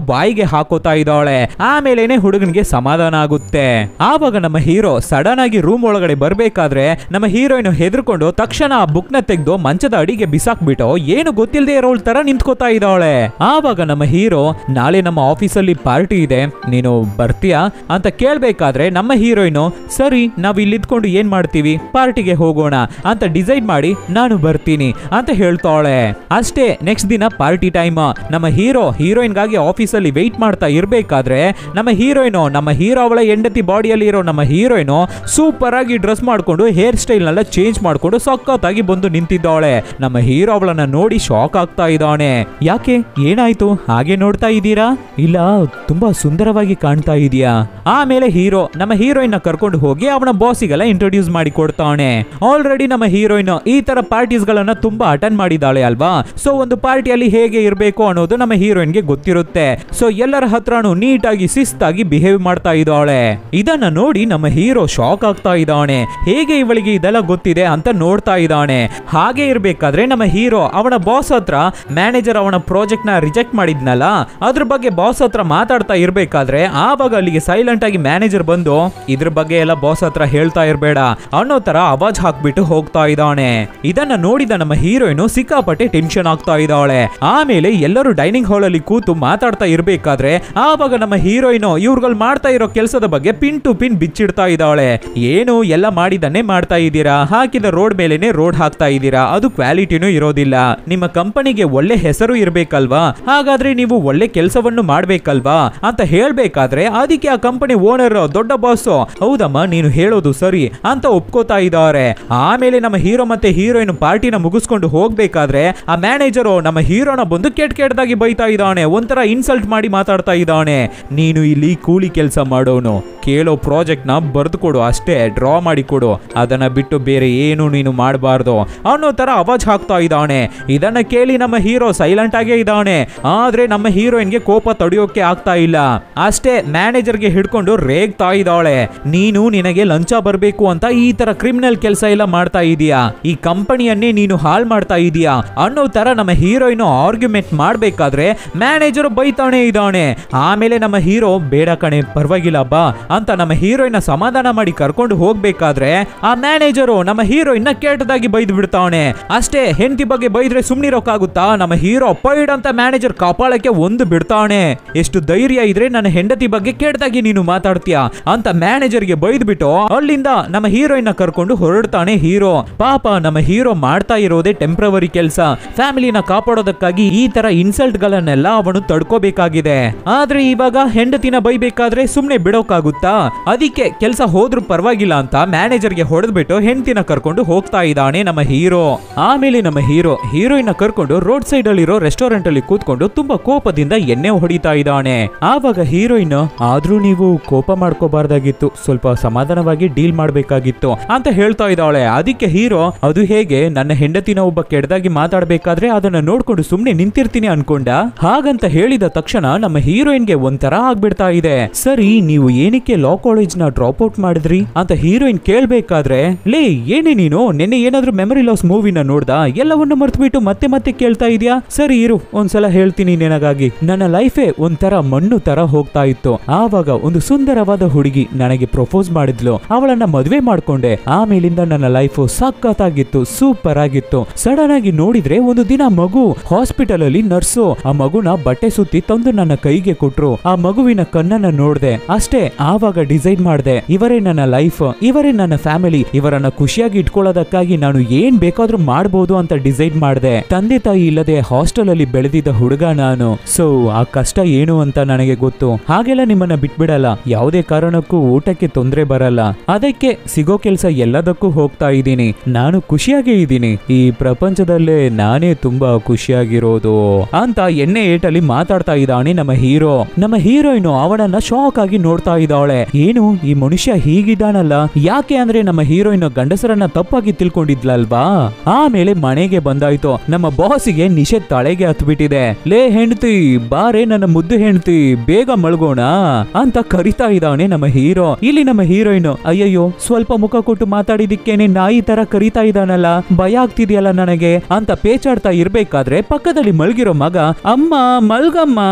ಬಾಯಿಗೆ ಹಾಕೋತಾ ಇದ್ದಾಳೆ ಆಮೇಲೆನೆ ಹುಡುಗನಿಗೆ ಸಮಾಧಾನ ಆಗುತ್ತೆ ಆವಾಗ ನಮ್ಮ ಹೀರೋ ಸಡನ್ ಆಗಿ ರೂಮ್ ಒಳಗಡೆ ಬರ್ಬೇಕಾದ್ರೆ ನಮ್ಮ ಹೀರೋಯಿನ್ ಹೆದರ್ಕೊಂಡು ತಕ್ಷಣ ಆ ಬುಕ್ ನ ತೆಗೆದು ಮಂಚದ ಅಡಿಗೆ ಬಿಸಾಕ್ಬಿಟ್ಟು ಏನು ಗೊತ್ತಿಲ್ಲದೆ ಇರೋಳ್ ತರ ನಿಂತ್ಕೋತಾ ಇದ್ದಾಳೆ ಆವಾಗ ನಮ್ಮ ಹೀರೋ ನಾಳೆ ನಮ್ಮ ಆಫೀಸಲ್ಲಿ ಪಾರ್ಟಿ ಇದೆ ನೀನು ಬರ್ತೀಯಾ ಅಂತ ಕೇಳ್ಬೇಕಾದ್ರೆ ನಮ್ಮ ಹೀರೋಯಿನು ಸರಿ ನಾವ್ ಇಲ್ಲಿ ಇದ್ಕೊಂಡು ಏನ್ ಮಾಡ್ತೀವಿ ಪಾರ್ಟಿಗೆ ಹೋಗೋಣ ಅಂತ ಡಿಸೈಡ್ ಮಾಡಿ ನಾನು ಬರ್ತೀನಿ ಅಂತ ಹೇಳ್ತಾಳೆ ಅಷ್ಟೇ ನೆಕ್ಸ್ಟ್ ದಿನ ಪಾರ್ಟಿ ಟೈಮ್ ನಮ್ಮ ಹೀರೋ ಹೀರೋಯಿನ್ಗಾಗಿ ಆಫೀಸಲ್ಲಿ ವೆಯ್ಟ್ ಮಾಡ್ತಾ ಇರ್ಬೇಕಾದ್ರೆ ನಮ್ಮ ಹೀರೋಯಿನು ನಮ್ಮ ಹೀರೋ ಅವಳ ಹೆಂಡತಿ ಬಾಡಿಯಲ್ಲಿ ಇರೋ ನಮ್ಮ ಹೀರೋಯಿನು ಸೂಪರ್ ಆಗಿ ಡ್ರೆಸ್ ಮಾಡ್ಕೊಂಡು ಹೇರ್ ಸ್ಟೈಲ್ ನೆಲ್ಲ ಚೇಂಜ್ ಮಾಡ್ಕೊಂಡು ಸಖತ್ತಾಗಿ ಬಂದು ನಿಂತಿದ್ದಾಳೆ ನಮ್ಮ ಹೀರೋ ಅವಳನ್ನ ನೋಡಿ ಶಾಕ್ ಆಗ್ತಾ ಇದ್ದಾನೆ ಯಾಕೆ ಏನಾಯ್ತು ಹಾಗೆ ನೋಡ್ತಾ ಇದ್ದೀರಾ ಇಲ್ಲ ತುಂಬಾ ಸುಂದರವಾಗಿ ಕಾಣ್ತಾ ಇದೀಯಾ ಆಮೇಲೆ ಹೀರೋ ನಮ್ಮ ಹೀರೋಯಿನ್ ಕರ್ಕೊಂಡು ಹೋಗಿ ಅವನ ಬಾಸಿಗೆಲ್ಲ ಇಂಟ್ರೊಡ್ಯೂಸ್ ಮಾಡಿ ಕೊಡ್ತಾನೆ ಆಲ್ರೆಡಿ ನಮ್ಮ ಹೀರೋಯಿನ್ ಈ ತರ ಪಾರ್ಟೀಸ್ ಗಳನ್ನ ತುಂಬಾ ಅಟೆಂಡ್ ಮಾಡಿದಾಳೆ ಅಲ್ವಾ ಸೊ ಒಂದು ಪಾರ್ಟಿಯಲ್ಲಿ ಹೇಗೆ ಇರಬೇಕು ಅನ್ನೋದು ನಮ್ಮ ಹೀರೋಯಿನ್ಗೆ ಗೊತ್ತಿರುತ್ತೆ ಸೊ ಎಲ್ಲರ ಹತ್ರನೂ ನೀಟಾಗಿ ಶಿಸ್ತಾಗಿ ಬಿಹೇವ್ ಮಾಡ್ತಾ ಇದ್ದಾಳೆ ಇದನ್ನ ನೋಡಿ ನಮ್ಮ ಹೀರೋ ಶಾಕ್ ಆಗ್ತಾ ಇದ್ದಾನೆ ಹೇಗೆ ಇವಳಿಗೆ ಇದೆಲ್ಲ ಗೊತ್ತಿದೆ ಅಂತ ನೋಡ್ತಾ ಇದ್ದಾನೆ ಹಾಗೆ ಇರ್ಬೇಕಾದ್ರೆ ನಮ್ಮ ಹೀರೋ ಅವನ ಬಾಸ್ ಹತ್ರ ಮ್ಯಾನೇಜರ್ ಅವನ ಪ್ರಾಜೆಕ್ಟ್ ನ ರಿಜೆಕ್ಟ್ ಮಾಡಿದ್ನಲ್ಲ ಅದ್ರ ಬಗ್ಗೆ ಬಾಸ್ ಹತ್ರ ಮಾತಾಡ್ತಾ ಇರ್ಬೇಕಾದ್ರೆ ಆವಾಗ ಅಲ್ಲಿಗೆ ಸೈಲೆಂಟ್ ಆಗಿ ಮ್ಯಾನೇಜರ್ ಬಂದು ಇದ್ರ ಬಗ್ಗೆ ಎಲ್ಲ ಬಾಸ್ ಹತ್ರ ಹೇಳ್ತಾ ಇರ್ಬೇಡ ಅನ್ನೋ ತರ ಅವಾಜ್ ಹಾಕ್ಬಿಟ್ಟು ಹೋಗ್ತಾ ಇದ್ದಾನೆ ಇದನ್ನ ನೋಡಿದ ನಮ್ಮ ಹೀರೋಯಿನ್ ಸಿಕ್ಕಾಪಟ್ಟೆ ಟೆನ್ಷನ್ ಆಗ್ತಾ ಇದ್ದಾಳೆ ಆಮೇಲೆ ಎಲ್ಲರೂ ಡೈನಿಂಗ್ ಹಾಲ್ ಅಲ್ಲಿ ಕೂತು ಮಾತಾಡ್ತಾ ಇರ್ಬೇಕಾದ್ರೆ ಆವಾಗ ನಮ್ಮ ಹೀರೋಯಿನ್ ಇವ್ರುಗಳು ಮಾಡ್ತಾ ಇರೋ ಕೆಲಸದ ಬಗ್ಗೆ ಪಿನ್ ಟು ಪಿನ್ ಬಿಚ್ಚಿಡ್ತಾ ಇದ್ದಾಳೆ ಏನು ಎಲ್ಲ ಮಾಡಿದನ್ನೇ ಮಾಡ್ತಾ ಇದ್ದೀರಾ ಹಾಕಿದ ರೋಡ್ ಮೇಲೆನೆ ರೋಡ್ ಹಾಕ್ತಾ ಇದ್ದೀರಾ ಅದು ಕ್ವಾಲಿಟಿನೂ ಇರೋದಿಲ್ಲ ನಿಮ್ಮ ಕಂಪನಿಗೆ ಒಳ್ಳೆ ಹೆಸರು ಇರ್ಬೇಕಲ್ವಾ ಹಾಗಾದ್ರೆ ನೀವು ಒಳ್ಳೆ ಕೆಲಸವನ್ನು ಮಾಡ್ಬೇಕಲ್ವಾ ಅಂತ ಹೇಳ್ಬೇಕಾದ್ರೆ ಅದಕ್ಕೆ ಆ ಕಂಪನಿ ಓನರ್ ದೊಡ್ಡ ಬಾಸ್ ಹೌದಮ್ಮ ನೀನು ಹೇಳೋದು ಸರಿ ಅಂತ ಒಪ್ಕೋತಾ ಇದ್ದಾರೆ ಆಮೇಲೆ ನಮ್ಮ ಹೀರೋ ಮತ್ತೆ ಹೀರೋಯಿನ್ ಪಾರ್ಟಿನ ಮುಗಿಸ್ಕೊಂಡು ಹೋಗ್ಬೇಕಾದ್ರೆ ಆ ಮ್ಯಾನೇಜರು ನಮ್ಮ ಹೀರೋನ ಬಂದು ಕೆಟ್ಟ ಕೆಟ್ಟದಾಗಿ ಬೈತಾ ಇದ್ದಾನೆ ಒಂಥರ ಇನ್ಸಲ್ಟ್ ಮಾಡಿ ಮಾತಾಡ್ತಾ ಇದ್ದಾನೆ ನೀನು ಇಲ್ಲಿ ಕೂಲಿ ಕೆಲಸ ಮಾಡೋನು ಕೇಳೋ ಪ್ರಾಜೆಕ್ಟ್ ನ ಬರ್ದು ಕೊಡು ಅಷ್ಟೇ ಡ್ರಾ ಮಾಡಿ ಕೊಡು ಅದನ್ನ ಬಿಟ್ಟು ಬೇರೆ ಏನು ನೀನು ಮಾಡಬಾರ್ದು ಅನ್ನೋ ತರ ಅವಾಜ್ ಹಾಕ್ತಾ ಇದ್ದಾನೆ ಇದನ್ನ ಕೇಳಿ ನಮ್ಮ ಹೀರೋ ಸೈಲೆಂಟ್ ಆಗೇ ಇದ್ದಾನೆ ಆದ್ರೆ ನಮ್ಮ ಹೀರೋಯಿನ್ಗೆ ಕೋಪ ತಡೆಯೋಕೆ ಆಗ್ತಾ ಇಲ್ಲ ಅಷ್ಟೇ ಮ್ಯಾನೇಜರ್ಗೆ ಹಿಡ್ಕೊಂಡು ರೇಗ್ತಾ ಇದ್ದಾಳೆ ನೀನು ನಿನಗೆ ಲಂಚ ಬರಬೇಕು ಅಂತ ಈ ತರ ಕ್ರಿಮಿನಲ್ ಕೆಲಸ ಎಲ್ಲ ಮಾಡ್ತಾ ಇದೀಯಾ ಈ ಕಂಪನಿಯನ್ನೇ ನೀನು ಹಾಲ್ ಮಾಡ್ತಾ ಇದೀಯಾ ಅನ್ನೋ ತರ ನಮ್ಮ ಹೀರೋಯಿನ್ ಆರ್ಗ್ಯುಮೆಂಟ್ ಮಾಡ್ಬೇಕಾದ್ರೆ ಮ್ಯಾನೇಜರ್ ಬೈತಾನೆ ಇದ್ದಾನೆ ಆಮೇಲೆ ನಮ್ಮ ಹೀರೋ ಬೇಡ ಕಣೆ ಪರವಾಗಿಲ್ಲ ಬಾ ಅಂತ ನಮ್ಮ ಹೀರೋಯಿನ್ ಸಮಾಧಾನ ಮಾಡಿ ಕರ್ಕೊಂಡು ಹೋಗ್ಬೇಕಾದ್ರೆ ಆ ಮ್ಯಾನೇಜರು ನಮ್ಮ ಹೀರೋಯಿನ್ ಕೆಟ್ಟದಾಗಿ ಬೈದು ಬಿಡ್ತಾವನೆ ಅಷ್ಟೇ ಹೆಂಡತಿ ಬಗ್ಗೆ ಬೈದ್ರೆ ಸುಮ್ನಿರೋಕ್ಕಾಗುತ್ತಾ ನಮ್ಮ ಹೀರೋ ಪೈಡ್ ಅಂತ ಮ್ಯಾನೇಜರ್ ಕಪಾಳಕ್ಕೆ ಒಂದು ಬಿಡ್ತಾವನೆ ಎಷ್ಟು ಧೈರ್ಯ ಇದ್ರೆ ನನ್ನ ಹೆಂಡತಿ ಬಗ್ಗೆ ಕೆಟ್ಟದಾಗಿ ನೀನು ಮಾತಾಡ್ತೀಯ ಅಂತ ಮ್ಯಾನೇಜರ್ಗೆ ಬೈದ್ಬಿಟ್ಟು ಅಲ್ಲಿಂದ ನಮ್ಮ ಹೀರೋಯಿನ್ ಕರ್ಕೊಂಡು ಹೊರಡ್ತಾನೆ ಹೀರೋ ಪಾಪ ನಮ್ಮ ಹೀರೋ ಮಾಡ್ತಾ ಇರೋದೇ ಟೆಂಪ್ರವರಿ ಕೆಲಸ ಫ್ಯಾಮಿಲಿನ ಕಾಪಾಡೋದಕ್ಕಾಗಿ ಈ ತರ ಇನ್ಸಲ್ಟ್ ಗಳನ್ನೆಲ್ಲ ಅವನು ತಡ್ಕೋಬೇಕಾಗಿದೆ ಆದ್ರೆ ಇವಾಗ ಹೆಂಡತಿನ ಬೈಬೇಕಾದ್ರೆ ಸುಮ್ನೆ ಬಿಡೋಕಾಗುತ್ತಾ ಅದಕ್ಕೆ ಕೆಲಸ ಹೋದ್ರೂ ಪರವಾಗಿಲ್ಲ ಅಂತ ಮ್ಯಾನೇಜರ್ಗೆ ಹೊಡೆದ್ಬಿಟ್ಟು ಹೆಂಡತಿನ ಕರ್ಕೊಂಡು ಹೋಗ್ತಾ ಇದ್ದಾನೆ ನಮ್ಮ ಹೀರೋ ಆಮೇಲೆ ನಮ್ಮ ಹೀರೋ ಹೀರೋಯಿನ್ ಕರ್ಕೊಂಡು ರೋಡ್ ಸೈಡ್ ಅಲ್ಲಿರೋ ರೆಸ್ಟೋರೆಂಟ್ ಅಲ್ಲಿ ಕೂತ್ಕೊಂಡು ತುಂಬಾ ಕೋಪದಿಂದ ಎಣ್ಣೆ ಹೊಡಿತಾ ಇದ್ದಾನೆ ಆವಾಗ ಹೀರೋಯಿನ್ ಆದ್ರೂ ನೀವು ಕೋಪ ಮಾಡ್ಕೋಬಾರ್ದಾಗಿತ್ತು ಸ್ವಲ್ಪ ಸಮಾಧಾನವಾಗಿ ಡೀಲ್ ಮಾಡ್ಬೇಕಾಗಿತ್ತು ಅಂತ ಹೇಳ್ತಾ ಇದ್ದಾಳೆ ಅದಕ್ಕೆ ಹೀರೋ ಅದು ಹೇಗೆ ನನ್ನ ಹೆಂಡತಿನ ಒಬ್ಬ ಕೆಡದಾಗಿ ಮಾತಾಡ್ಬೇಕಾದ್ರೆ ಅದನ್ನ ನೋಡ್ಕೊಂಡು ಸುಮ್ನೆ ನಿಂತಿರ್ತೀನಿ ಅನ್ಕೊಂಡ ಹಾಗಂತ ಹೇಳಿದ ತಕ್ಷಣ ನಮ್ಮ ಹೀರೋಯಿನ್ಗೆ ಒಂಥರ ಆಗ್ಬಿಡ್ತಾ ಇದೆ ಸರಿ ನೀವು ಏನಕ್ಕೆ ಲಾ ಕಾಲೇಜ್ ನ ಡ್ರಾಪ್ ಔಟ್ ಮಾಡಿದ್ರಿ ಅಂತ ಹೀರೋಯಿನ್ ಕೇಳ್ಬೇಕಾದ್ರೆ ಲೇ ಏನೇ ನೀನು ನಿನ್ನೆ ಏನಾದ್ರೂ ಮೆಮರಿ ಲಾಸ್ ಮೂವಿನ ನೋಡ್ದ ಎಲ್ಲವನ್ನು ಮರ್ತ್ಬಿಟ್ಟು ಮತ್ತೆ ಮತ್ತೆ ಕೇಳ್ತಾ ಇದೀಯಾ ಸರಿ ಇರು ಒಂದ್ಸಲ ಹೇಳ್ತೀನಿ ನಿನಗಾಗಿ ನನ್ನ ಲೈಫೇ ಒಂಥರ ಮಣ್ಣು ತರ ಹೋಗ್ತಾ ಇತ್ತು ಆವಾಗ ಒಂದು ಸುಂದರವಾದ ಹುಡುಗಿ ನನಗೆ ಪ್ರಪೋಸ್ ಮಾಡಿದ್ಲು ಅವಳನ್ನ ಮದುವೆ ಮಾಡ್ಕೊಂಡೆ ಆಮೇಲಿಂದ ನನ್ನ ಲೈಫ್ ಸಖತ್ತಾಗಿತ್ತು ಸೂಪರ್ ಆಗಿತ್ತು ಸಡನ್ ಆಗಿ ನೋಡಿದ್ರೆ ಒಂದು ದಿನ ಮಗು ಹಾಸ್ಪಿಟಲ್ ಅಲ್ಲಿ ನರ್ಸು ಆ ಮಗುನ ಬಟ್ಟೆ ಸುತ್ತಿ ತಂದು ನನ್ನ ಕೈಗೆ ಕೊಟ್ರು ಆ ಮಗುವಿನ ಕಣ್ಣನ್ನ ನೋಡ್ದೆ ಅಷ್ಟೇ ಆವಾಗ ಡಿಸೈಡ್ ಮಾಡ್ದೆ ಇವರೇ ನನ್ನ ಲೈಫ್ ಇವರೇ ನನ್ನ ಫ್ಯಾಮಿಲಿ ಇವರನ್ನ ಖುಷಿಯಾಗಿ ಇಟ್ಕೊಳ್ಳೋದಕ್ಕಾಗಿ ನಾನು ಏನ್ ಬೇಕಾದ್ರೂ ಮಾಡ್ಬೋದು ಅಂತ ಡಿಸೈಡ್ ಮಾಡ್ದೆ ತಂದೆ ತಾಯಿ ಇಲ್ಲದೆ ಹಾಸ್ಟೆಲ್ ಅಲ್ಲಿ ಬೆಳೆದಿದ್ದ ಹುಡುಗ ನಾನು ಸೊ ಆ ಕಷ್ಟ ಏನು ಅಂತ ನನಗೆ ಗೊತ್ತು ಹಾಗೆಲ್ಲ ನಿಮ್ಮನ್ನ ಬಿಟ್ಬಿಡಲ್ಲ ಯಾವುದೇ ಕಾರಣಕ್ಕೂ ಊಟಕ್ಕೆ ತೊಂದರೆ ಬರಲ್ಲ ಅದಕ್ಕೆ ಸಿಗೋ ಕೆಲಸ ಎಲ್ಲದಕ್ಕೂ ಹೋಗ್ತಾ ಇದ್ದೀನಿ ನಾನು ಖುಷಿಯಾಗೇ ಇದ್ದೀನಿ ಈ ಪ್ರಪಂಚದಲ್ಲೇ ನಾನೇ ತುಂಬಾ ಖುಷಿಯಾಗಿರೋದು ಅಂತ ಎಣ್ಣೆ ಏಟಲ್ಲಿ ಮಾತಾಡ್ತಾ ಇದ್ದಾನೆ ನಮ್ಮ ಹೀರೋ ನಮ್ಮ ಹೀರೋಯಿನ್ ಅವನನ್ನ ಶಾಕ್ ಆಗಿ ನೋಡ್ತಾ ಇದ್ದಾಳೆ ಏನು ಈ ಮನುಷ್ಯ ಹೀಗಿದ್ದಾನಲ್ಲ ಯಾಕೆ ಅಂದ್ರೆ ನಮ್ಮ ಹೀರೋಯಿನ್ ಗಂಡಸರನ್ನ ತಪ್ಪಾಗಿ ತಿಳ್ಕೊಂಡಿದ್ಲಲ್ವಾ ಆಮೇಲೆ ಮನೆಗೆ ಬಂದಾಯ್ತು ನಮ್ಮ ಬಾಸಿಗೆ ನಿಷೇಧ್ ತಳೆಗೆ ಹತ್ಬಿಟ್ಟಿದೆ ಲೇ ಹೆಂಡತಿ ಬಾರೆ ನನ್ನ ಮುದ್ದು ಹೆಂಡತಿ ಬೇಗ ಮಲ್ಗೋಣ ಅಂತ ಕರಿತಾ ಇದ್ದಾನೆ ನಮ್ಮ ಹೀರೋ ಇಲ್ಲಿ ನಮ್ಮ ಹೀರೋಯಿನ್ ಅಯ್ಯಯ್ಯೋ ಸ್ವಲ್ಪ ಮುಖ ಕೊಟ್ಟು ಮಾತಾಡಿದಿಕ್ಕೇನೆ ನಾಯಿ ತರ ಕರಿತಾ ಇದ್ದಾನಲ್ಲ ಭಯ ಆಗ್ತಿದ್ಯಲ್ಲ ನನಗೆ ಅಂತ ಪೇಚಾಡ್ತಾ ಇರ್ಬೇಕಾದ್ರೆ ಪಕ್ಕದಲ್ಲಿ ಮಲ್ಗಿರೋ ಮಗ ಅಮ್ಮ ಮಲ್ಗಮ್ಮ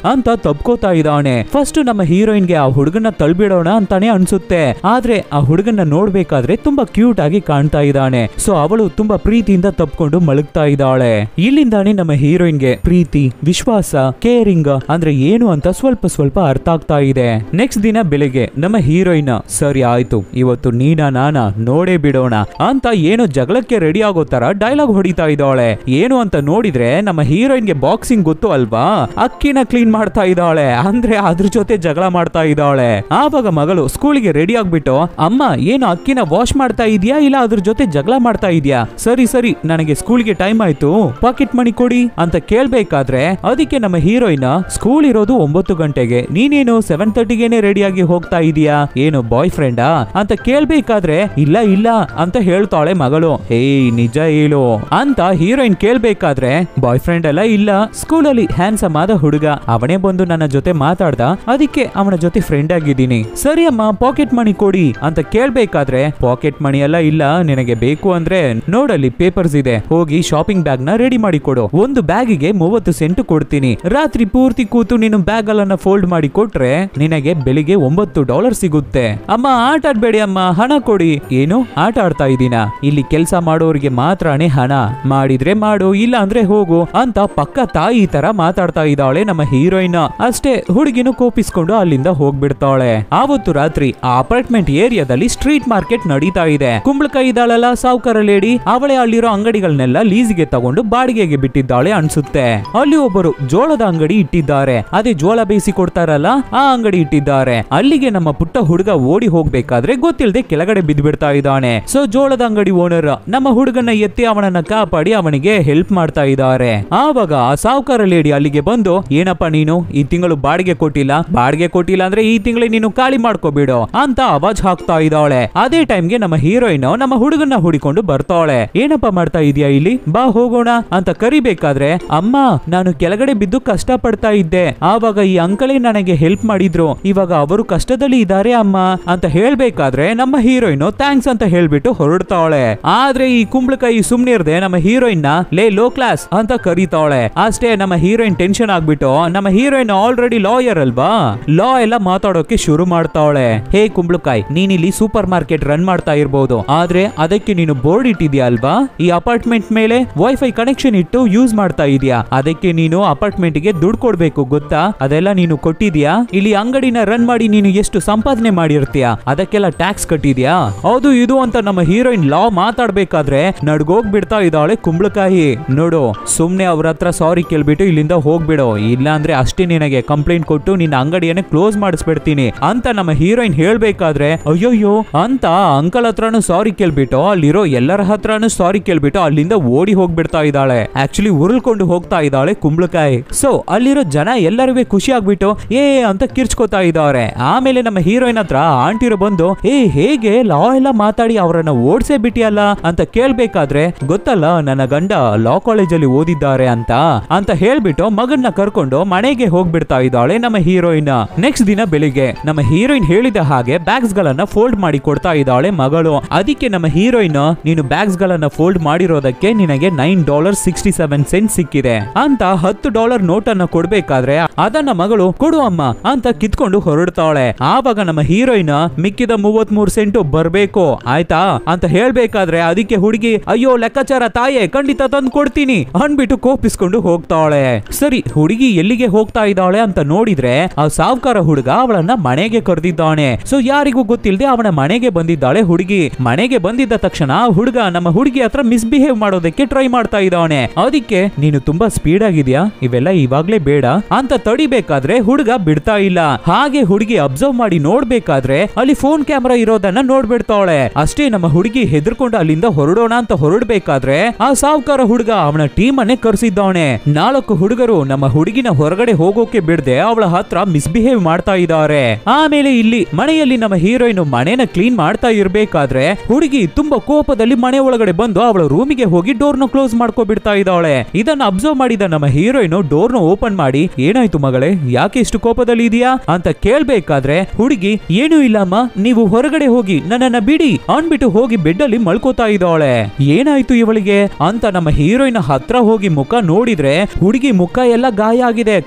ಅಂತ ತಬ್ಕೋತಾ ಇದ್ದಾನೆ ಫಸ್ಟ್ ನಮ್ಮ ಹೀರೋಯಿನ್ಗೆ ಆ ಹುಡುಗನ ತಳ್ಬಿಡೋಣ ಅಂತಾನೆ ಅನ್ಸುತ್ತೆ ಆದ್ರೆ ಆ ಹುಡುಗನ ನೋಡ್ಬೇಕಾದ್ರೆ ತುಂಬಾ ಕ್ಯೂಟ್ ಆಗಿ ಕಾಣ್ತಾ ಇದ್ದಾನೆ ಸೊ ಅವಳು ತುಂಬಾ ಪ್ರೀತಿಯಿಂದ ತಪ್ಕೊಂಡು ಮಲಗ್ತಾ ಇದ್ದಾಳೆ ಇಲ್ಲಿಂದಾನೆ ನಮ್ಮ ಹೀರೋಯಿನ್ಗೆ ಪ್ರೀತಿ ವಿಶ್ವಾಸ ಕೇರಿಂಗ್ ಅಂದ್ರೆ ಏನು ಅಂತ ಸ್ವಲ್ಪ ಸ್ವಲ್ಪ ಅರ್ಥ ಆಗ್ತಾ ಇದೆ ನೆಕ್ಸ್ಟ್ ದಿನ ಬೆಳಿಗ್ಗೆ ನಮ್ಮ ಹೀರೋಯಿನ್ ಸರಿ ಆಯ್ತು ಇವತ್ತು ನೀನಾ ನಾನಾ ನೋಡೇ ಬಿಡೋಣ ಅಂತ ಏನೋ ಜಗಳಕ್ಕೆ ರೆಡಿ ಆಗೋ ತರ ಡೈಲಾಗ್ ಹೊಡಿತಾ ಇದ್ದಾಳೆ ಏನು ಅಂತ ನೋಡಿದ್ರೆ ನಮ್ಮ ಹೀರೋಯಿನ್ಗೆ ಬಾಕ್ಸಿಂಗ್ ಗೊತ್ತು ಅಲ್ವಾ ಅಕ್ಕಿನ ಕ್ಲೀನ್ ಮಾಡ್ತಾ ಇದ್ದಾಳೆ ಅಂದ್ರೆ ಅದ್ರ ಜೊತೆ ಜಗಳ ಮಾಡ್ತಾ ಇದ್ದಾಳೆ ಆವಾಗ ಮಗಳು ಸ್ಕೂಲಿಗೆ ರೆಡಿ ಆಗ್ಬಿಟ್ಟು ಅಮ್ಮ ಏನು ಅಕ್ಕಿನ ವಾಶ್ ಮಾಡ್ತಾ ಇದೀಯಾ ಇಲ್ಲ ಅದ್ರ ಜೊತೆ ಜಗಳ ಮಾಡ್ತಾ ಇದೀಯಾ ಸರಿ ಸರಿ ನನಗೆ ಸ್ಕೂಲ್ಗೆ ಟೈಮ್ ಆಯ್ತು ಪಾಕೆಟ್ ಮನಿ ಕೊಡಿ ಅಂತ ಕೇಳ್ಬೇಕಾದ್ರೆ ಅದಕ್ಕೆ ನಮ್ಮ ಹೀರೋಯಿನ್ ಸ್ಕೂಲ್ ಇರೋದು ಒಂಬತ್ತು ಗಂಟೆಗೆ ನೀನೇನು ಸೆವೆನ್ ತರ್ಟಿಗೆನೆ ರೆಡಿ ಆಗಿ ಹೋಗ್ತಾ ಇದೀಯಾ ಏನು ಬಾಯ್ ಫ್ರೆಂಡಾ ಅಂತ ಕೇಳ್ಬೇಕಾದ್ರೆ ಇಲ್ಲ ಇಲ್ಲ ಅಂತ ಹೇಳ್ತಾಳೆ ಮಗಳು ಏಯ್ ನಿಜ ಹೇಳು ಅಂತ ಹೀರೋಯಿನ್ ಕೇಳ್ಬೇಕಾದ್ರೆ ಬಾಯ್ ಫ್ರೆಂಡ್ ಎಲ್ಲ ಇಲ್ಲ ಸ್ಕೂಲಲ್ಲಿ ಹ್ಯಾಂಡ್ಸಮ್ ಆದ ಹುಡುಗ ಅವನೇ ಬಂದು ನನ್ನ ಜೊತೆ ಮಾತಾಡ್ದ ಅದಕ್ಕೆ ಅವನ ಜೊತೆ ಫ್ರೆಂಡ್ ಆಗಿದ್ದೀನಿ ಸರಿ ಅಮ್ಮ ಪಾಕೆಟ್ ಮನಿ ಕೊಡಿ ಅಂತ ಕೇಳ್ಬೇಕಾದ್ರೆ ಪಾಕೆಟ್ ಮನಿ ಎಲ್ಲ ಇಲ್ಲ ನಿನಗೆ ಬೇಕು ಅಂದ್ರೆ ನೋಡಲ್ಲಿ ಪೇಪರ್ಸ್ ಇದೆ ಹೋಗಿ ಶಾಪಿಂಗ್ ಬ್ಯಾಗ್ ನ ರೆಡಿ ಮಾಡಿ ಕೊಡು ಒಂದು ಬ್ಯಾಗಿಗೆ ಮೂವತ್ತು ಸೆಂಟ್ ಕೊಡ್ತೀನಿ ರಾತ್ರಿ ಪೂರ್ತಿ ಕೂತು ನೀನು ಬ್ಯಾಗ್ ಅನ್ನ ಫೋಲ್ಡ್ ಮಾಡಿ ಕೊಟ್ರೆ ನಿನಗೆ ಬೆಳಿಗ್ಗೆ ಒಂಬತ್ತು ಡಾಲರ್ ಸಿಗುತ್ತೆ ಅಮ್ಮ ಆಟ ಆಡ್ಬೇಡಿ ಅಮ್ಮ ಹಣ ಕೊಡಿ ಏನು ಆಟ ಆಡ್ತಾ ಇದ್ದೀನ ಇಲ್ಲಿ ಕೆಲಸ ಮಾಡೋರಿಗೆ ಮಾತ್ರನೇ ಹಣ ಮಾಡಿದ್ರೆ ಮಾಡು ಇಲ್ಲ ಅಂದ್ರೆ ಹೋಗು ಅಂತ ಪಕ್ಕ ತಾಯಿ ತರ ಮಾತಾಡ್ತಾ ಇದ್ದಾಳೆ ನಮ್ಮ ಹೀರೋಯಿನ್ ಅಷ್ಟೇ ಹುಡುಗಿನು ಕೋಪಿಸ್ಕೊಂಡು ಅಲ್ಲಿಂದ ಹೋಗ್ಬಿಡ್ತಾಳೆ ಆವತ್ತು ರಾತ್ರಿ ಆ ಅಪಾರ್ಟ್ಮೆಂಟ್ ಏರಿಯಾದಲ್ಲಿ ಸ್ಟ್ರೀಟ್ ಮಾರ್ಕೆಟ್ ನಡೀತಾ ಇದೆ ಕುಂಬಳಕಾಯಿ ಇದ್ದಾಳಲ್ಲ ಸಾವುಕಾರ ಲೇಡಿ ಅವಳೇ ಅಲ್ಲಿರೋ ಅಂಗಡಿಗಳನ್ನೆಲ್ಲ ಲೀಸಿಗೆ ತಗೊಂಡು ಬಾಡಿಗೆಗೆ ಬಿಟ್ಟಿದ್ದಾಳೆ ಅನ್ಸುತ್ತೆ ಅಲ್ಲಿ ಒಬ್ಬರು ಜೋಳದ ಅಂಗಡಿ ಇಟ್ಟಿದ್ದಾರೆ ಅದೇ ಜೋಳ ಬೇಯಿಸಿ ಕೊಡ್ತಾರಲ್ಲ ಆ ಅಂಗಡಿ ಇಟ್ಟಿದ್ದಾರೆ ಅಲ್ಲಿಗೆ ನಮ್ಮ ಪುಟ್ಟ ಹುಡುಗ ಓಡಿ ಹೋಗ್ಬೇಕಾದ್ರೆ ಗೊತ್ತಿಲ್ಲದೆ ಕೆಳಗಡೆ ಬಿದ್ದ್ಬಿಡ್ತಾ ಇದ್ದಾನೆ ಸೊ ಜೋಳದ ಅಂಗಡಿ ಓನರ್ ನಮ್ಮ ಹುಡುಗನ ಎತ್ತಿ ಅವನನ್ನ ಕಾಪಾಡಿ ಅವನಿಗೆ ಹೆಲ್ಪ್ ಮಾಡ್ತಾ ಇದ್ದಾರೆ ಆವಾಗ ಆ ಸಾವುಕಾರ ಲೇಡಿ ಅಲ್ಲಿಗೆ ಬಂದು ಏನಪ್ಪ ನೀನು ಈ ತಿಂಗಳು ಬಾಡಿಗೆ ಕೊಟ್ಟಿಲ್ಲ ಬಾಡಿಗೆ ಕೊಟ್ಟಿಲ್ಲ ಅಂದ್ರೆ ಈ ತಿಂಗಳು ನೀನು ಖಾಲಿ ಮಾಡ್ಕೋಬಿಡು ಅಂತ ಅವಾಜ್ ಹಾಕ್ತಾ ಇದ್ದಾಳೆ ಅದೇ ಟೈಮ್ಗೆ ನಮ್ಮ ಹೀರೋಯಿನ್ ನಮ್ಮ ಹುಡುಗನ ಹುಡಿಕೊಂಡು ಬರ್ತಾಳೆ ಏನಪ್ಪ ಮಾಡ್ತಾ ಇದೀಯಾ ಇಲ್ಲಿ ಬಾ ಹೋಗೋಣ ಅಂತ ಕರಿಬೇಕಾದ್ರೆ ಅಮ್ಮ ನಾನು ಕೆಳಗಡೆ ಬಿದ್ದು ಕಷ್ಟ ಪಡ್ತಾ ಇದ್ದೆ ಆವಾಗ ಈ ಅಂಕಲೇ ನನಗೆ ಹೆಲ್ಪ್ ಮಾಡಿದ್ರು ಇವಾಗ ಅವರು ಕಷ್ಟದಲ್ಲಿ ಇದ್ದಾರೆ ಅಮ್ಮ ಅಂತ ಹೇಳ್ಬೇಕಾದ್ರೆ ನಮ್ಮ ಹೀರೋಯಿನ್ ಥ್ಯಾಂಕ್ಸ್ ಅಂತ ಹೇಳ್ಬಿಟ್ಟು ಹೊರಡ್ತಾಳೆ ಆದ್ರೆ ಈ ಕುಂಬಳಕಾಯಿ ಸುಮ್ನಿರ್ದೆ ನಮ್ಮ ಹೀರೋಯಿನ್ ನ ಲೇ ಲೋ ಕ್ಲಾಸ್ ಅಂತ ಕರೀತಾಳೆ ಅಷ್ಟೇ ನಮ್ಮ ಹೀರೋಯಿನ್ ಟೆನ್ಷನ್ ಆಗ್ಬಿಟ್ಟು ನಮ್ಮ ಹೀರೋಯಿನ್ ಆಲ್ರೆಡಿ ಲಾಯರ್ ಅಲ್ವಾ ಲಾ ಎಲ್ಲ ಮಾತಾಡೋಕೆ ಶುರು ಮಾಡ್ತಾವಳೆ ಹೇ ಕುಂಬಳಕಾಯಿ ನೀನಿಲ್ಲಿ ಸೂಪರ್ ಮಾರ್ಕೆಟ್ ರನ್ ಮಾಡ್ತಾ ಇರ್ಬೋದು ಆದ್ರೆ ಅದಕ್ಕೆ ನೀನು ಬೋರ್ಡ್ ಇಟ್ಟಿದ್ಯಾ ಅಲ್ವಾ ಈ ಅಪಾರ್ಟ್ಮೆಂಟ್ ಮೇಲೆ ವೈಫೈ ಕನೆಕ್ಷನ್ ಇಟ್ಟು ಯೂಸ್ ಮಾಡ್ತಾ ಇದೀಯಾ ಅದಕ್ಕೆ ನೀನು ಅಪಾರ್ಟ್ಮೆಂಟ್ ಗೆ ದುಡ್ಡು ಕೊಡ್ಬೇಕು ಗೊತ್ತಾ ಅದೆಲ್ಲ ನೀನು ಕೊಟ್ಟಿದ್ಯಾ ಇಲ್ಲಿ ಅಂಗಡಿನ ರನ್ ಮಾಡಿ ನೀನು ಎಷ್ಟು ಸಂಪಾದನೆ ಮಾಡಿರ್ತೀಯ ಅದಕ್ಕೆಲ್ಲ ಟ್ಯಾಕ್ಸ್ ಕಟ್ಟಿದ್ಯಾ ಹೌದು ಇದು ಅಂತ ನಮ್ಮ ಹೀರೋಯಿನ್ ಲಾ ಮಾತಾಡ್ಬೇಕಾದ್ರೆ ನಡ್ಗೋಗ್ ಬಿಡ್ತಾ ಇದ್ದಾಳೆ ಕುಂಬಳಕಾಯಿ ನೋಡು ಸುಮ್ನೆ ಅವ್ರ ಹತ್ರ ಸಾರಿ ಕೇಳ್ಬಿಟ್ಟು ಇಲ್ಲಿಂದ ಹೋಗ್ಬಿಡು ಇಲ್ಲ ಅಂದ್ರೆ ಅಷ್ಟೇ ನಿನಗೆ ಕಂಪ್ಲೇಂಟ್ ಕೊಟ್ಟು ನಿನ್ನ ಅಂಗಡಿಯನ್ನ ಕ್ಲೋಸ್ ಮಾಡಿಸ್ಬಿಡ್ತೀನಿ ಅಂತ ನಮ್ಮ ಹೀರೋಯಿನ್ ಹೇಳ್ಬೇಕಾದ್ರೆ ಅಯ್ಯೋಯ್ಯೋ ಅಂತ ಅಂಕಲ್ ಹತ್ರನು ಸಾರಿ ಕೇಳ್ಬಿಟ್ಟು ಅಲ್ಲಿರೋ ಎಲ್ಲರ ಹತ್ರನು ಸಾರಿ ಕೇಳ್ಬಿಟ್ಟು ಅಲ್ಲಿಂದ ಓಡಿ ಹೋಗ್ಬಿಡ್ತಾ ಇದ್ದಾಳೆ ಆಕ್ಚುಲಿ ಉರುಳ್ಕೊಂಡು ಹೋಗ್ತಾ ಇದ್ದಾಳೆ ಕುಂಬಳಕಾಯಿ ಸೊ ಅಲ್ಲಿರೋ ಜನ ಎಲ್ಲರಿಗೂ ಖುಷಿ ಆಗ್ಬಿಟ್ಟು ಏ ಅಂತ ಕಿರ್ಚ್ಕೋತಾ ಇದ್ದಾರೆ ಆಮೇಲೆ ನಮ್ಮ ಹೀರೋಯಿನ್ ಹತ್ರ ಆಂಟಿರು ಬಂದು ಏ ಹೇಗೆ ಲಾ ಎಲ್ಲ ಮಾತಾಡಿ ಅವರನ್ನ ಓಡ್ಸೇ ಬಿಟ್ಟಿಯಲ್ಲ ಅಂತ ಕೇಳ್ಬೇಕಾದ್ರೆ ಗೊತ್ತಲ್ಲ ನನ್ನ ಗಂಡ ಲಾ ಕಾಲೇಜಲ್ಲಿ ಓದಿದ್ದಾರೆ ಅಂತ ಅಂತ ಹೇಳ್ಬಿಟ್ಟು ಮಗನ್ನ ಕರ್ಕೊಂಡು ಮನೆಗೆ ಹೋಗ್ಬಿಡ್ತಾ ಇದ್ದಾಳೆ ನಮ್ಮ ಹೀರೋಯಿನ್ ನೆಕ್ಸ್ಟ್ ದಿನ ಬೆಳಿಗ್ಗೆ ನಮ್ಮ ಹೀರೋಯಿನ್ ಹೇಳಿದ ಹಾಗೆ ಬ್ಯಾಗ್ಸ್ ಗಳನ್ನ ಫೋಲ್ಡ್ ಮಾಡಿ ಕೊಡ್ತಾ ಇದ್ದಾಳೆ ಮಗಳು ಅದಕ್ಕೆ ನಮ್ಮ ಹೀರೋಯಿನ್ ನೀನು ಬ್ಯಾಗ್ಸ್ ಗಳನ್ನ ಫೋಲ್ಡ್ ಮಾಡಿರೋದಕ್ಕೆ ನಿನಗೆ nine dollar sixty seven cent ಸಿಕ್ಕಿದೆ ಅಂತ ಹತ್ತು ಡಾಲರ್ ನೋಟ್ ಅನ್ನ ಕೊಡ್ಬೇಕಾದ್ರೆ ಅದನ್ನ ಮಗಳು ಕೊಡು ಅಮ್ಮ ಅಂತ ಕಿತ್ಕೊಂಡು ಹೊರಡ್ತಾಳೆ ಆವಾಗ ನಮ್ಮ ಹೀರೋಯಿನ್ ಮಿಕ್ಕಿದ ಮೂವತ್ ಮೂರ್ ಸೆಂಟು ಬರ್ಬೇಕು ಆಯ್ತಾ ಅಂತ ಹೇಳ್ಬೇಕಾದ್ರೆ ಅದಕ್ಕೆ ಹುಡುಗಿ ಅಯ್ಯೋ ಲೆಕ್ಕಾಚಾರ ತಾಯೇ ಖಂಡಿತ ತಂದು ಕೊಡ್ತೀನಿ ಅನ್ಬಿಟ್ಟು ಕೋಪಿಸ್ಕೊಂಡು ಹೋಗ್ತಾಳೆ ಸರಿ ಹುಡುಗಿ ಎಲ್ಲಿಗೆ ಹೋಗ್ತಾ ಇದ್ದಾಳೆ ಅಂತ ನೋಡಿದ್ರೆ ಆ ಸಾವ್ಕಾರ ಹುಡುಗ ಅವಳನ್ನ ಮನೆಗೆ ಕರೆದಿದ್ದಾನೆ ಸೊ ಯಾರಿಗೂ ಗೊತ್ತಿಲ್ಲದೆ ಅವನ ಮನೆಗೆ ಬಂದಿದ್ದಾಳೆ ಹುಡುಗಿ ಮನೆಗೆ ಬಂದಿದ್ದ ತಕ್ಷಣ ಆ ಹುಡುಗ ನಮ್ಮ ಹುಡುಗಿ ಹತ್ರ ಮಿಸ್ಬಿಹೇವ್ ಮಾಡೋದಕ್ಕೆ ಟ್ರೈ ಮಾಡ್ತಾ ಇದ್ದಾನೆ ಅದಕ್ಕೆ ನೀನು ತುಂಬಾ ಸ್ಪೀಡ್ ಆಗಿದ್ಯಾ ಇವೆಲ್ಲ ಇವಾಗ್ಲೇ ಬೇಡ ಅಂತ ತಡಿಬೇಕಾದ್ರೆ ಹುಡುಗ ಬಿಡ್ತಾ ಇಲ್ಲ ಹಾಗೆ ಹುಡುಗಿ ಅಬ್ಸರ್ವ್ ಮಾಡಿ ನೋಡ್ಬೇಕಾದ್ರೆ ಅಲ್ಲಿ ಫೋನ್ ಕ್ಯಾಮೆರಾ ಇರೋದನ್ನ ನೋಡ್ಬಿಡ್ತಾಳೆ ಅಷ್ಟೇ ನಮ್ಮ ಹುಡುಗಿ ಹೆದರ್ಕೊಂಡು ಅಲ್ಲಿಂದ ಹೊರಡೋಣ ಅಂತ ಹೊರಡ್ಬೇಕಾದ್ರೆ ಆ ಸಾವುಕಾರ ಹುಡುಗ ಅವನ ಟೀಮ್ ಅನ್ನೇ ಕರ್ಸಿದ್ದಾನೆ ನಾಲ್ಕು ಹುಡುಗರು ನಮ್ಮ ಹುಡುಗಿನ ಹೊರಗಡೆ ಹೋಗೋಕೆ ಬಿಡದೆ ಅವಳ ಹತ್ರ ಮಿಸ್ಬಿಹೇವ್ ಮಾಡ್ತಾ ಇದ್ದಾರೆ ಆಮೇಲೆ ಇಲ್ಲಿ ಮನೆಯಲ್ಲಿ ನಮ್ಮ ಹೀರೋಯಿನ್ ಮನೆನ ಕ್ಲೀನ್ ಮಾಡ್ತಾ ಇರ್ಬೇಕಾದ್ರೆ ಹುಡುಗಿ ತುಂಬಾ ಕೋಪದಲ್ಲಿ ಮನೆ ಒಳಗಡೆ ಬಂದು ಅವಳ ರೂಮಿಗೆ ಹೋಗಿ ಡೋರ್ನ ಕ್ಲೋಸ್ ಮಾಡ್ಕೊಬಿಡ್ತಾ ಇದ್ದಾಳೆ ಇದನ್ನ ಅಬ್ಸರ್ವ್ ಮಾಡಿದ ನಮ್ಮ ಹೀರೋಯಿನ್ ಡೋರ್ನ ಓಪನ್ ಮಾಡಿ ಏನಾಯ್ತು ಮಗಳೇ ಯಾಕೆ ಇಷ್ಟು ಕೋಪದಲ್ಲಿ ಇದೆಯಾ ಅಂತ ಕೇಳ್ಬೇಕಾದ್ರೆ ಹುಡುಗಿ ಏನೂ ಇಲ್ಲಮ್ಮ ನೀವು ಹೊರಗಡೆ ಹೋಗಿ ನನ್ನನ್ನ ಬಿಡಿ ಅನ್ಬಿಟ್ಟು ಹೋಗಿ ಬೆಡ್ ಅಲ್ಲಿ ಮಲ್ಕೋತಾ ಇದ್ದಾಳೆ ಏನಾಯ್ತು ಇವಳಿಗೆ ಅಂತ ನಮ್ಮ ಹೀರೋಯಿನ್ ಹತ್ರ ಹೋಗಿ ಮುಖ ನೋಡಿದ್ರೆ ಹುಡುಗಿ ಮುಖ ಎಲ್ಲ ಗಾಯ ಆಗಿದೆ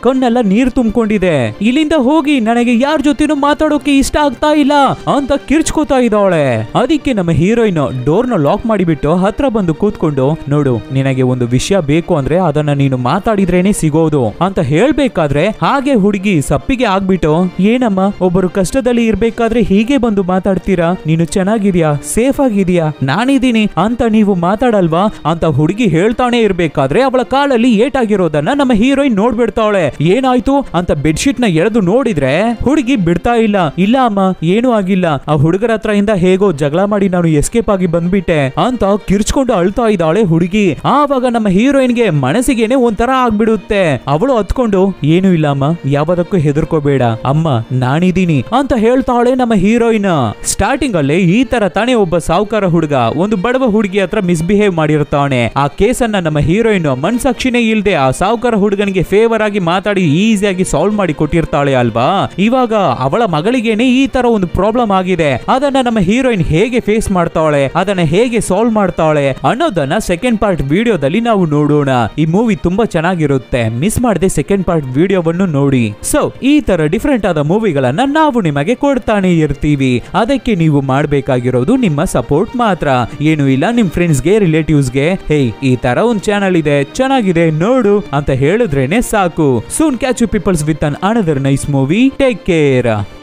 ಕಣ್ಣೆಲ್ಲ ನೀರ್ ತುಂಬಿಕೊಂಡಿದೆ ಇಲ್ಲಿಂದ ಹೋಗಿ ನನಗೆ ಯಾರ ಜೊತೆನೂ ಮಾತಾಡೋಕೆ ಇಷ್ಟ ಆಗ್ತಾ ಇಲ್ಲ ಅಂತ ಕಿರ್ಚ್ಕೋತಾ ಇದ್ದಾಳೆ ಅದಕ್ಕೆ ನಮ್ಮ ಹೀರೋಯಿನ್ ಡೋರ್ನ ಲಾಕ್ ಮಾಡಿಬಿಟ್ಟು ಹತ್ರ ಬಂದು ಕೂತ್ಕೊಂಡು ನೋಡು ನಿನಗೆ ಒಂದು ವಿಷಯ ಬೇಕು ಅಂದ್ರೆ ಅದನ್ನ ನೀನು ಮಾತಾಡಿದ್ರೇನೆ ಸಿಗೋದು ಅಂತ ಹೇಳ್ಬೇಕಾದ್ರೆ ಹಾಗೆ ಹುಡುಗಿ ಸಪ್ಪಿಗೆ ಆಗ್ಬಿಟ್ಟು ಏನಮ್ಮ ಒಬ್ಬರು ಕಷ್ಟದಲ್ಲಿ ಇರ್ಬೇಕಾದ್ರೆ ಹೀಗೆ ಬಂದು ಮಾತಾಡ್ತೀರಾ ನೀನು ಚೆನ್ನಾಗಿದ್ಯಾ ಸೇಫ್ ಆಗಿದ್ಯಾ ನಾನಿದ್ದೀನಿ ಅಂತ ನೀವು ಮಾತಾಡಲ್ವಾ ಅಂತ ಹುಡುಗಿ ಹೇಳ್ತಾನೆ ಇರ್ಬೇಕಾದ್ರೆ ಅವಳ ಕಾಲಲ್ಲಿ ಏಟಾಗಿರೋದನ್ನ ನಮ್ಮ ಹೀರೋಯಿನ್ ನೋಡ್ಬಿಡ್ತಾವಳೆ ಏನಾಯ್ತು ಅಂತ ಬೆಡ್ಶೀಟ್ ನ ಎಳೆದು ನೋಡಿದ್ರೆ ಹುಡುಗಿ ಬಿಡ್ತಾ ಇಲ್ಲ ಇಲ್ಲ ಅಮ್ಮ ಏನೂ ಆಗಿಲ್ಲ ಆ ಹುಡುಗರ ಹತ್ರ ಇಂದ ಹೇಗೋ ಜಗಳ ಮಾಡಿ ನಾನು ಎಸ್ಕೇಪ್ ಆಗಿ ಬಂದ್ಬಿಟ್ಟೆ ಅಂತ ಕಿರ್ಚ್ಕೊಂಡು ಅಳ್ತಾ ಇದ್ದಾಳೆ ಹುಡುಗಿ ಆವಾಗ ನಮ್ಮ ಹೀರೋಯಿನ್ಗೆ ಮನಸ್ಸಿಗೇನೆ ಒಂಥರ ಆಗ್ಬಿಡುತ್ತೆ ಅವಳು ಹತ್ಕೊಂಡು ಏನೂ ಇಲ್ಲ ಅಮ್ಮ ಯಾವದಕ್ಕೂ ಹೆದರ್ಕೋಬೇಡ ಅಮ್ಮ ನಾನಿದ್ದೀನಿ ಅಂತ ಹೇಳ್ತಾಳೆ ನಮ್ಮ ಹೀರೋಯಿನ್ ಸ್ಟಾರ್ಟಿಂಗ್ ಅಲ್ಲಿ ಈ ತರ ತಾನೇ ಒಬ್ಬ ಸಾವುಕಾರ ಹುಡುಗ ಒಂದು ಬಡವ ಹುಡುಗಿ ಹತ್ರ ಮಿಸ್ಬಿಹೇವ್ ಮಾಡಿರ್ತಾನೆ ಆ ಕೇಸನ್ನ ನಮ್ಮ ಹೀರೋಯಿನ್ ಮನ್ಸಾಕ್ಷಿನೇ ಇಲ್ದೆ ಆ ಸಾವುಕಾರ ಹುಡುಗನಿಗೆ ಫೇವರ್ ಆಗಿ ಮಾತಾಡಿ ಈಸಿಯಾಗಿ ಸಾಲ್ವ್ ಮಾಡಿ ಕೊಟ್ಟಿರ್ತಾಳೆ ಅಲ್ವಾ ಇವಾಗ ಅವಳ ಮಗಳಿಗೇನೆ ಈ ತರ ಒಂದು ಪ್ರಾಬ್ಲಮ್ ಆಗಿದೆ ಅದನ್ನ ನಮ್ಮ ಹೀರೋಯಿನ್ ಹೇಗೆ ಫೇಸ್ ಮಾಡ್ತಾಳೆ ಅದನ್ನ ಹೇಗೆ ಸಾಲ್ವ್ ಮಾಡ್ತಾಳೆ ಅನ್ನೋದನ್ನ ಸೆಕೆಂಡ್ ಪಾರ್ಟ್ ವಿಡಿಯೋದಲ್ಲಿ ನಾವು ನೋಡೋಣ ಈ ಮೂವಿ ತುಂಬಾ ಚೆನ್ನಾಗಿರುತ್ತೆ ಮಿಸ್ ಮಾಡದೆ ಸೆಕೆಂಡ್ ಪಾರ್ಟ್ ವಿಡಿಯೋವನ್ನು ನೋಡಿ ಸೊ ಈ ತರ ಡಿಫ್ರೆಂಟ್ ಆದ ಮೂವಿಗಳನ್ನ ನಾವು ನಿಮಗೆ ಕೊಡ್ತಾನೆ ಇರ್ತೀವಿ ಅದಕ್ಕೆ ನೀವು ಮಾಡಬೇಕಾಗಿರೋದು ನಿಮ್ಮ ಸಪೋರ್ಟ್ ಮಾತ್ರ ಏನು ಇಲ್ಲ ನಿಮ್ ಫ್ರೆಂಡ್ಸ್ಗೆ ರಿಲೇಟಿವ್ಸ್ಗೆ ಹೇ ಈ ತರ ಒಂದ್ ಚಾನಲ್ ಇದೆ ಚೆನ್ನಾಗಿದೆ ನೋಡು ಅಂತ ಹೇಳಿದ್ರೇನೆ ಸಾಕು soon catch you peoples with an another nice movie take care